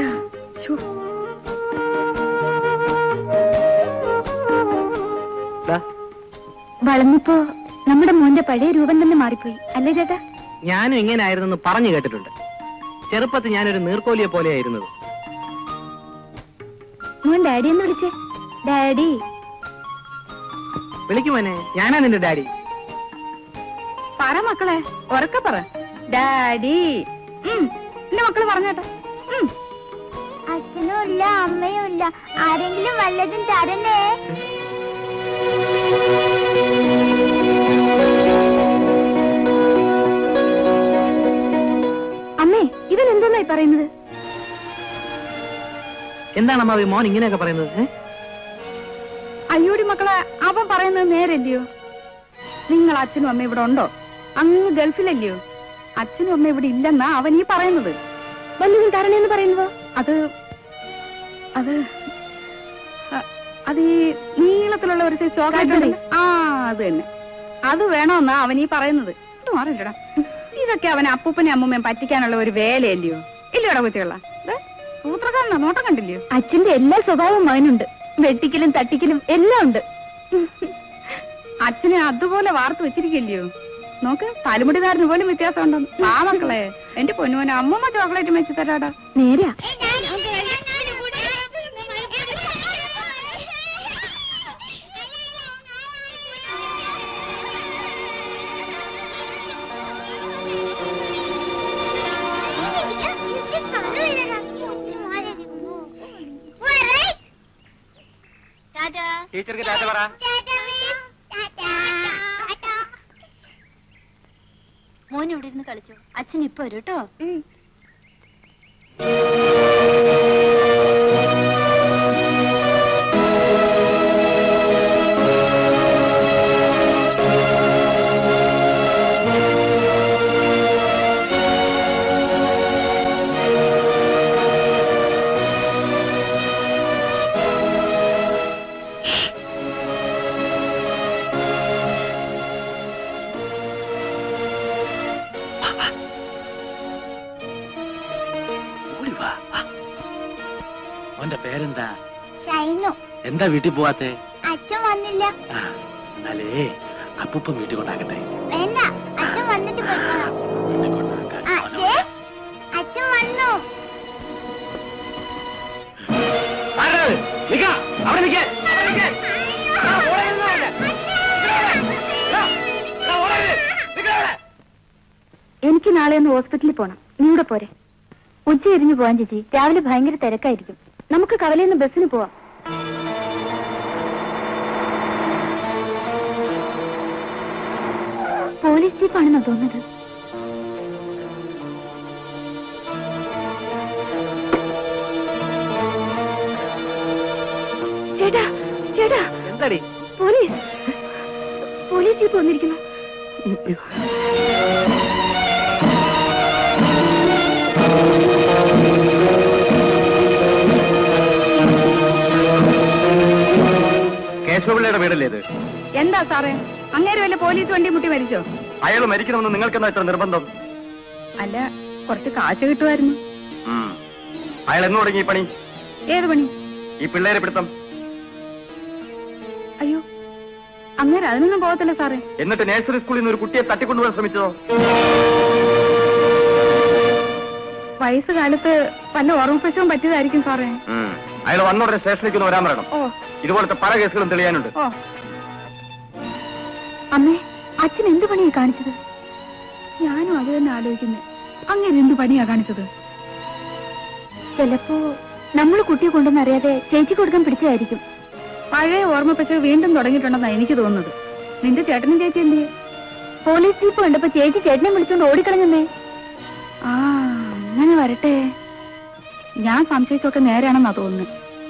ദാ, വളർന്നപ്പോ നമ്മുടെ മോന്റെ പഴയ രൂപം തന്നെ മാറിപ്പോയി അല്ലേ ചേട്ടാ ഞാനും ഇങ്ങനെ ആയിരുന്നെന്ന് പറഞ്ഞു കേട്ടിട്ടുണ്ട് ചെറുപ്പത്തിൽ ഞാനൊരു നീർക്കോലിയെ പോലെയായിരുന്നത് മോൻ ഡാഡി എന്ന് വിളിച്ചേ ഡാഡി വിളിക്കുമോനെ ഞാനാ നിന്റെ ഡാഡി പറ മക്കളെ ഉറക്കെ പറ ഡാഡി ഉം, എന്റെ മക്കള് പറഞ്ഞേട്ടെ ഉം. അച്ഛനും ഇല്ല അമ്മയും ഇല്ല ആരെങ്കിലും വല്ലതും തരണേ അമ്മേ ഇവൻ എന്തോന്നായി പറയുന്നത് എന്താണ് അമ്മാവി മോൻ ഇങ്ങനെയൊക്കെ പറയുന്നത് ഏ? അയ്യോടി മക്കളെ അവൻ പറയുന്നത് നേരല്ലയോ നിങ്ങൾ അച്ഛനും അമ്മ ഇവിടെ ഉണ്ടോ അങ്ങ് ഗൾഫിലല്ലയോ അച്ഛനും അമ്മ ഇവിടെ ഇല്ലെന്നാ അവൻ ഈ പറയുന്നത് വല്ലതും തരണേന്ന് പറയുന്നതോ അത് അത് അ- അത് ഈ നീളത്തിലുള്ള ഒരു സൈസ് ചോക്ലേറ്റ് ഉണ്ടല്ലോ. ആ അത് തന്നെ അത് വേണമെന്നാ അവൻ ഈ പറയുന്നത് ഇത് മാറില്ലടാ ഇതൊക്കെ അവൻ അപ്പൂപ്പനെ അമ്മൂമ്മയും പറ്റിക്കാനുള്ള ഒരു വേലയല്ലയോ ഇല്ലയോടാ കുട്ടികള സൂത്രക്കാരനാ നോട്ടം കണ്ടില്ലയോ അച്ഛന്റെ എല്ലാ സ്വഭാവവും മകനുണ്ട് വെട്ടിക്കലും തട്ടിക്കലും എല്ലാം ഉണ്ട് അച്ഛനെ അതുപോലെ വാർത്ത് വെച്ചിരിക്കില്ലയോ നോക്ക് തലമുടികാരന് പോലും വ്യത്യാസം ഉണ്ടെന്ന് ആ മക്കളെ എന്റെ പൊന്നുമോനെ അമ്മമ്മ ചോക്ലേറ്റ് വെച്ച് തരാടാ നേരാ ടീച്ചർക്ക് ടാറ്റ പറ മോൻ ഇവിടെ ഇരുന്ന് കളിച്ചു അച്ഛൻ ഇപ്പൊ വരും കേട്ടോ ഓടി വാ വാ. മോന്റെ പേരെന്താ ഷൈനു എന്താ വീട്ടിൽ പോവാത്തെ അച്ഛൻ വന്നില്ല ആ, എന്നാലേ അപ്പൂപ്പൻ വീട്ടിൽ കൊണ്ടാക്കട്ടെ വേണ്ട അച്ഛൻ വന്നിട്ട് പോയിക്കോളാം വീട്ടിൽ കൊണ്ടാക്കാൻ ആ, മോനെ ദേ, അച്ഛൻ വന്നു ആരാത്? നിക്ക, അവിടെ നിക്ക, അവിടെ നിക്ക. ആ, ഓടെ ഇരുന്നോ അവിടെ. ആ, ആ, ഓടെ ഇരു. നിക്ക അവിടെ. എനിക്ക് നാളെ ഒന്ന് ഹോസ്പിറ്റലിൽ പോണം നീ കൂടെ പോരെ ഉച്ച എരിഞ്ഞു പോവാൻ ചേച്ചി രാവിലെ ഭയങ്കര തിരക്കായിരിക്കും നമുക്ക് കവലയിൽ നിന്ന് ബസ്സിന് പോവാം പോലീസ് ജീപ്പാണെന്നോ തോന്നുന്നത് ചേട്ടാ ചേട്ടാ എന്താടി പോലീസ് പോലീസ് ജീപ്പ് വന്നിരിക്കുന്നു കേശവപിള്ളയുടെ വീടല്ലേ ഇത് എന്താ സാറേ അങ്ങേര് വല്ല പോലീസ് വണ്ടി മുട്ടി മരിച്ചോ അയാൾ മരിക്കണമെന്ന് നിങ്ങൾക്കെന്താ ഇത്ര നിർബന്ധം അല്ല കുറച്ച് കാശ് കിട്ടുമായിരുന്നു ഉം. അയാൾ എന്ന് തുടങ്ങി ഈ പണി ഏത് പണി ഈ പിള്ളേരെ പിടുത്തം അയ്യോ അങ്ങേര് അതിനൊന്നും പോകത്തില്ല സാറേ എന്നിട്ട് നഴ്സറി സ്കൂളിൽ നിന്ന് ഒരു കുട്ടിയെ തട്ടിക്കൊണ്ടുപോകാൻ ശ്രമിച്ചതോ വയസ്സുകാലത്ത് വല്ല ഓർമ്മപ്പശവും പറ്റിയതായിരിക്കും സാറേ ഉം. അയാൾ വന്ന ഉടനെ സ്റ്റേഷനിലേക്ക് ഒന്ന് വരാൻ പറയണം ഓ ഇതുപോലത്തെ പല കേസുകളും തെളിയാനുണ്ട് ഓ അമ്മേ അച്ഛൻ എന്ത് പണിയാ കാണിച്ചത് ഞാനും അത് തന്നെ ആലോചിക്കുന്നത് അങ്ങനെ എന്ത് പണിയാ കാണിച്ചത് ചിലപ്പോ നമ്മൾ കുട്ടിയെ കൊണ്ടുവന്ന് അറിയാതെ ചേച്ചി കൊടുക്കാൻ പിടിച്ചതായിരിക്കും പഴയ ഓർമ്മപ്പശ വീണ്ടും തുടങ്ങിയിട്ടുണ്ടെന്നാ എനിക്ക് തോന്നുന്നത് നിന്റെ ചേട്ടനും ചേച്ചി എന്ത് പോലീസ് ജീപ്പ് കണ്ടപ്പോ ചേച്ചി ചേട്ടനെ വിളിച്ചോണ്ട് ഓടിക്കളഞ്ഞമ്മേ ആ അങ്ങനെ വരട്ടെ ഞാൻ സംശയിച്ചൊക്കെ നേരാണെന്നാ തോന്നുന്നത്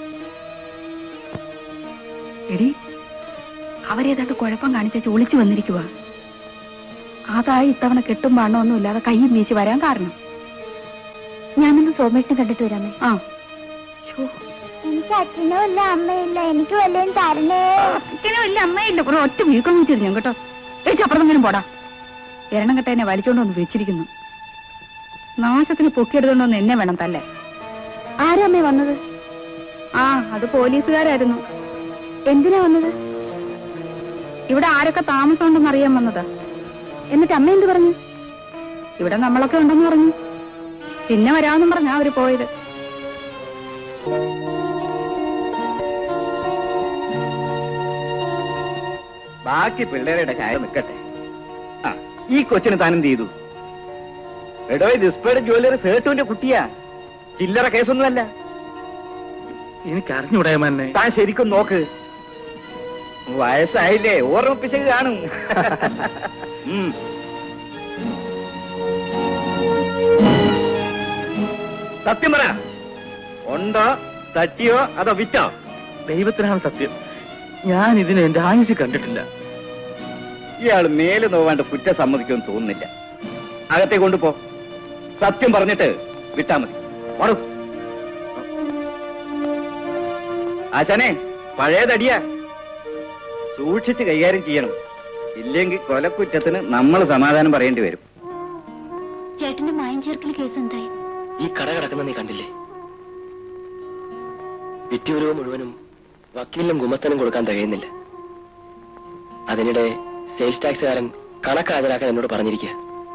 എടി അവരേതാണ്ട് കുഴപ്പം കാണിച്ചു ഒളിച്ചു വന്നിരിക്കുക അതായി ഇത്തവണ കെട്ടും പണമൊന്നും ഇല്ലാതെ കയ്യും വീശി വരാൻ കാരണം ഞാനൊന്ന് സോമേഷിനെ കണ്ടിട്ട് വരാമേ ആ എനിക്ക് അച്ഛനും ഇല്ല അമ്മയില്ല എനിക്ക് വല്ലതും തരണേ അച്ഛനും ഇല്ല അമ്മയില്ല കുറെ ഒറ്റ വീക്കം വെച്ചിരുന്നു കേട്ടോ ചേച്ചി അപ്പുറത്തെങ്കിലും പോടാ എരണം കെട്ട എന്നെ വലിച്ചോണ്ട് വന്ന് വെച്ചിരിക്കുന്നു നാശത്തിന് പൊക്കിയെടുത്തോണ്ടൊന്ന് എന്നെ വേണം തല്ലേ ആരാ അമ്മേ വന്നത് ആ അത് പോലീസുകാരായിരുന്നു എന്തിനാ വന്നത് ഇവിടെ ആരൊക്കെ താമസമുണ്ടെന്ന് അറിയാൻ വന്നതാ എന്നിട്ട് അമ്മ എന്ത് പറഞ്ഞു ഇവിടെ നമ്മളൊക്കെ ഉണ്ടെന്ന് പറഞ്ഞു പിന്നെ വരാമെന്നും പറഞ്ഞാ അവര് പോയത് ബാക്കി പിള്ളേരുടെ കാര്യം നിൽക്കട്ടെ ആ ഈ കൊച്ചിന് താൻ എന്ത് ചെയ്തു എടോ ഇത് ഇസ്പേഡ് ജ്വല്ലറി സേട്ടുവിന്റെ കുട്ടിയാ ചില്ലറ കേസൊന്നുമല്ല എനിക്ക് അറിഞ്ഞൂടായ്മന്നെ താൻ ശരിക്കും നോക്ക് വയസ്സായില്ലേ ഓർമ്മിപ്പിച്ചത് കാണും ഉം. സത്യം പറ ഉണ്ടോ തട്ടിയോ അതോ വിറ്റോ ദൈവത്തിനാണ് സത്യം ഞാൻ ഇതിനെ എന്റെ ആയുസ് കണ്ടിട്ടില്ല ഇയാൾ മേല് നോവാണ്ട് കുറ്റം സമ്മതിക്കുമെന്ന് തോന്നുന്നില്ല അകത്തെ കൊണ്ടുപോ സത്യം പറഞ്ഞിട്ട് വിട്ടാ മതി വറു ആശാനെ പഴയതടിയാ സൂക്ഷിച്ച് കൈകാര്യം ചെയ്യണം ഇല്ലെങ്കിൽ കൊലക്കുറ്റത്തിന് നമ്മൾ സമാധാനം പറയേണ്ടി വരും ചേട്ടന്റെ മായം ചേർക്കൽ കേസ് എന്തായി ഈ കട കിടക്കുന്ന നീ കണ്ടില്ലേ വിറ്റുവരവ് മുഴുവനും വക്കീലിനും ഗുമസ്തനും കൊടുക്കാൻ തികയുന്നില്ല അതിനിടെ സെയിൽസ് ടാക്സുകാരൻ കണക്ക് ഹാജരാക്കാൻ എന്നോട് പറഞ്ഞിരിക്കുക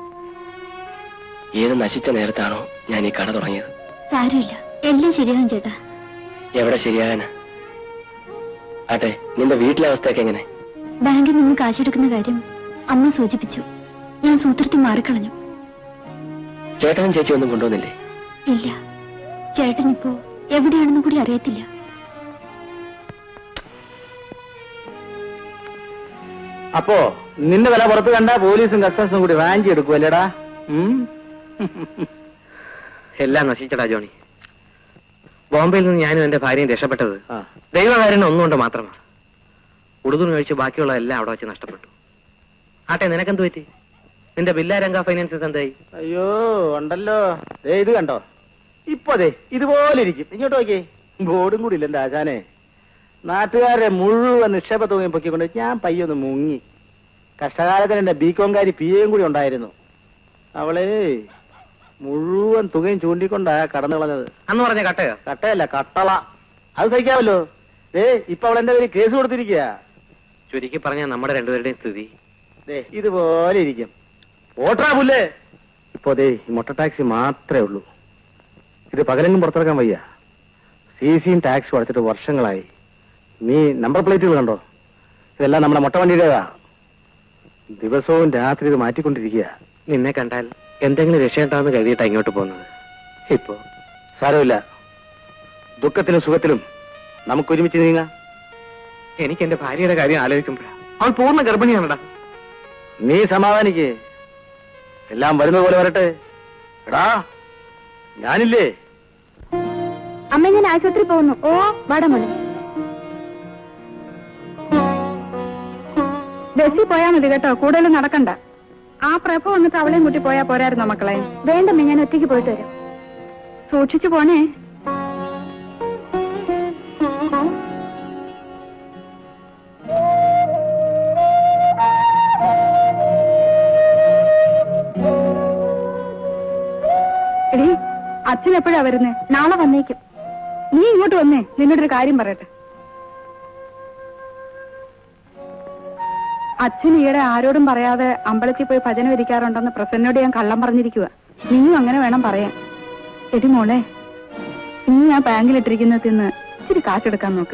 ഏത് നശിച്ച നേരത്താണോ ഞാൻ ഈ കട തുടങ്ങിയത് സാരമില്ല എല്ലാം ശരിയാകും ചേട്ടാ എവിടെ ശരിയാകാനാ ആട്ടെ നിന്റെ വീട്ടിലെ അവസ്ഥയൊക്കെ എങ്ങനെ ബാങ്കിൽ നിന്ന് കാശെടുക്കുന്ന കാര്യം അമ്മ സൂചിപ്പിച്ചു ഞാൻ സൂത്രത്തിൽ മാറിക്കളഞ്ഞു ചേട്ടനും ചേച്ചി ഒന്നും കൊണ്ടുവന്നില്ലേ ഇല്ല ചേട്ടനിപ്പോ എവിടെയാണെന്ന് കൂടി അറിയത്തില്ല അപ്പോ നിന്റെ വില പുറത്ത് കണ്ട പോലീസും കസ്റ്റംസും കൂടി റാഞ്ചി എടുക്കുമല്ലേടാ ഉം? എല്ലാം നശിച്ചടാ ജോണി ബോംബെയിൽ നിന്ന് ഞാനും എന്റെ ഭാര്യയും രക്ഷപ്പെട്ടത് ആ. ദൈവകാരൻ ഒന്നുകൊണ്ട് മാത്രമാണ് ഉടുതുണി കഴിച്ച് ബാക്കിയുള്ള എല്ലാം അവിടെ വെച്ച് നഷ്ടപ്പെട്ടു ആട്ടെ നിനക്കെന്ത് പറ്റി നിന്റെ ബില്ലാരംഗ ഫൈനാൻസസ് എന്തായി അയ്യോ ഉണ്ടല്ലോ ദേ ഇത് കണ്ടോ ഇപ്പൊ ദേ ഇതുപോലെ ഇരിക്കും ഇങ്ങോട്ട് നോക്കിയേ ബോർഡും കൂടി ഇല്ല എന്റെ ആശാനെ നാട്ടുകാരെ മുഴുവൻ നിക്ഷേപ തുകയും പൊക്കിക്കൊണ്ട് ഞാൻ പയ്യൊന്ന് മുങ്ങി കഷ്ടകാലത്തിന് എന്റെ ബികോംകാരി പി എയും കൂടി ഉണ്ടായിരുന്നു അവളെ മുഴുവൻ തുകയും ചൂണ്ടിക്കൊണ്ടാ കടന്നു കളഞ്ഞത് അന്ന് പറഞ്ഞ കട്ടയോ കട്ടയല്ല കട്ടള അത് സഹിക്കാമല്ലോ ദേ ഇപ്പൊ അവൾ എന്റെ പേര് കേസ് കൊടുത്തിരിക്കുക ചുരുക്കി പറഞ്ഞ നമ്മുടെ രണ്ടുപേരുടെയും സ്ഥിതി ദേ ഇതുപോലെ ഇരിക്കും ഓട്ടറാ പുല്ലേ ഇപ്പോ ദേ ഈ മുട്ട ടാക്സി മാത്രമേ ഉള്ളൂ ഇത് പകലെങ്ങും പുറത്തിറക്കാൻ വയ്യ സി സിയും ടാക്സും അടച്ചിട്ട് വർഷങ്ങളായി നീ നമ്പർ പ്ലേറ്റുകൾ കണ്ടോ ഇതെല്ലാം നമ്മുടെ മുട്ട വണ്ടിയുടേതാ ദിവസവും രാത്രി ഇത് മാറ്റിക്കൊണ്ടിരിക്കുക നിന്നെ കണ്ടാൽ എന്തെങ്കിലും രക്ഷയുണ്ടാവുന്ന കരുതിയിട്ടാ ഇങ്ങോട്ട് പോകുന്നത് ഇപ്പോ സാരമില്ല ദുഃഖത്തിലും സുഖത്തിലും നമുക്ക് ഒരുമിച്ച് നീങ്ങാം എനിക്ക് എന്റെ ഭാര്യയുടെ കാര്യം ആലോചിക്കുമ്പോഴാ അവൾ പൂർണ്ണ ഗർഭിണിയാണടാ നീ സമാധാനിക്കേ എല്ലാം വരുന്നത് പോലെ വരട്ടെ എടാ ഞാനില്ലേ അമ്മ ഞാൻ ആശുപത്രി പോകുന്നു ഓ വാടമോളെ ബസ്സിൽ പോയാ മതി കേട്ടോ കൂടുതൽ നടക്കണ്ട ആ പ്രഭ വന്നിട്ട് അവളെയും കൂട്ടി പോയാ പോരായിരുന്നോ മക്കളെ വേണ്ടമ്മ ഞാൻ ഒറ്റയ്ക്ക് പോയിട്ട് വരാം സൂക്ഷിച്ചു പോണേ എടീ അച്ഛൻ എപ്പോഴാ വരുന്നേ നാളെ വന്നേക്കും നീ ഇങ്ങോട്ട് വന്നേ നിന്നോടൊരു കാര്യം പറയട്ടെ അച്ഛൻ ഈയിടെ ആരോടും പറയാതെ അമ്പലത്തിൽ പോയി ഭജന വരിക്കാറുണ്ടെന്ന് പ്രസന്നോട് ഞാൻ കള്ളം പറഞ്ഞിരിക്കുക നീയും അങ്ങനെ വേണം പറയാൻ എടി മോളെ നീ ആ ബാങ്കിലിട്ടിരിക്കുന്നത് തിന്ന് ഇച്ചിരി കാശെടുക്കാൻ നോക്ക്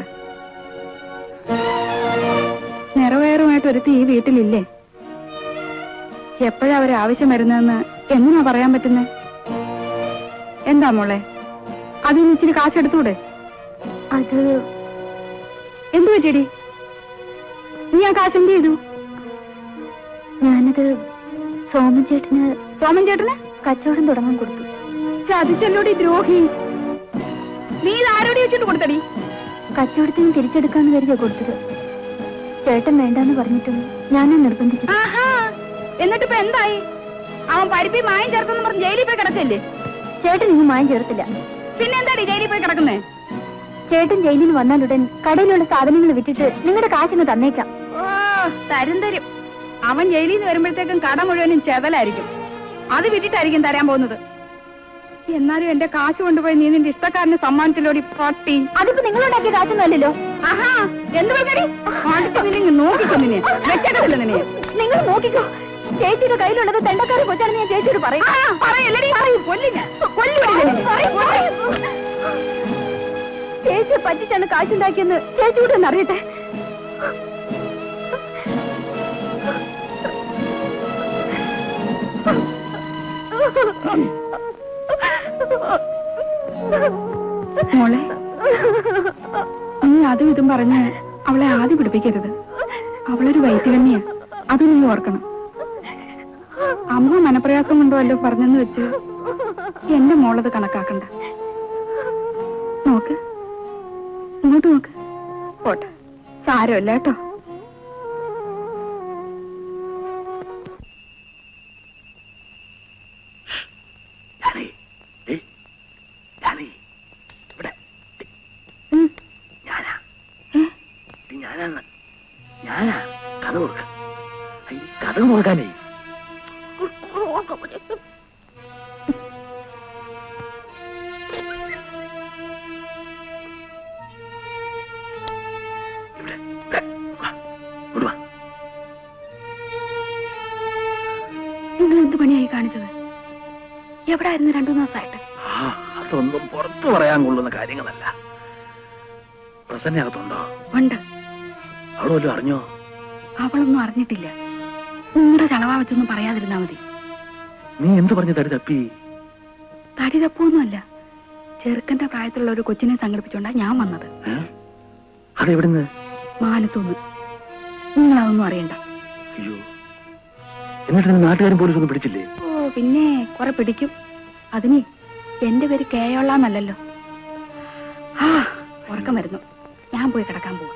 നിറവേറുമായിട്ട് ഒരുത്തി ഈ വീട്ടിലില്ലേ എപ്പോഴാ ഒരു ആവശ്യം വരുന്നതെന്ന് എങ്ങനെയാ പറയാൻ പറ്റുന്നേ എന്താ മോളെ അതിന് ഇച്ചിരി കാശെടുത്തൂടെ അത് എന്തു പറ്റിയടി നീ ആ കാശ് എന്ത് ചെയ്തു ഞാനത് സോമൻ ചേട്ടന് സോമൻ ചേട്ടന് കച്ചവടം തുടങ്ങാൻ കൊടുത്തു ചതിച്ചല്ലോടി ദ്രോഹി നീ ഇത് ആരോട് വെച്ചിട്ട് കൊടുത്തടി കച്ചവടത്തിന് തിരിച്ചെടുക്കാന്ന് കരുതിയാ കൊടുത്തത് ചേട്ടൻ വേണ്ടാന്ന് പറഞ്ഞിട്ടും ഞാനാ നിർബന്ധിച്ചത് ആഹാ എന്നിട്ടിപ്പോ എന്തായി അവൻ പരിപ്പി മായം ചേർത്തെന്ന് പറഞ്ഞ് ജയിലിൽ പോയി കിടക്കല്ലേ ചേട്ടൻ ഇന്ന് മായം ചേർത്തില്ല പിന്നെ എന്താടി ജയിലിൽ പോയി കിടക്കുന്നേ ചേട്ടൻ ജയിലിൽ നിന്ന് വന്നാലുടൻ കടയിലുള്ള സാധനങ്ങൾ വിറ്റിട്ട് നിങ്ങളുടെ കാശിന് തന്നേക്കാം ഓ തരും തരും അവൻ ജയിലിൽ നിന്ന് വരുമ്പോഴത്തേക്കും കട മുഴുവനും ചെതലായിരിക്കും അത് വിറ്റിട്ടായിരിക്കും തരാൻ പോകുന്നത് എന്നാലും എന്റെ കാശ് കൊണ്ടുപോയി നീ നിന്റെ ഇഷ്ടക്കാരന് സമ്മാനത്തിലോടി പട്ടി അതിപ്പോ നിങ്ങളുണ്ടാക്കിയ കാശൊന്നും അല്ലല്ലോ ആഹാ എന്ത് പറഞ്ഞടി അടുത്ത് നിന്നെ നോക്കിക്കോ നിന്നെ വെച്ചേക്കത്തില്ല നിന്നെ നിങ്ങൾ നോക്കിക്കോ ചേച്ചിയുടെ കയ്യിലുള്ളത് തെണ്ടക്കാരെ കൊച്ചാണെന്ന് ഞാൻ ചേച്ചിയോട് പറയും ആ, പറയല്ലടി പറയൂ കൊല്ലില്ല കൊല്ലുവടി ചേച്ചിയെ പറ്റിച്ചാണ് കാശുണ്ടാക്കിയെന്ന് ചേച്ചിയോട് ഒന്ന് അറിയട്ടെ മോളെ നീ അതും ഇതും പറഞ്ഞ് അവളെ ആദ്യം പിടിപ്പിക്കരുത് അവളൊരു വൈദ്യകന്യാ അത് നീ ഓർക്കണം അമ്മ മനപ്രയാസം കൊണ്ടോ അല്ലോ പറഞ്ഞെന്ന് വെച്ച് എന്റെ മോളത് കണക്കാക്കണ്ട നോക്ക് ഇങ്ങോട്ട് നോക്ക് പോട്ടെ സാരമല്ല കേട്ടോ ഉം. ഞാനാണ് ഞാനാ കഥ കൊടുക്ക കഥ കൊടുക്കാനേ നിങ്ങൾ എന്ത് പണിയായി കാണിച്ചത് എവിടെ ആയിരുന്നു രണ്ടു ദിവസമായിട്ട് ആ, അതൊന്നും പുറത്തു പറയാൻ കൊള്ളുന്ന കാര്യങ്ങളല്ല പ്രസന്നകത്തുണ്ടോ ഉണ്ട് അവിടെ വല്ലതും അറിഞ്ഞോ അവളൊന്നും അറിഞ്ഞിട്ടില്ല നിങ്ങളുടെ ചളവ വെച്ചൊന്നും പറയാതിരുന്നാ മതി നീ എന്ത് പറഞ്ഞു തടി തപ്പി തടി തപ്പൊന്നുമല്ല ചെറുക്കന്റെ പ്രായത്തിലുള്ള ഒരു കൊച്ചിനെ സംഘടിപ്പിച്ചോണ്ടാ ഞാൻ വന്നത് ഏ? അതെവിടുന്ന് മാനത്തുനിന്ന് നിങ്ങളതൊന്നും അറിയണ്ട അയ്യോ എന്നിട്ട് നിന്നെ നാട്ടുകാരും പോലീസൊന്നും പിടിച്ചില്ലേ ഓ പിന്നെ കുറെ പിടിക്കും അതിന് എന്റെ പേര് കേയോളാന്നല്ലല്ലോ ആ ഉറക്കം വരുന്നു ഞാൻ പോയി കിടക്കാൻ പോവാ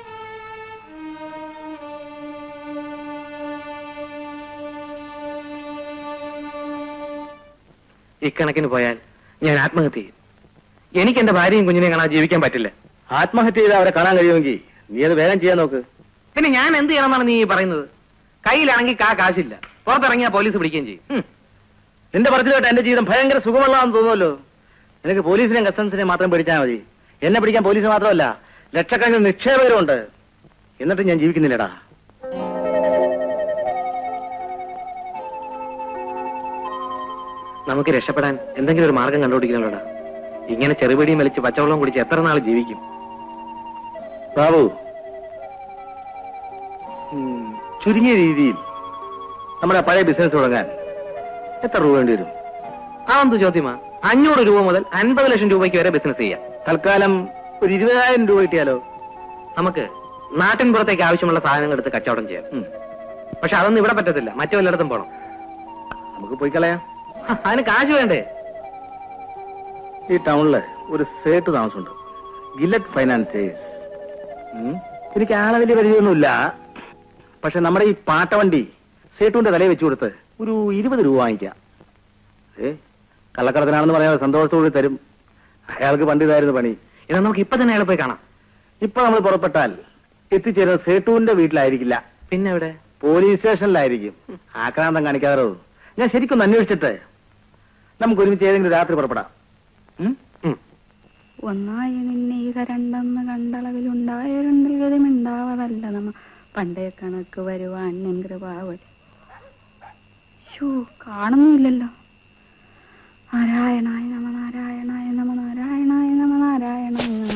ഇക്കണക്കിന് പോയാൽ ഞാൻ ആത്മഹത്യ ചെയ്യും എനിക്ക് എന്റെ ഭാര്യയും കുഞ്ഞിനെയും കാണാൻ ജീവിക്കാൻ പറ്റില്ല ആത്മഹത്യ ചെയ്ത് അവരെ കാണാൻ കഴിയുമെങ്കിൽ നീ അത് വേഗം ചെയ്യാൻ നോക്ക് പിന്നെ ഞാൻ എന്ത് ചെയ്യണമെന്നാണ് നീ ഈ പറയുന്നത് കയ്യിലാണെങ്കിൽ കാ കാശില്ല പുറത്തിറങ്ങിയാ പോലീസ് പിടിക്കുകയും ചെയ്യും ഹും. നിന്റെ പറച്ചിൽ കേട്ട എന്റെ ജീവിതം ഭയങ്കര സുഖമുള്ളതാണെന്ന് തോന്നുമല്ലോ നിനക്ക് പോലീസിനെയും കസ്റ്റംസിനെയും മാത്രം പിടിച്ചാൽ മതി എന്നെ പിടിക്കാൻ പോലീസ് മാത്രമല്ല ലക്ഷക്കണക്കിന് നിക്ഷേപകരും ഉണ്ട് എന്നിട്ട് ഞാൻ ജീവിക്കുന്നില്ലടാ നമുക്ക് രക്ഷപ്പെടാൻ എന്തെങ്കിലും ഒരു മാർഗം കണ്ടുപിടിക്കണല്ലോടാ ഇങ്ങനെ ചെറുപിടിയും വലിച്ച് പച്ചവെള്ളം കുടിച്ച് എത്ര നാൾ ജീവിക്കും ബാബു ഉം, ചുരുങ്ങിയ രീതിയിൽ നമ്മുടെ പഴയ ബിസിനസ് തുടങ്ങാൻ എത്ര രൂപ വേണ്ടി വരും അതെന്ത് ചോദ്യമാ അഞ്ഞൂറ് രൂപ മുതൽ അൻപത് ലക്ഷം രൂപയ്ക്ക് വരെ ബിസിനസ് ചെയ്യാം തൽക്കാലം ഒരു ഇരുപതിനായിരം രൂപ കിട്ടിയാലോ നമുക്ക് നാട്ടിൻ പുറത്തേക്ക് ആവശ്യമുള്ള സാധനങ്ങൾ എടുത്ത് കച്ചവടം ചെയ്യാം ഉം, പക്ഷെ അതൊന്നും ഇവിടെ പറ്റത്തില്ല മറ്റു വല്ലയിടത്തും പോണം നമുക്ക് പോയി കളയാം ഹ, അതിന് കാശ് വേണ്ടേ ഈ ടൗണില് ഒരു സേട്ട് താമസമുണ്ട് ഗില്ലറ്റ് ഫൈനാൻസേഴ്സ് ഉം. എനിക്ക് ആളെ വലിയ പരിചയമൊന്നുമില്ല പക്ഷെ നമ്മുടെ ഈ പാട്ടവണ്ടി സേട്ടുവിന്റെ തലയിൽ വെച്ചു കൊടുത്ത് ഒരു ഇരുപത് രൂപ വാങ്ങിക്കാം ഏ കള്ളക്കടത്തിനാണെന്ന് പറയാതെ സന്തോഷത്തോടെ തരും അയാൾക്ക് പണ്ട് ഇതായിരുന്നു പണി ഇത് നമുക്ക് ഇപ്പൊ തന്നെ അയാളെ പോയി കാണാം ഇപ്പൊ നമ്മൾ പുറപ്പെട്ടാൽ എത്തിച്ചേരുന്നത് സേട്ടുവിന്റെ വീട്ടിലായിരിക്കില്ല പിന്നെ എവിടെ പോലീസ് സ്റ്റേഷനിലായിരിക്കും ആക്രാന്തം കാണിക്കാറോ ഞാൻ ശരിക്കൊന്ന് അന്വേഷിച്ചിട്ട് നമുക്ക് ഒരുമിച്ച് ഏതെങ്കിലും രാത്രി പുറപ്പെടാം ഉം? ഉം. ഒന്നായി നിന്നീക രണ്ടെന്ന് കണ്ടളവിലുണ്ടായൊരുണ്ടിൽ ഗതിമുണ്ടാവതല്ല നമ്മ പണ്ടേ കണക്ക് വരുവാൻ നിൻ കൃപാവലി ഷോ കാണുന്നുമില്ലല്ലോ നാരായണായ നമ നാരായണായ നമ നാരായണായ നമ നാരായണായ നമ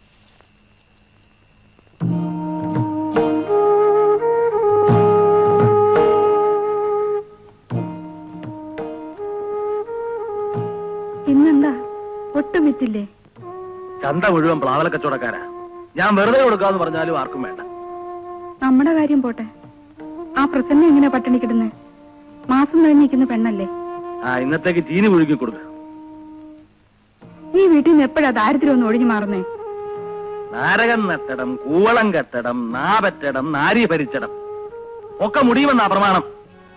ഇന്നെന്താ ഒട്ടും വിറ്റില്ലേ ചന്ത മുഴുവൻ പ്ലാവല കച്ചവടക്കാരാ ഞാൻ വെറുതെ കൊടുക്കാന്ന് പറഞ്ഞാലും ആർക്കും വേണ്ട നമ്മുടെ കാര്യം പോട്ടെ ആ പ്രസന്ന എങ്ങനെ പട്ടിണി കിടുന്നേ മാസം കഴിഞ്ഞ് നിൽക്കുന്ന പെണ്ണല്ലേ ആ ഇന്നത്തേക്ക് ചീനി മുഴുകി കൊടുക്കുക ഈ വീട്ടിൽ നിന്ന് എപ്പോഴാ ദാരിദ്ര്യം ഒന്ന് ഒഴിഞ്ഞു മാറുന്നേ നാരകം നട്ടടം കൂവളം കെട്ടടം നാപറ്റടം നാരി പരിച്ചടം ഒക്കെ മുടിയുമെന്നാ പ്രമാണം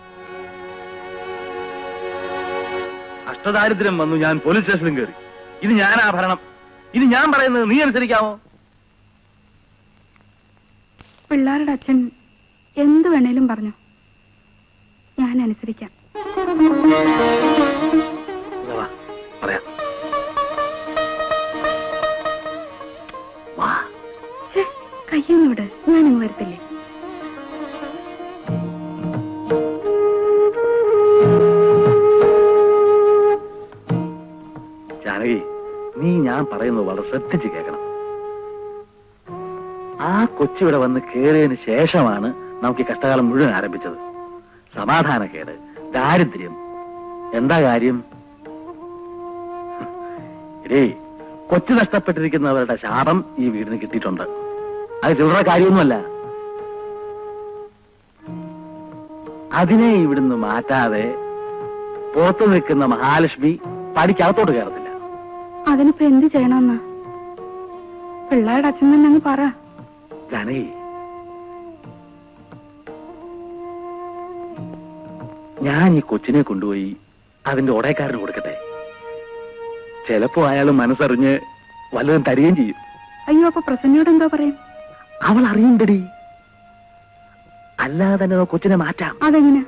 അഷ്ടദാരിദ്ര്യം വന്നു ഞാൻ പോലീസ് സ്റ്റേഷനിലും കയറി ഇത് ഞാനാ ഭരണം ഇനി ഞാൻ പറയുന്നത് നീ അനുസരിക്കാമോ പിള്ളേരുടെ അച്ഛൻ എന്ത് വേണേലും പറഞ്ഞു ഞാൻ അനുസരിക്കാം ഇങ്ങ് വാ, പറയാം വാ ഛേ, കയ്യൊന്നും വിട് ഞാനിങ്ങ് വരത്തില്ലേ ജാനകി നീ ഞാൻ പറയുന്നത് വളരെ ശ്രദ്ധിച്ച് കേൾക്കണം ആ കൊച്ചിവിടെ വന്ന് കയറിയതിന് ശേഷമാണ് നമുക്ക് ഈ കഷ്ടകാലം മുഴുവൻ ആരംഭിച്ചത് സമാധാനക്കേട് ദാരിദ്ര്യം എന്താ കാര്യം ഇടേ കൊച്ചു നഷ്ടപ്പെട്ടിരിക്കുന്നവരുടെ ശാപം ഈ വീടിന് കിട്ടിയിട്ടുണ്ട് അത് ചില്ലറ കാര്യമൊന്നുമല്ല അതിനെ ഇവിടുന്ന് മാറ്റാതെ പുറത്തു നിൽക്കുന്ന മഹാലക്ഷ്മി പടിക്കകത്തോട്ട് കയറത്തില്ല അതിനിപ്പോ എന്ത് ചെയ്യണമെന്നാ പിള്ളേരുടെ അച്ഛൻ തന്നെ അങ്ങ് പറ ജാനകി ഞാൻ ഈ കൊച്ചിനെ കൊണ്ടുപോയി അതിന്റെ ഉടയക്കാരന് കൊടുക്കട്ടെ ചിലപ്പോ അയാൾ മനസ്സറിഞ്ഞ് വല്ലതും തരികയും ചെയ്യും അയ്യോ അപ്പൊ പ്രസന്നയോട് എന്തോ പറയും അവൾ അറിയണ്ടടി അല്ലാതെ തന്നെ നമുക്ക് കൊച്ചിനെ മാറ്റാം അതെങ്ങനെ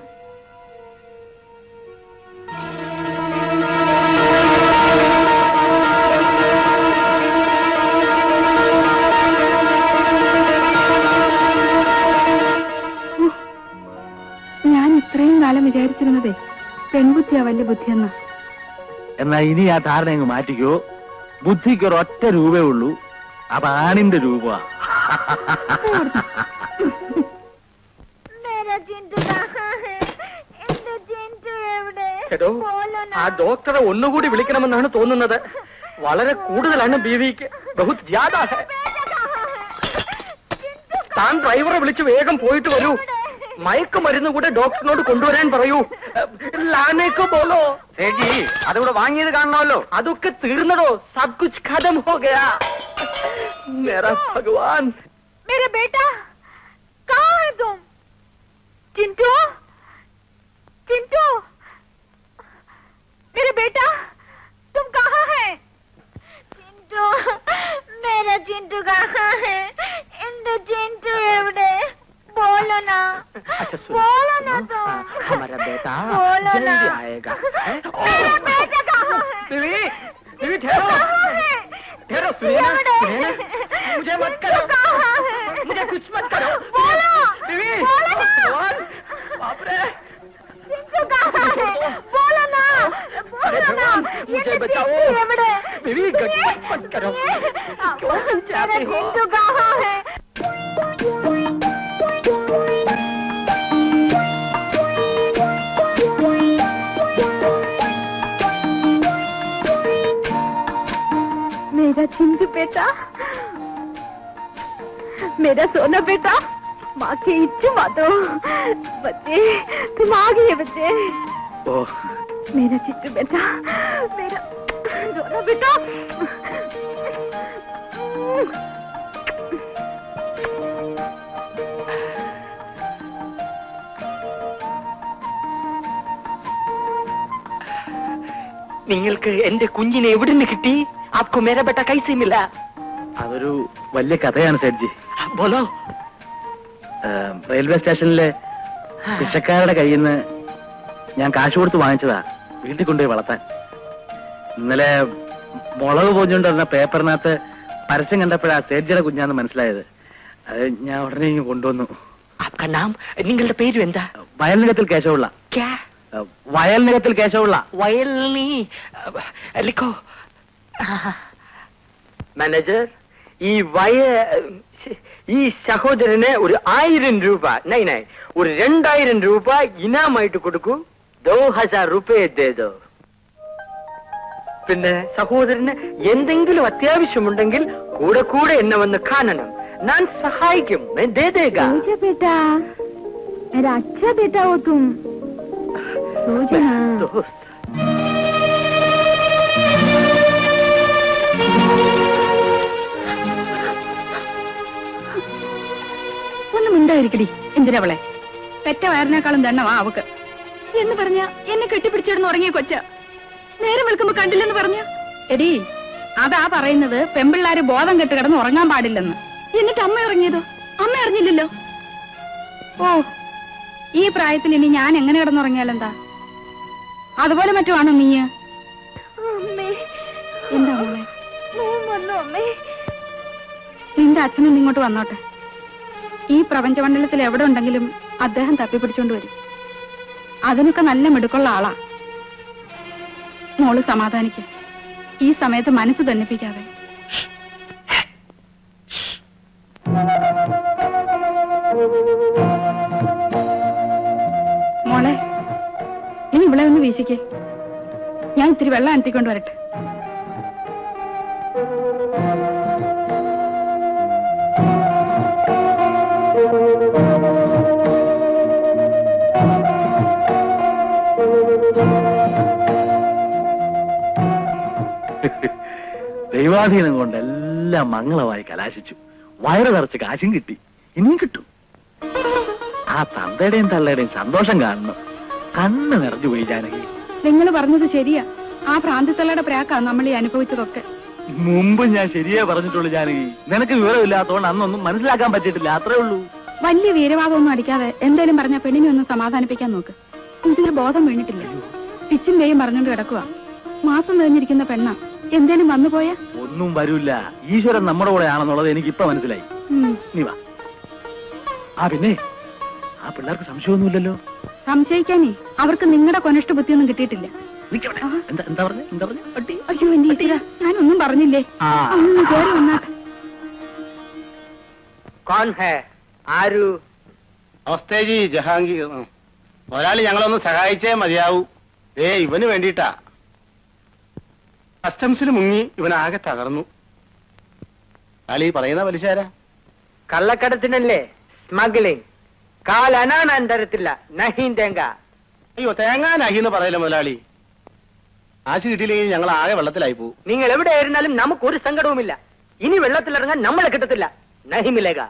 ഉഹ്. ഞാൻ ഇത്രയും കാലം വിചാരിച്ചിരുന്നതേ പെൺബുദ്ധിയാ വലിയ ബുദ്ധിയെന്നാ എന്നാ ഇനി ആ ധാരണ അങ്ങ് മാറ്റിക്കോ ബുദ്ധിക്ക് ഒരൊറ്റ രൂപേ ഉള്ളൂ അപ്പൊ ആണിന്റെ രൂപ എടോ ആ ഡോക്ടറെ ഒന്നുകൂടി വിളിക്കണമെന്നാണ് തോന്നുന്നത് വളരെ കൂടുതലാണ് ബീവിക്ക് ബഹുത് ജ്യാദാ ഹെ. താൻ ഡ്രൈവറെ വിളിച്ച് വേഗം പോയിട്ട് വരൂ മയക്കുമരുന്ന് കൂടെ ഡോക്ടറിനോട് കൊണ്ടുവരാൻ പറയൂ ലാനേക്ക് പോലോ ചേച്ചി അതിവിടെ വാങ്ങിയത് കാണണമല്ലോ അതൊക്കെ തീർന്നടോ സബ് കുച്ച് ഖതം ഹോ ഗയാ മേരാ ഭഗവാൻ मेरे बेटा कहाँ है तुम चिंटू चिंटू मेरे बेटा तुम कहाँ है चिंटू मेरा चिंटू कहाँ है എന്റെ ചിंटू എവിടെ बोलो ना अच्छा सुनो बोलो ना सुनो, तुम हाँ, हमारा बेटा बोलो जल्दी ना आएगा हैं? मेरा बेटा कहाँ है बीवी बीवी ठहरो कहाँ है ठहरो सुनिए ना एवड़े? सुनिए ना मुझे मत करो तू कहाँ है मुझे कुछ मत करो बोलो बीवी बोलो ना भगवान बाप रे चिंटू कहाँ है बोलो ना अरे बोलो ना भगवान, मुझे എന്റെ बचाओ। चिंटू എവിടെ बीवी गड़बड़ मत करो क्यों मेरा चाहती हो चिंटू कहाँ है मेरा चिंटू बेटा मेरा सोना बेटा माँ के इच्छु मातो बच्चे तुम आ गए बच्चे ഓ मेरा चिट्टू बेटा मेरा सोना बेटा നിങ്ങൾക്ക് എന്റെ കുഞ്ഞിനെ എവിടുന്ന് കിട്ടി ആപ്കോ മേര ബേട്ട കൈസിമില്ല അതൊരു വലിയ കഥയാണ് സേഡ്ജി ബോലോ ഏം, റെയിൽവേ സ്റ്റേഷനിലെ ഭിക്ഷക്കാരുടെ കയ്യിൽ നിന്ന് ഞാൻ കാശ് കൊടുത്ത് വാങ്ങിച്ചതാ വീട്ടിൽ കൊണ്ടുപോയി വളർത്താൻ ഇന്നലെ മുളക് പോഞ്ഞുകൊണ്ടിരുന്ന പേപ്പറിനകത്ത് പരസ്യം കണ്ടപ്പോഴാ സേഡ്ജിയുടെ കുഞ്ഞാന്ന് മനസ്സിലായത് അത് ഞാൻ ഉടനെ ഇങ്ങ് കൊണ്ടുവന്നു ആപ്കാ നാം നിങ്ങളുടെ പേര് എന്താ വയൽനികത്തിൽ കേശവുള്ള ക്യാ ഏ, വയൽനികത്തിൽ കേശവുള്ള വയലിനി ലിഖോ മാനേജർ ഈ വയ ശ്ശെ, ഈ സഹോദരന് ഒരു ആയിരം രൂപ നൈ നൈ ഒരു രണ്ടായിരം രൂപ ഇനാമായിട്ട് കൊടുക്കൂ ദോ ഹസാർ രൂപയെ ദേദോ പിന്നെ സഹോദരന് എന്തെങ്കിലും അത്യാവശ്യമുണ്ടെങ്കിൽ കൂടെ കൂടെ എന്നെ വന്ന് കാണണം ഞാൻ സഹായിക്കും मैं दे देगा मुझे बेटा मेरा अच्छा बेटा हो तुम सो जाना दोस्त ഒന്നും ഉണ്ടായിരിക്കടി എന്തിനവളെ പെറ്റ വയറിനേക്കാളും ദണ്ണമാ അവക്ക് എന്ന് പറഞ്ഞ എന്നെ കെട്ടിപ്പിടിച്ചിടുന്ന് ഉറങ്ങിയ കൊച്ച നേരം വിളിക്കുമ്പോ കണ്ടില്ലെന്ന് പറഞ്ഞ എടി അതാ പറയുന്നത് പെമ്പിള്ളാര് ബോധം കെട്ട് കിടന്ന് ഉറങ്ങാൻ പാടില്ലെന്ന് എന്നിട്ട് അമ്മ ഇറങ്ങിയതോ അമ്മ അറിഞ്ഞില്ലല്ലോ ഓ ഈ പ്രായത്തിൽ ഇനി ഞാൻ എങ്ങനെ കിടന്നുറങ്ങിയാലെന്താ അതുപോലെ മറ്റുമാണോ നീ അമ്മേ എന്താ മോളെ മോൻ വന്നു അമ്മേ നിന്റെ അച്ഛനും ഇങ്ങോട്ട് വന്നോട്ടെ ഈ പ്രപഞ്ചമണ്ഡലത്തിൽ എവിടെ ഉണ്ടെങ്കിലും അദ്ദേഹം തപ്പിപ്പിടിച്ചോണ്ട് വരും അതിനൊക്കെ നല്ല മിടുക്കുള്ള ആളാ മോള് സമാധാനിക്ക ഈ സമയത്ത് മനസ്സ് തന്നിപ്പിക്കാതെ മോളെ നീ ഇവിടെ ഒന്ന് വീശിക്കേ ഞാൻ ഇത്തിരി വെള്ളം അനത്തിക്കൊണ്ട് വരട്ടെ ദൈവാധീനം കൊണ്ട് എല്ലാം മംഗളമായി കലാശിച്ചു വയറ് നിറച്ച് കാശും കിട്ടി ഇനിയും കിട്ടും ആ തന്തയുടെയും തള്ളയുടെയും സന്തോഷം കാണണം കണ്ണ് നിറഞ്ഞു പോയി ജാനകി നിങ്ങൾ പറഞ്ഞത് ശരിയാ ആ ഭ്രാന്തിത്തള്ളയുടെ പ്രാക്കാ നമ്മൾ ഈ അനുഭവിച്ചതൊക്കെ മുമ്പ് ഞാൻ ശരിയേ പറഞ്ഞിട്ടുള്ളൂ ജാനകി നിനക്ക് വിവരമില്ലാത്തതുകൊണ്ട് അന്നൊന്നും മനസ്സിലാക്കാൻ പറ്റിയിട്ടില്ല അത്രേ ഉള്ളൂ വലിയ വീരവാദമൊന്നും അടിക്കാതെ എന്തേലും പറഞ്ഞ പെണ്ണിനെ ഒന്ന് സമാധാനിപ്പിക്കാൻ നോക്ക് ഇതിന് ബോധം വീണിട്ടില്ല പിച്ചും വേയും പറഞ്ഞുകൊണ്ട് കിടക്കുക മാസം കഴിഞ്ഞിരിക്കുന്ന പെണ്ണ എന്തേലും വന്നു പോയാ ഒന്നും വരൂല ഈശ്വരൻ നമ്മുടെ കൂടെ ആണെന്നുള്ളത് എനിക്ക് ഇപ്പൊ മനസ്സിലായി ഉം. നീ വാ ആ പിന്നെ ആ പിള്ളേർക്ക് സംശയമൊന്നുമില്ലല്ലോ സംശയിക്കാനേ അവർക്ക് നിങ്ങളുടെ കൊനിഷ്ഠ ബുദ്ധിയൊന്നും കിട്ടിയിട്ടില്ല നിക്കവിടെ. എന്താ എന്താ പറഞ്ഞ എന്താ പറഞ്ഞ അട്ടി അയ്യോ എന്റെ ഈശ്വരാ, ഞാനൊന്നും പറഞ്ഞില്ലേ ആ ഒന്ന് കേറി വന്നാട്ടെ കോൺ ഹേ ആരു അവസ്ഥേജി ജഹാംഗീർ ഉം. മുതലാളി ഞങ്ങളൊന്ന് സഹായിച്ചേ മതിയാവൂ ഏ ഇവന് വേണ്ടിയിട്ടാ കസ്റ്റംസിൽ മുങ്ങി ഇവനാകെ തകർന്നു ആളീ പറയുന്ന പലിശാരാ കള്ളക്കടത്തിനല്ലേ സ്മഗ്ലിംഗ് കാലനാണ് തരത്തില്ല നഹീൻ തേങ്ക അയ്യോ തേങ്ങാനാഹി എന്ന് പറയല്ലേ മുതലാളി ആശ കിട്ടിയില്ലെങ്കിൽ ഞങ്ങൾ ആകെ വെള്ളത്തിലായി പോകും നിങ്ങൾ എവിടെയായിരുന്നാലും നമുക്ക് ഒരു സങ്കടവുമില്ല ഇനി വെള്ളത്തിലിറങ്ങാൻ നമ്മളെ കിട്ടത്തില്ല നഹിമിലേക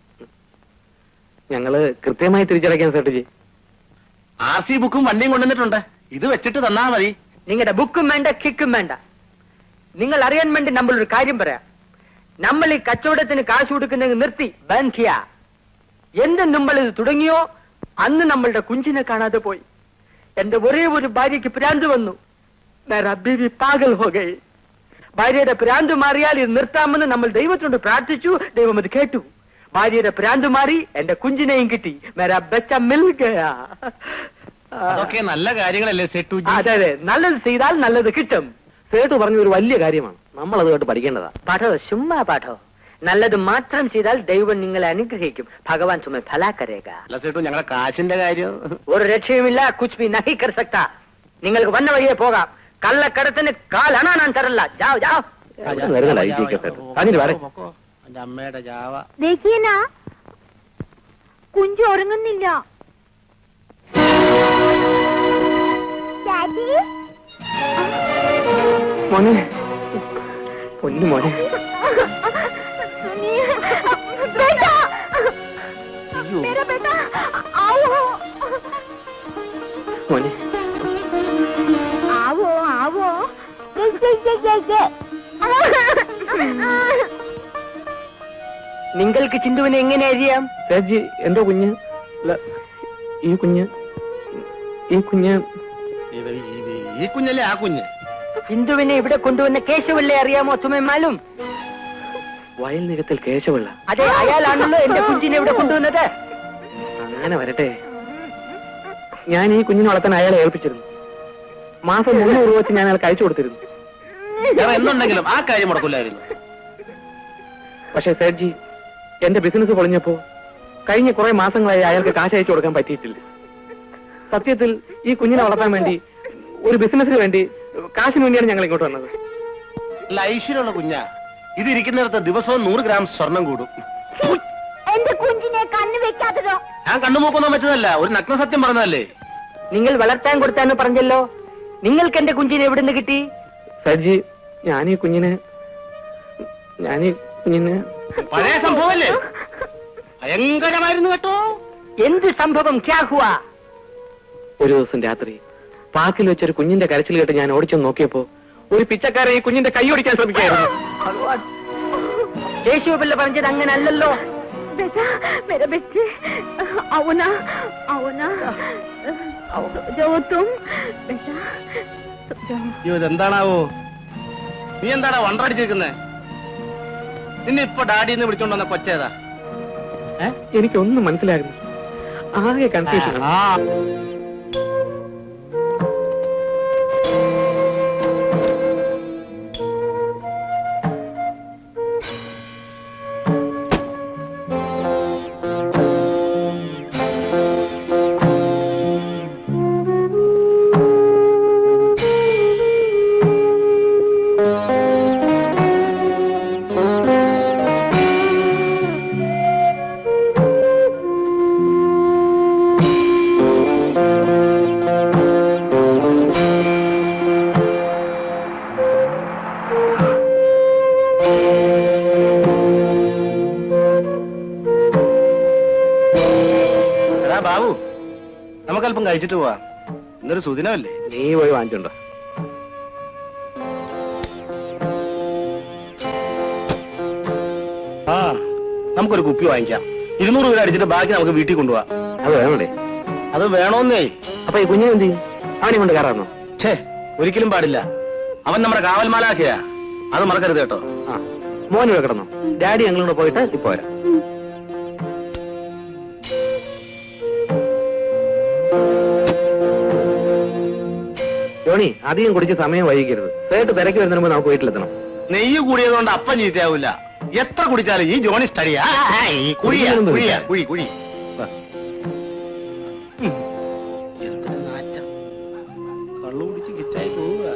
ഞങ്ങള് കൃത്യമായി തിരിച്ചടയ്ക്കാൻ സെർട്ട് ആർ സി ബുക്കും വണ്ടിയും കൊണ്ടുവന്നിട്ടുണ്ട് ഇത് വെച്ചിട്ട് തന്നാ മതി നിങ്ങളുടെ ബുക്കും വേണ്ട കിക്കും വേണ്ട നിങ്ങൾ അറിയാൻ വേണ്ടി നമ്മൾ ഒരു കാര്യം പറയാം നമ്മൾ ഈ കച്ചവടത്തിന് കാശ് കൊടുക്കുന്നത് നിർത്തി ബന്ധിയ എന്ന് നമ്മൾ ഇത് തുടങ്ങിയോ അന്ന് നമ്മളുടെ കുഞ്ചിനെ കാണാതെ പോയി എന്റെ ഒരേ ഒരു ഭാര്യയ്ക്ക് ഭ്രാന്ത് വന്നു മേരാ ബീവി പാഗൽ ഹോ ഗയി ഭാര്യയുടെ ഭ്രാന്ത് മാറിയാൽ ഇത് നിർത്താമെന്ന് നമ്മൾ ദൈവത്തിനോട് പ്രാർത്ഥിച്ചു ദൈവം അത് കേട്ടു ഭാര്യയുടെ ഭ്രാന്ത് മാറി എന്റെ കുഞ്ചിനെയും കിട്ടി മേരാ ബച്ച മിൽ ഗയാ അതൊക്കെ നല്ല കാര്യങ്ങളല്ലേ സെട്ടു അതെ അതെ നല്ലത് ചെയ്താൽ നല്ലത് കിട്ടും സേട്ടു പറഞ്ഞ ഒരു വലിയ കാര്യമാണ് നമ്മൾ അത് കേട്ട് പഠിക്കേണ്ടതാ പാഠോ ചുമ്മാ പാഠോ നല്ലത് മാത്രം ചെയ്താൽ ദൈവം നിങ്ങളെ അനുഗ്രഹിക്കും ഭഗവാൻ ചുമ്മാ ഫലാ കരേക അല്ല സെട്ടു ഞങ്ങളെ കാശിന്റെ കാര്യം ഒരു രക്ഷയുമില്ല കുച്ച് ബി നഹി കർ സക്ത നിങ്ങൾക്ക് വന്ന വഴിയെ പോകാം കള്ളക്കടത്തിന് കാലണ ഞാൻ തരല്ല ജാവ് ജാവ് എന്റെ അമ്മയുടെ ജാവ ദേഖിയനാ കുഞ്ചു ഉറങ്ങുന്നില്ല മോനെ പൊന്നു മോനെ बेटा അയ്യോ मेरा बेटा आओ മോനെ आओ आओ ये ये ये ये നിങ്ങൾക്ക് ചിന്തുവിനെ എങ്ങനെ അറിയാം സേജി എന്തോ കുഞ്ഞ് അല്ല, ഈ കുഞ്ഞ് ഈ കുഞ്ഞ് ഇത് ഇത് ഈ കുഞ്ഞല്ലേ ആ കുഞ്ഞ് ഹിന്ദുവിനെ ഇവിടെ കൊണ്ടുവന്ന കേശവല്ലേ അറിയാമോ തുമ്മമാലും വയൽ നിരത്തിൽ കേശവള്ള അതെ അയാളാണല്ലോ എന്റെ കുഞ്ഞിനെ ഇവിടെ കൊണ്ടുവന്നത് അങ്ങനെ വരട്ടെ ഞാൻ ഈ കുഞ്ഞിനെ വളർത്താൻ അയാളെ ഏൽപ്പിച്ചിരുന്നു മാസം മുന്നൂറ് രൂപ വെച്ച് ഞാൻ അയാൾക്ക് അയച്ചു കൊടുത്തിരുന്നു വേറെ എന്നുണ്ടെങ്കിലും ആ കാര്യം മുടക്കില്ലായിരുന്നു പക്ഷേ സേഠ്ജി എന്റെ ബിസിനസ് പൊളിഞ്ഞപ്പോ കഴിഞ്ഞ കുറെ മാസങ്ങളായി അയാൾക്ക് കാശ് അയച്ചു കൊടുക്കാൻ പറ്റിയിട്ടില്ല സത്യത്തിൽ ഈ കുഞ്ഞിനെ വളർത്താൻ വേണ്ടി ഒരു ബിസിനസിന് വേണ്ടി കാശിന് വേണ്ടിയാണ് ഞങ്ങൾ ഇങ്ങോട്ട് വന്നത് നല്ല ഐശ്വര്യമുള്ള കുഞ്ഞാ ഇത് ഇരിക്കുന്നിടത്ത് ദിവസവും നൂറ് ഗ്രാം സ്വർണം കൂടും എന്റെ കുഞ്ചിനെ കണ്ണു വെക്കാത്തതോ ഞാൻ കണ്ണുമൂക്കൊന്നും വെച്ചതല്ല ഒരു നഗ്നസത്യം പറഞ്ഞതല്ലേ നിങ്ങൾ വളർത്താൻ കൊടുത്താന്ന് പറഞ്ഞല്ലോ നിങ്ങൾക്ക് എന്റെ കുഞ്ഞിനെ എവിടുന്ന് കിട്ടി സജി ഞാൻ ഈ കുഞ്ഞിനെ ഞാൻ ഈ കുഞ്ഞിനെ പഴയ സംഭവമല്ലേ ഭയങ്കരമായിരുന്നു കേട്ടോ എന്ത് സംഭവം ക്യാ ഹുവാ ഒരു ദിവസം രാത്രി പാക്കിൽ വെച്ചൊരു കുഞ്ഞിന്റെ കരച്ചിൽ കേട്ട് ഞാൻ ഓടിച്ചു നോക്കിയപ്പോ ഒരു പിച്ചക്കാരൻ ഈ കുഞ്ഞിന്റെ കൈ ഓടിക്കാൻ ശ്രമിക്കുകയായിരുന്നു യേശുപിള്ള പറഞ്ഞത് അങ്ങനെ അല്ലല്ലോ बेटा मेरा बेटे आओ ना आओ ना सो जाओ तुम बेटा सो जाओ അയ്യോ ഇതെന്താണാവോ നീ എന്താടാ വണ്ടടിച്ചിരിക്കുന്നേ നിന്നെ ഇപ്പൊ ഡാഡിന്ന് വിളിച്ചോണ്ട് വന്ന കൊച്ചേതാ എനിക്കൊന്നും മനസ്സിലായിരുന്നു ആകെ കൺഫ്യൂഷൻ ആ ആ നമുക്ക് അല്പം കഴിച്ചിട്ട് പോവാ ഇന്നൊരു സുദിനമല്ലേ നീ പോയി വാങ്ങിച്ചുണ്ടോ ആ നമുക്കൊരു കുപ്പി വാങ്ങിക്കാം ഇരുന്നൂറ് രൂപ അടിച്ചിട്ട് ബാക്കി നമുക്ക് വീട്ടിൽ കൊണ്ടുപോവാം അത് വേണോടെ അത് വേണോന്നേ അപ്പൊ ഈ കുഞ്ഞിനെ എന്ത് ചെയ്യും അവനെ കൊണ്ട് കയറാന്നോ ഛേ ഒരിക്കലും പാടില്ല അവൻ നമ്മുടെ കാവൽമാലാക്കിയാ അത് മറക്കരുത് കേട്ടോ ആ മോന് ഇവിടെ കിടന്നോ ഡാഡി ഞങ്ങളോട് പോയിട്ട് ഇപ്പൊ വരാം ജോണി അധികം കുടിച്ച് സമയം വൈകിക്കരുത് സേട്ട് തിരക്ക് വരുന്നതിന് മുമ്പ് നമുക്ക് വീട്ടിലെത്തണം നെയ്യ് കൂടിയതുകൊണ്ട് അപ്പം ചീത്തയാവില്ല എത്ര കുടിച്ചാലും ഈ ജോണി സ്റ്റഡിയാ ഈ കുഴിയാ കുഴിയൊന്നും കുഴിയാ ഇല്ല. കുഴി കുഴി വാ. എന്തൊരു നാറ്റം കള്ളു കുടിച്ച് കിച്ചായി പോവുക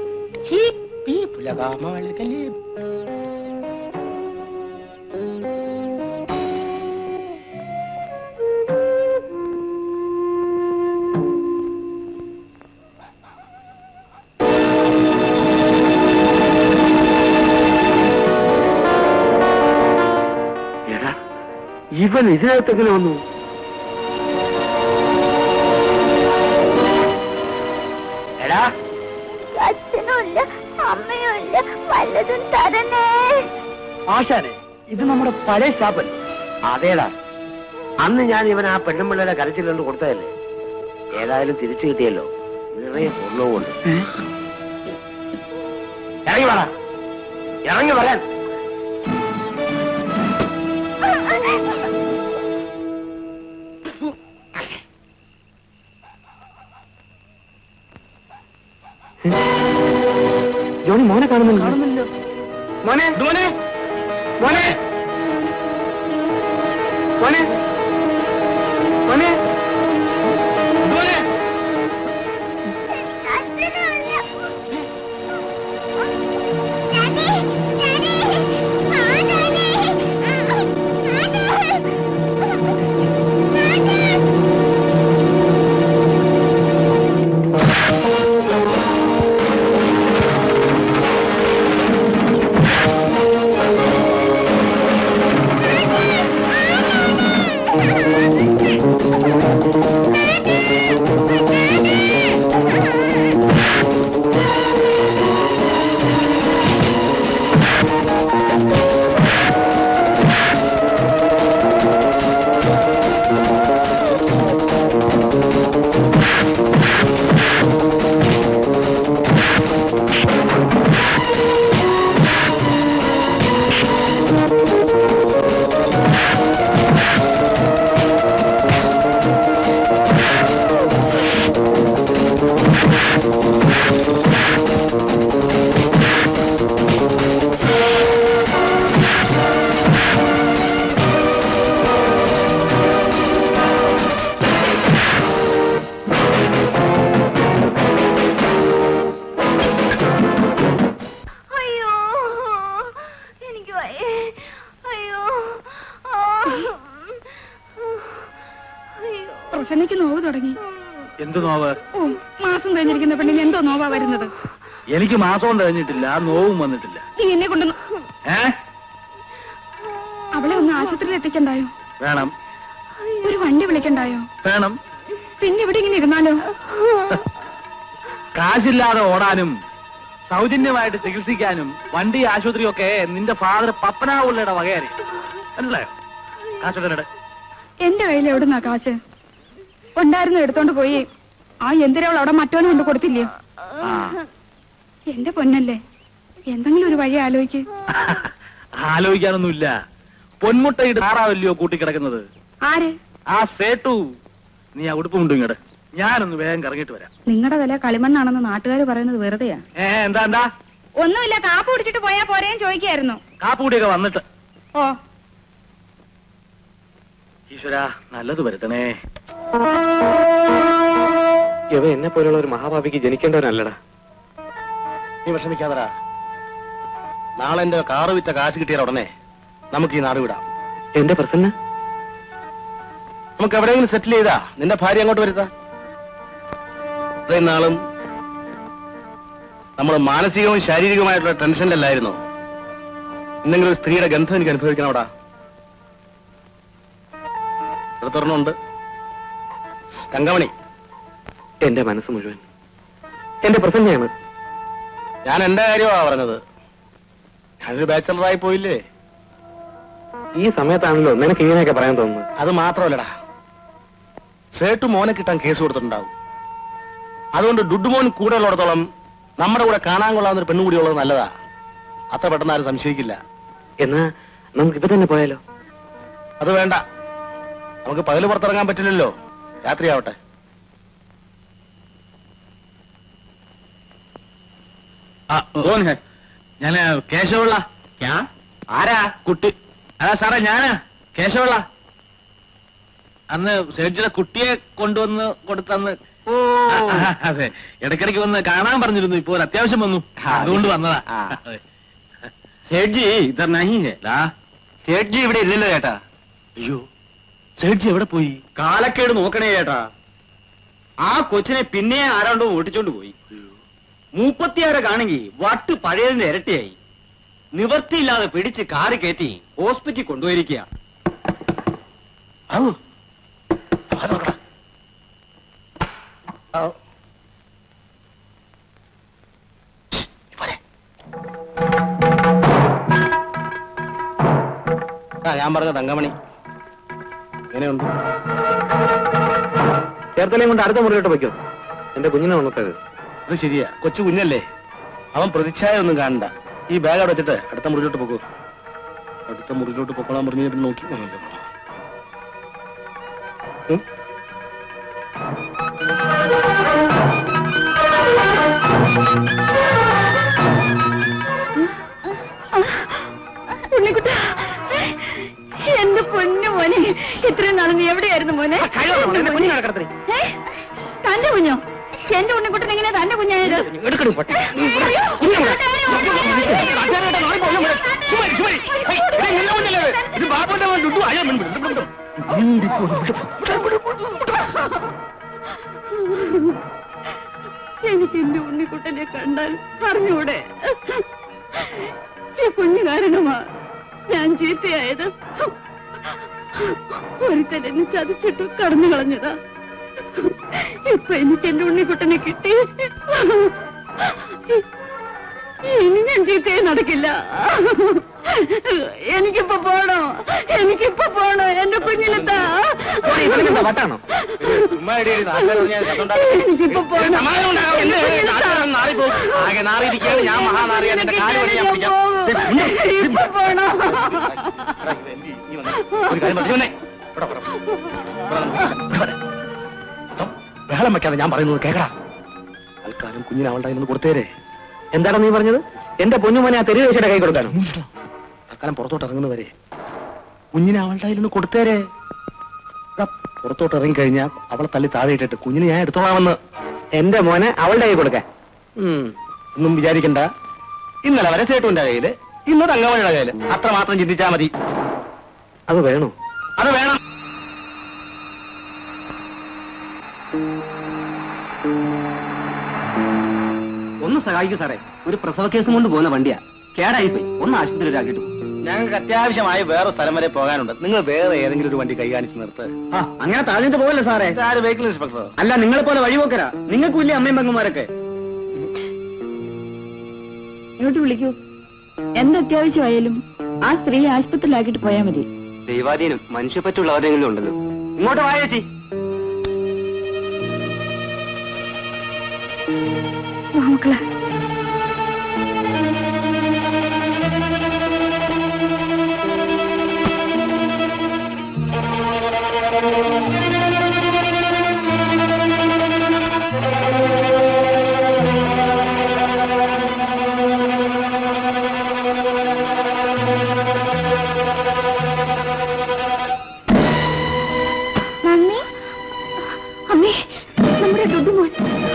എടാ ഇവൻ ഇതിനകത്തെങ്ങനെ വന്നു എടാ അച്ഛനുമില്ല അമ്മയുമില്ല വല്ലതും തരണേ ആശാനെ ഇത് നമ്മുടെ പഴയ സ്ഥാപൻ അതേടാ അന്ന് ഞാൻ ഇവൻ ആ പെണ്ണുമ്പിള്ളയുടെ കരച്ചിൽ കൊണ്ട് കൊടുത്തതല്ലേ ഏതായാലും തിരിച്ചു കിട്ടിയല്ലോ നിറയെ സ്വർണ്ണവും കൊണ്ട് ഇറങ്ങി വേണം ഇറങ്ങി വരാൻ ജോണി മോനെ കാണുന്നില്ല മോനെ മോനെ മോനെ മോനെ മോനെ മോനെ അയ്യോ എനിക്ക് വയ്യ. അയ്യോ ആ. അയ്യോ പ്രസന്നയ്ക്ക് നോവ് തുടങ്ങി എന്ത് നോവ് ഓ മാസം കഴിഞ്ഞിരിക്കുന്ന പെണ്ണിന് എന്തോ നോവാ വരുന്നത് എനിക്ക് മാസവും കഴിഞ്ഞിട്ടില്ല നോവും വന്നിട്ടില്ല നീ എന്നെ കൊണ്ട് ഏ അവളെ ഒന്ന് ആശുപത്രിയിൽ എത്തിക്കണ്ടായോ വേണം ഒരു വണ്ടി വിളിക്കണ്ടായോ വേണം പിന്നെ ഇവിടെ ഇങ്ങനെ ഇരുന്നാലോ കാശില്ലാതെ ഓടാനും സൗജന്യമായിട്ട് ചികിത്സിക്കാനും വണ്ടി ആശുപത്രിയൊക്കെ നിന്റെ ഫാദർ പപ്പനാവുള്ളയുടെ വകയാരി മനസ്സിലായോ കാശൊക്കെ എന്റെ കയ്യിൽ എവിടുന്നാ കാശ് ഉണ്ടായിരുന്നു എടുത്തോണ്ട് പോയി ആ എന്തിനവൾ അവിടെ മറ്റോനും കൊണ്ട് കൊടുത്തില്ലയോ ആ എന്റെ പൊന്നല്ലേ എന്തെങ്കിലും ഒരു വഴി ആലോചിക്ക് ആലോചിക്കാനൊന്നുമില്ല പൊന്മുട്ടയിട്ട് താറാവല്ലയോ കൂട്ടിക്കിടക്കുന്നത് ആര് ആ സേട്ടു നീ ആ ഉടുപ്പ് മുണ്ടും ഇങ്ങട് ഞാനൊന്ന് വേഗം കറങ്ങിയിട്ട് വരാം നിങ്ങളുടെ വില കളിമണ്ണാണെന്ന് നാട്ടുകാർ പറയുന്നത് വെറുതെയാ ഏ എന്താ എന്താ ഒന്നുമില്ല കാപ്പ് കുടിച്ചിട്ട് പോയാ പോരേന്ന് ചോദിക്കായിരുന്നു കാപ്പുകൂടിയൊക്കെ വന്നിട്ട് ഓ ഈശ്വര നല്ലത് വരുത്തണേ ഇവ എന്നെ പോലുള്ള ഒരു മഹാഭാവിക്ക് ജനിക്കേണ്ടവനല്ലടാ നീ വിഷമിക്കാതടാ നാളെ എന്റെ കാറ് വിറ്റ കാശ് കിട്ടിയാൽ ഉടനെ നമുക്ക് ഈ നാട് വിടാം എന്റെ പ്രസന്ന നമുക്ക് എവിടെയെങ്കിലും സെറ്റിൽ ചെയ്താ നിന്റെ ഭാര്യ അങ്ങോട്ട് വരുത്താ ഇത്രയും നാളും നമ്മൾ മാനസികവും ശാരീരികവുമായിട്ടുള്ള ടെൻഷനിലല്ലായിരുന്നു എന്തെങ്കിലും ഒരു സ്ത്രീയുടെ ഗന്ധം എനിക്ക് അനുഭവിക്കണം അവിടെ ഇടത്തൊരെണ്ണമുണ്ട് തങ്കമണി എന്റെ മനസ്സ് മുഴുവൻ എന്റെ പ്രസന്നയാണ് ഞാൻ എന്റെ കാര്യമാ പറഞ്ഞത് ഞാനൊരു ബാച്ചലറായി പോയില്ലേ ഈ സമയത്താണല്ലോ നിനക്ക് ഇങ്ങനെയൊക്കെ പറയാൻ തോന്നുന്നത് അത് മാത്രമല്ലടാ സേട്ടു മോനെ കിട്ടാൻ കേസ് കൊടുത്തിട്ടുണ്ടാവും അതുകൊണ്ട് ഡുഡുമോൻ കൂടെ ഉള്ളിടത്തോളം നമ്മുടെ കൂടെ കാണാൻ കൊള്ളാവുന്ന ഒരു പെണ്ണുകൂടി ഉള്ളത് നല്ലതാ അത്ര പെട്ടെന്ന് ആരും സംശയിക്കില്ല എന്നാ നമുക്ക് ഇപ്പൊ തന്നെ പോയാലോ അത് വേണ്ട നമുക്ക് പകല് പുറത്തിറങ്ങാൻ പറ്റില്ലല്ലോ രാത്രിയാവട്ടെ ആ, ഓൻ ഹെ. ഞാന് കേശവള്ള ആരാ കുട്ടി അതാ സാറേ ഞാനാ കേശവള്ള അന്ന് സേഠിയുടെ കുട്ടിയെ കൊണ്ടുവന്ന് കൊടുത്തന്ന് ആ, ആ, അതെ ഇടയ്ക്കിടയ്ക്ക് വന്ന് കാണാൻ പറഞ്ഞിരുന്നു ഇപ്പൊ ഒരു അത്യാവശ്യം വന്നു അതുകൊണ്ട് വന്നതാ അതെ. സേഠ്ജി ഇതർ നഹി ഹെ ദാ, സേഠ്ജി ഇവിടെ ഇല്ലല്ലോ ചേട്ടാ അയ്യോ സേഠ്ജി എവിടെ പോയി കാലക്കേട് നോക്കണേ ചേട്ടാ ആ കൊച്ചിനെ പിന്നെ ആരാണ്ടോ ഓട്ടിച്ചോണ്ട് പോയി മൂപ്പത്തിയാരെ കാണെങ്കി വട്ട് പഴയതിന്റെ ഇരട്ടിയായി നിവർത്തിയില്ലാതെ പിടിച്ച് കാറ് കയറ്റി ഹോസ്പിറ്റലിൽ കൊണ്ടുപോയിരിക്കുക ഔ. അത് നോക്കടാ. ഔ. ഛ്, പോരെ. ആ ഞാൻ പറഞ്ഞ തങ്കമണി എങ്ങനെയുണ്ട് ചേർത്തലയും കൊണ്ട് അടുത്ത മുറിയിലോട്ട് വയ്ക്കോ എന്റെ കുഞ്ഞിനെ ഉണർത്തത് അത് ശരിയാ കൊച്ചു കുഞ്ഞല്ലേ അവൻ പ്രതിച്ഛായ ഒന്നും കാണണ്ട ഈ ബാഗ് അവിടെ വെച്ചിട്ട് അടുത്ത മുറിയിലോട്ട് പോകൂ അടുത്ത മുറിയിലോട്ട് പൊക്കോളാൻ പറഞ്ഞു പിന്നെ നോക്കി ഉം. ഉണ്ണിക്കുട്ട എന്റെ പൊന്നു മോനെ ഇത്രയും നാളെ നീ എവിടെയായിരുന്നു മോനെ എന്റെ കുഞ്ഞിനെ കിടക്കണത്രേ. ഏ? തന്റെ കുഞ്ഞോ എന്റെ ഉണ്ണിക്കുട്ടൻ എങ്ങനെയാ തന്റെ കുഞ്ഞായത് എടുക്കണു പൊട്ടെ ഇത് ബാബുന്റെ മോൻ ഡുഡു അയ്യോ മിണ്ടു, മിണ്ടു, മിണ്ടു. എനിക്ക് എന്റെ ഉണ്ണിക്കുട്ടനെ കണ്ടാൽ അറിഞ്ഞൂടെ ഈ കുഞ്ഞു കാരണമാ ഞാൻ ചീത്തയായത് ഒരുത്തൻ എന്നെ ചതിച്ചിട്ട് കടന്നു കളഞ്ഞതാ ഇപ്പൊ എനിക്ക് എന്റെ ഉണ്ണിക്കുട്ടനെ കിട്ടി ഇനി ഞാൻ ചീത്തയെ നടക്കില്ല എനിക്കിപ്പോ പോണോ എനിക്കിപ്പോ പോണോ എന്റെ കുഞ്ഞിനെത്താ ഇവനെന്താ വട്ടാണോ ചുമ്മാ ഇടി, ഇടി, നാട്ടുകാര് പറഞ്ഞാൽ ശബ്ദമുണ്ടാക്കി. എനിക്കിപ്പോ പോണം. സമാധാനം ഉണ്ടാവും. എന്ത്? നാട്ടുകാരൊന്നും നാറിപ്പോവും. ആകെ നാറിയിരിക്കുകയാണ് ഞാൻ മഹാനാറിയാണ് എന്റെ കാല് വഴി ഞാൻ പിടിക്കാം ഇപ്പൊ പോണോ എടാ, ഇത് എന്ത് ചെയ്യും? നീ വന്നേ. ഒരു കാര്യം പറഞ്ഞു വന്നേ ഇവിടെ വരാം. ഇവിടെ വരാം. ഇവിടെ വരാം. അപ്പം ബഹളം വെക്കാതെ ഞാൻ പറയുന്നത് കേക്കടാ തൽക്കാലം കുഞ്ഞിനെ അവളുടെ കയ്യിൽ നിന്ന് കൊടുത്തേരെ എന്താണ് നീ പറഞ്ഞത് എന്റെ പൊന്നുമോനെ ആ തെരുവ് വെച്ചിട്ട് കൈ കൊടുക്കാനോ തൽക്കാലം പുറത്തോട്ട് ഇറങ്ങുന്നവരെ കുഞ്ഞിനെ അവളുടെ കയ്യിൽ നിന്ന് കൊടുത്തേരെ എടാ, പുറത്തോട്ട് ഇറങ്ങിക്കഴിഞ്ഞാൽ അവളെ തല്ലി താഴെ ഇട്ടിട്ട് കുഞ്ഞിനെ ഞാൻ എടുത്തോളാമെന്ന് എന്റെ മോനെ അവളുടെ കൈ കൊടുക്കാൻ ഉം. ഒന്നും വിചാരിക്കണ്ട ഇന്നലെ വരെ സേട്ടുവിന്റെ കയ്യില് ഇന്ന് തങ്കമണിയുടെ കയ്യില് അത്ര മാത്രം ചിന്തിച്ചാ മതി അത് വേണോ അത് വേണം ഒന്ന് സഹായിക്കും സാറേ ഒരു പ്രസവ കേസും കൊണ്ട് പോകുന്ന വണ്ടിയാ കേടായി പോയി ഒന്ന് ആശുപത്രിയിലാക്കിട്ട് പോകും ഞങ്ങൾക്ക് അത്യാവശ്യമായി വേറെ സ്ഥലം വരെ പോകാനുണ്ട് നിങ്ങൾ വേറെ ഏതെങ്കിലും ഒരു വണ്ടി കൈ കാണിച്ച് നിർത്ത് ആ അങ്ങനെ താഴ്ന്നിട്ട് പോകല്ലേ സാറേ ആര് വെഹിക്കിൾ ഇൻസ്പെക്ടർ അല്ല നിങ്ങളെ പോലെ വഴിപോക്കരാ നിങ്ങൾക്കും ഇല്ലേ അമ്മയും പെങ്ങന്മാരൊക്കെ ഇങ്ങോട്ട് വിളിക്കൂ എന്ത് അത്യാവശ്യമായാലും ആ സ്ത്രീ ആശുപത്രിയിലാക്കിട്ട് പോയാ മതി ദൈവാധീനം മനുഷ്യപ്പറ്റുള്ള ആരെങ്കിലും ഉണ്ടല്ലോ ഇങ്ങോട്ട് വായേച്ചി മക്കളെ മമ്മി അമ്മേ നമ്മുടെ ഡുഡുമോൻ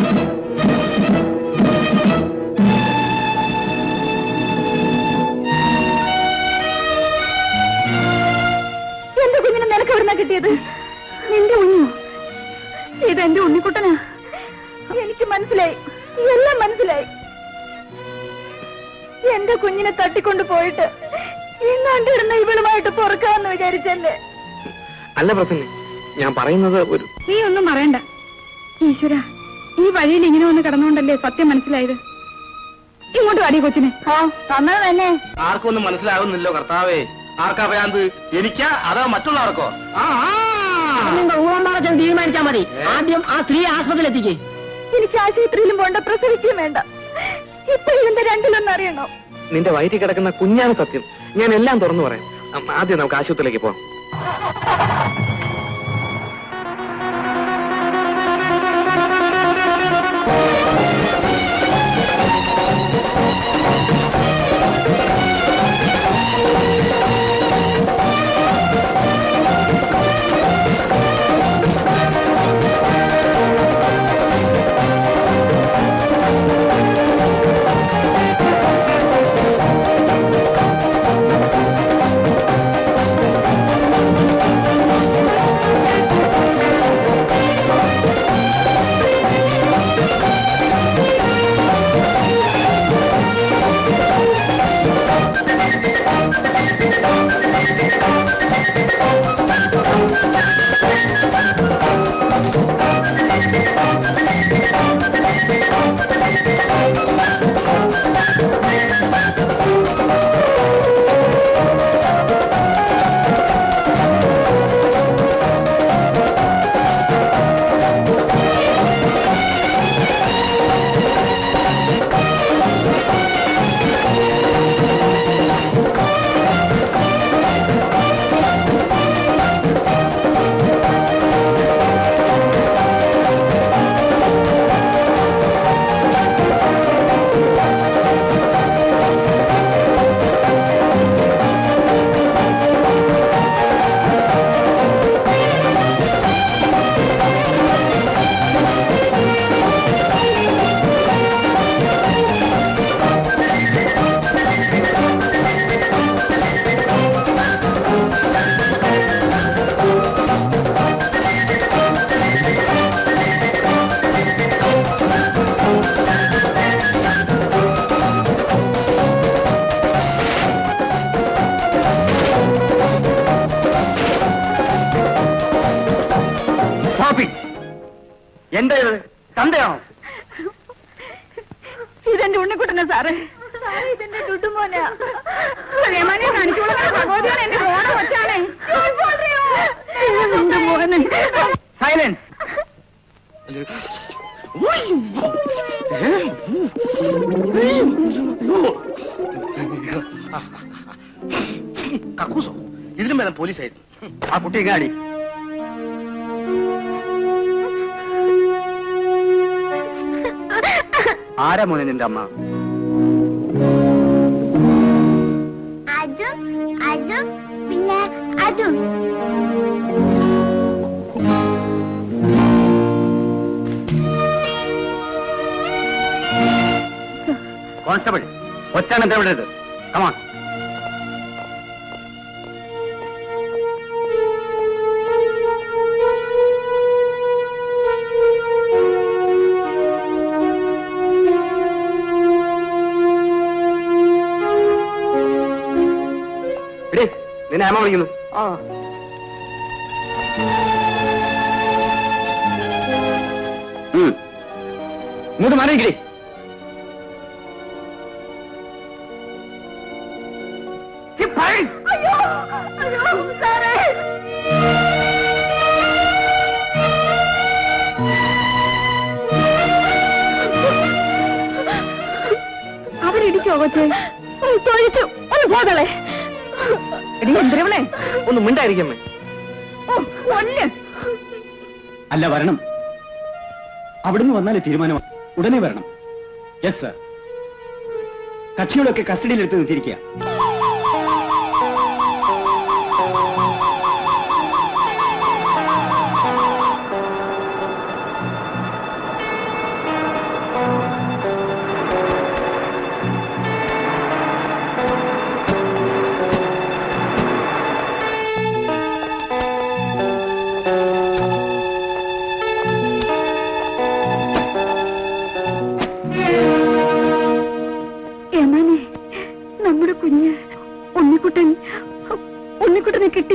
എന്റെ കുഞ്ഞിനെ നിനക്ക് എവിടുന്ന കിട്ടിയത് നിന്റെ കുഞ്ഞോ ഇത് എന്റെ ഉണ്ണിക്കുട്ടനാ എനിക്ക് മനസ്സിലായി എല്ലാം മനസ്സിലായി എന്റെ കുഞ്ഞിനെ തട്ടിക്കൊണ്ട് പോയിട്ട് ഇന്നാണ്ടിരുന്ന ഇവളുമായിട്ട് പൊറുക്കാന്ന് വിചാരിച്ചല്ലേ അല്ല പ്രസന്നെ ഞാൻ പറയുന്നത് ഒരു നീ ഒന്നും പറയണ്ട ഈശ്വര ഈ വഴിയിൽ ഇങ്ങനെ ഒന്ന് കിടന്നുകൊണ്ടല്ലേ സത്യം മനസ്സിലായത് ഇങ്ങോട്ട് വാടി കൊച്ചിന് ഓ തന്നത് തന്നെ ആർക്കൊന്നും മനസ്സിലാകുന്നില്ലോ കർത്താവേ ആർക്കാ ഭ്രാന്ത് എനിക്കാ അതോ മറ്റുള്ളവർക്കോ ആ തീരുമാനിച്ചാ മതി ആദ്യം ആ സ്ത്രീ ആസ്പത്രിയിൽ എത്തിക്കേ എനിക്ക് ആശുപത്രിയിലും പോണ്ട പ്രസവിക്കുകയും വേണ്ട ഇപ്പൊ ഇതിന്റെ രണ്ടിലൊന്നും അറിയണോ നിന്റെ വയറ്റിൽ കിടക്കുന്ന കുഞ്ഞാണ് സത്യം ഞാൻ എല്ലാം തുറന്നു പറയാം അമ്മ, ആദ്യം നമുക്ക് ആശുപത്രിയിലേക്ക് പോവാം എന്താ ഇത് ചന്തയാണോ ഇതെന്റെ ഉണ്ണിക്കുട്ടനെ സാറേ ഇതെന്റെ ദുഡുമോനാ രമനെ കാണിച്ചോളാം ഭഗവതിയാണ് എന്റെ മോണ കൊച്ചാണേ എന്റെ മോനെ സൈലൻസ് കക്കൂസോ ഇതിലും വേണം പോലീസായിരുന്നു ആ കുട്ടി കാടി ആരാ മോനെ നിന്റെ അമ്മ അതും അതും പിന്നെ അതും കോൺസ്റ്റബിൾ ഒറ്റാണ് എന്താ വിടരുത് കമാൺ എടേ നിന്നെ അമ്മ വിളിക്കുന്നു ഉം. ഇങ്ങോട്ട് മാറിയില്ലേ അയ്യോ അയ്യോ സാറേ അവരിടിച്ചോ കൊച്ചേ തൊഴിച്ചു ഒന്ന് പോതളെ എടി എന്തിരവളെ ഒന്ന് മിണ്ടായിരിക്കമ്മേ ഓ കൊല്ല് അല്ല വരണം അവിടുന്ന് വന്നാലേ തീരുമാനം ഉടനെ വരണം യെസ് സർ കക്ഷികളൊക്കെ കസ്റ്റഡിയിലെടുത്ത് നിർത്തിയിരിക്കുക ഏമാനെ നമ്മുടെ കുഞ്ഞ് ഉണ്ണിക്കുട്ടൻ ഉണ്ണിക്കുട്ടനെ കിട്ടി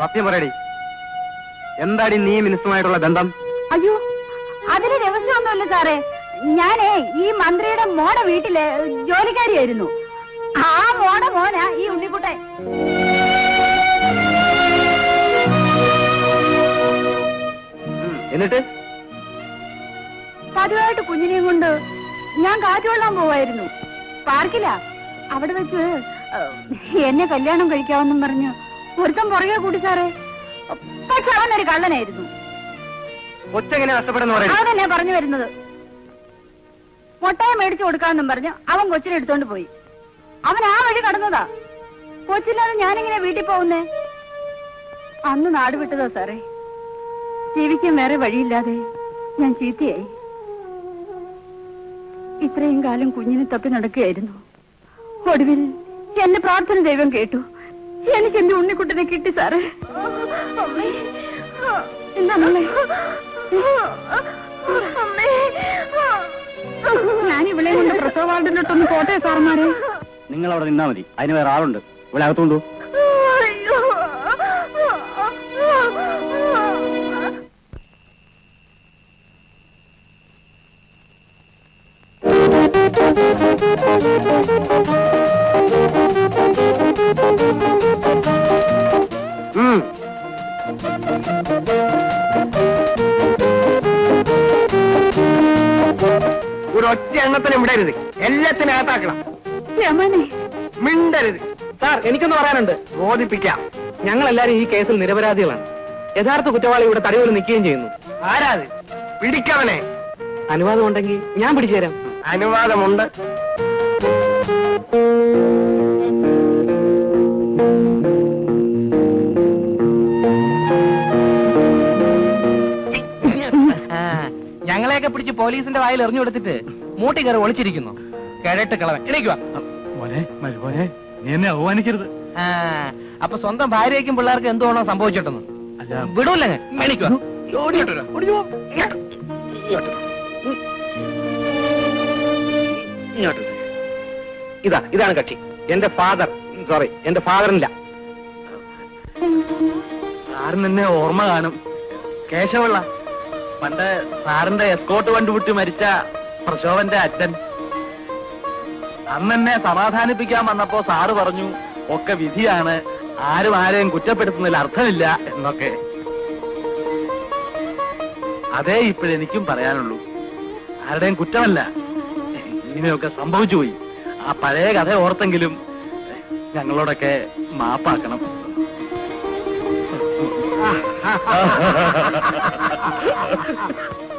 സത്യം പറയടി എന്താടി നീ മിനിസ്റ്ററുമായിട്ടുള്ള ബന്ധം അയ്യോ അതിന് രഹസ്യമൊന്നുമില്ല സാറേ ഞാനേ ഈ മന്ത്രിയുടെ മോടെ വീട്ടിലെ ജോലിക്കാരിയായിരുന്നു ആ മോടെ മോനാ ഈ ഉണ്ണിക്കുട്ടൻ എന്നിട്ട് പതിവായിട്ട് കുഞ്ഞിനെയും കൊണ്ട് ഞാൻ കാറ്റുകൊള്ളാൻ പോവായിരുന്നു പാർക്കില അവിടെ വെച്ച് ഏഹ്, എന്നെ കല്യാണം കഴിക്കാമെന്നും പറഞ്ഞ് ഒരുത്തം പുറകെ കൂടി സാറേ പക്ഷെ അവനൊരു കള്ളനായിരുന്നു കൊച്ചെങ്ങനെ നഷ്ടപ്പെടുന്നു പറയടി അവനെന്നെ പറഞ്ഞു വരുന്നത് മുട്ടയെ മേടിച്ചു കൊടുക്കാമെന്നും പറഞ്ഞ് അവൻ കൊച്ചിനെ എടുത്തോണ്ട് പോയി അവൻ ആ വഴി കടന്നതാ കൊച്ചില്ലാതെ ഞാനിങ്ങനെ വീട്ടിൽ പോകുന്നേ അന്ന് നാട് വിട്ടതാ സാറേ ജീവിക്കാൻ വേറെ വഴിയില്ലാതെ ഞാൻ ചീത്തയായി ഇത്രയും കാലം കുഞ്ഞിനെ തപ്പി നടക്കുകയായിരുന്നു ഒടുവിൽ എന്റെ പ്രാർത്ഥന ദൈവം കേട്ടു എനിക്ക് എന്റെ ഉണ്ണിക്കുട്ടനെ കിട്ടി സാറേ എന്താണല്ലേ ഞാൻ ഇവിടെ കൊണ്ട് പ്രസവ വാർഡിലോട്ടൊന്ന് പോട്ടെ സാറന്മാരെ നിങ്ങൾ അവിടെ നിന്നാ മതി അതിന് വേറെ ആളുണ്ട് ഇവിടെ അകത്തോണ്ടു ഉം. ഒരു ഒറ്റ എണ്ണത്തിനും വിടരുത് എല്ലാത്തിനും അകത്താക്കണം രമണേ മിണ്ടരുത് സാർ എനിക്കൊന്ന് പറയാനുണ്ട് ബോധിപ്പിക്കാം ഞങ്ങൾ എല്ലാരും ഈ കേസിൽ നിരപരാധികളാണ് യഥാർത്ഥ കുറ്റവാളി ഇവിടെ തടവിൽ നിൽക്കുകയും ചെയ്യുന്നു ആരാത് പിടിക്കവനെ അനുവാദം ഉണ്ടെങ്കിൽ ഞാൻ പിടിച്ചു തരാം അനുവാദമുണ്ട് ഞങ്ങളെയൊക്കെ പിടിച്ച് പോലീസിന്റെ വായിൽ എറിഞ്ഞു കൊടുത്തിട്ട് മൂട്ടി കയറി ഒളിച്ചിരിക്കുന്നു കിഴട്ട് കളവൻ എണീക്കുക മോനെ മരുമോനെ നീ എന്നെ അവമാനിക്കരുത് ആ, അപ്പൊ സ്വന്തം ഭാര്യയ്ക്കും പിള്ളേർക്ക് എന്തോണോ സംഭവിച്ചിട്ടെന്ന് അല്ല വിടൂല്ല ഞാൻ മേടിക്കുക ഇതാ ഇതാണ് കക്ഷി എന്റെ ഫാദർ സോറി എന്റെ ഫാദറിനില്ല സാറിന് എന്നെ ഓർമ്മ കാണും കേശവള്ള പണ്ട് സാറിന്റെ എസ്കോട്ട് കണ്ടുപിടിച്ച് മരിച്ച പ്രശോഭന്റെ അച്ഛൻ അന്ന് എന്നെ സമാധാനിപ്പിക്കാൻ വന്നപ്പോ സാറ് പറഞ്ഞു ഒക്കെ വിധിയാണ് ആരും ആരെയും കുറ്റപ്പെടുത്തുന്നതിൽ അർത്ഥമില്ല എന്നൊക്കെ അതേ ഇപ്പോഴെനിക്കും പറയാനുള്ളൂ ആരുടെയും കുറ്റമല്ല ഇങ്ങനെയൊക്കെ സംഭവിച്ചു പോയി ആ പഴയ കഥ ഓർത്തെങ്കിലും ഞങ്ങളോടൊക്കെ മാപ്പാക്കണം ആ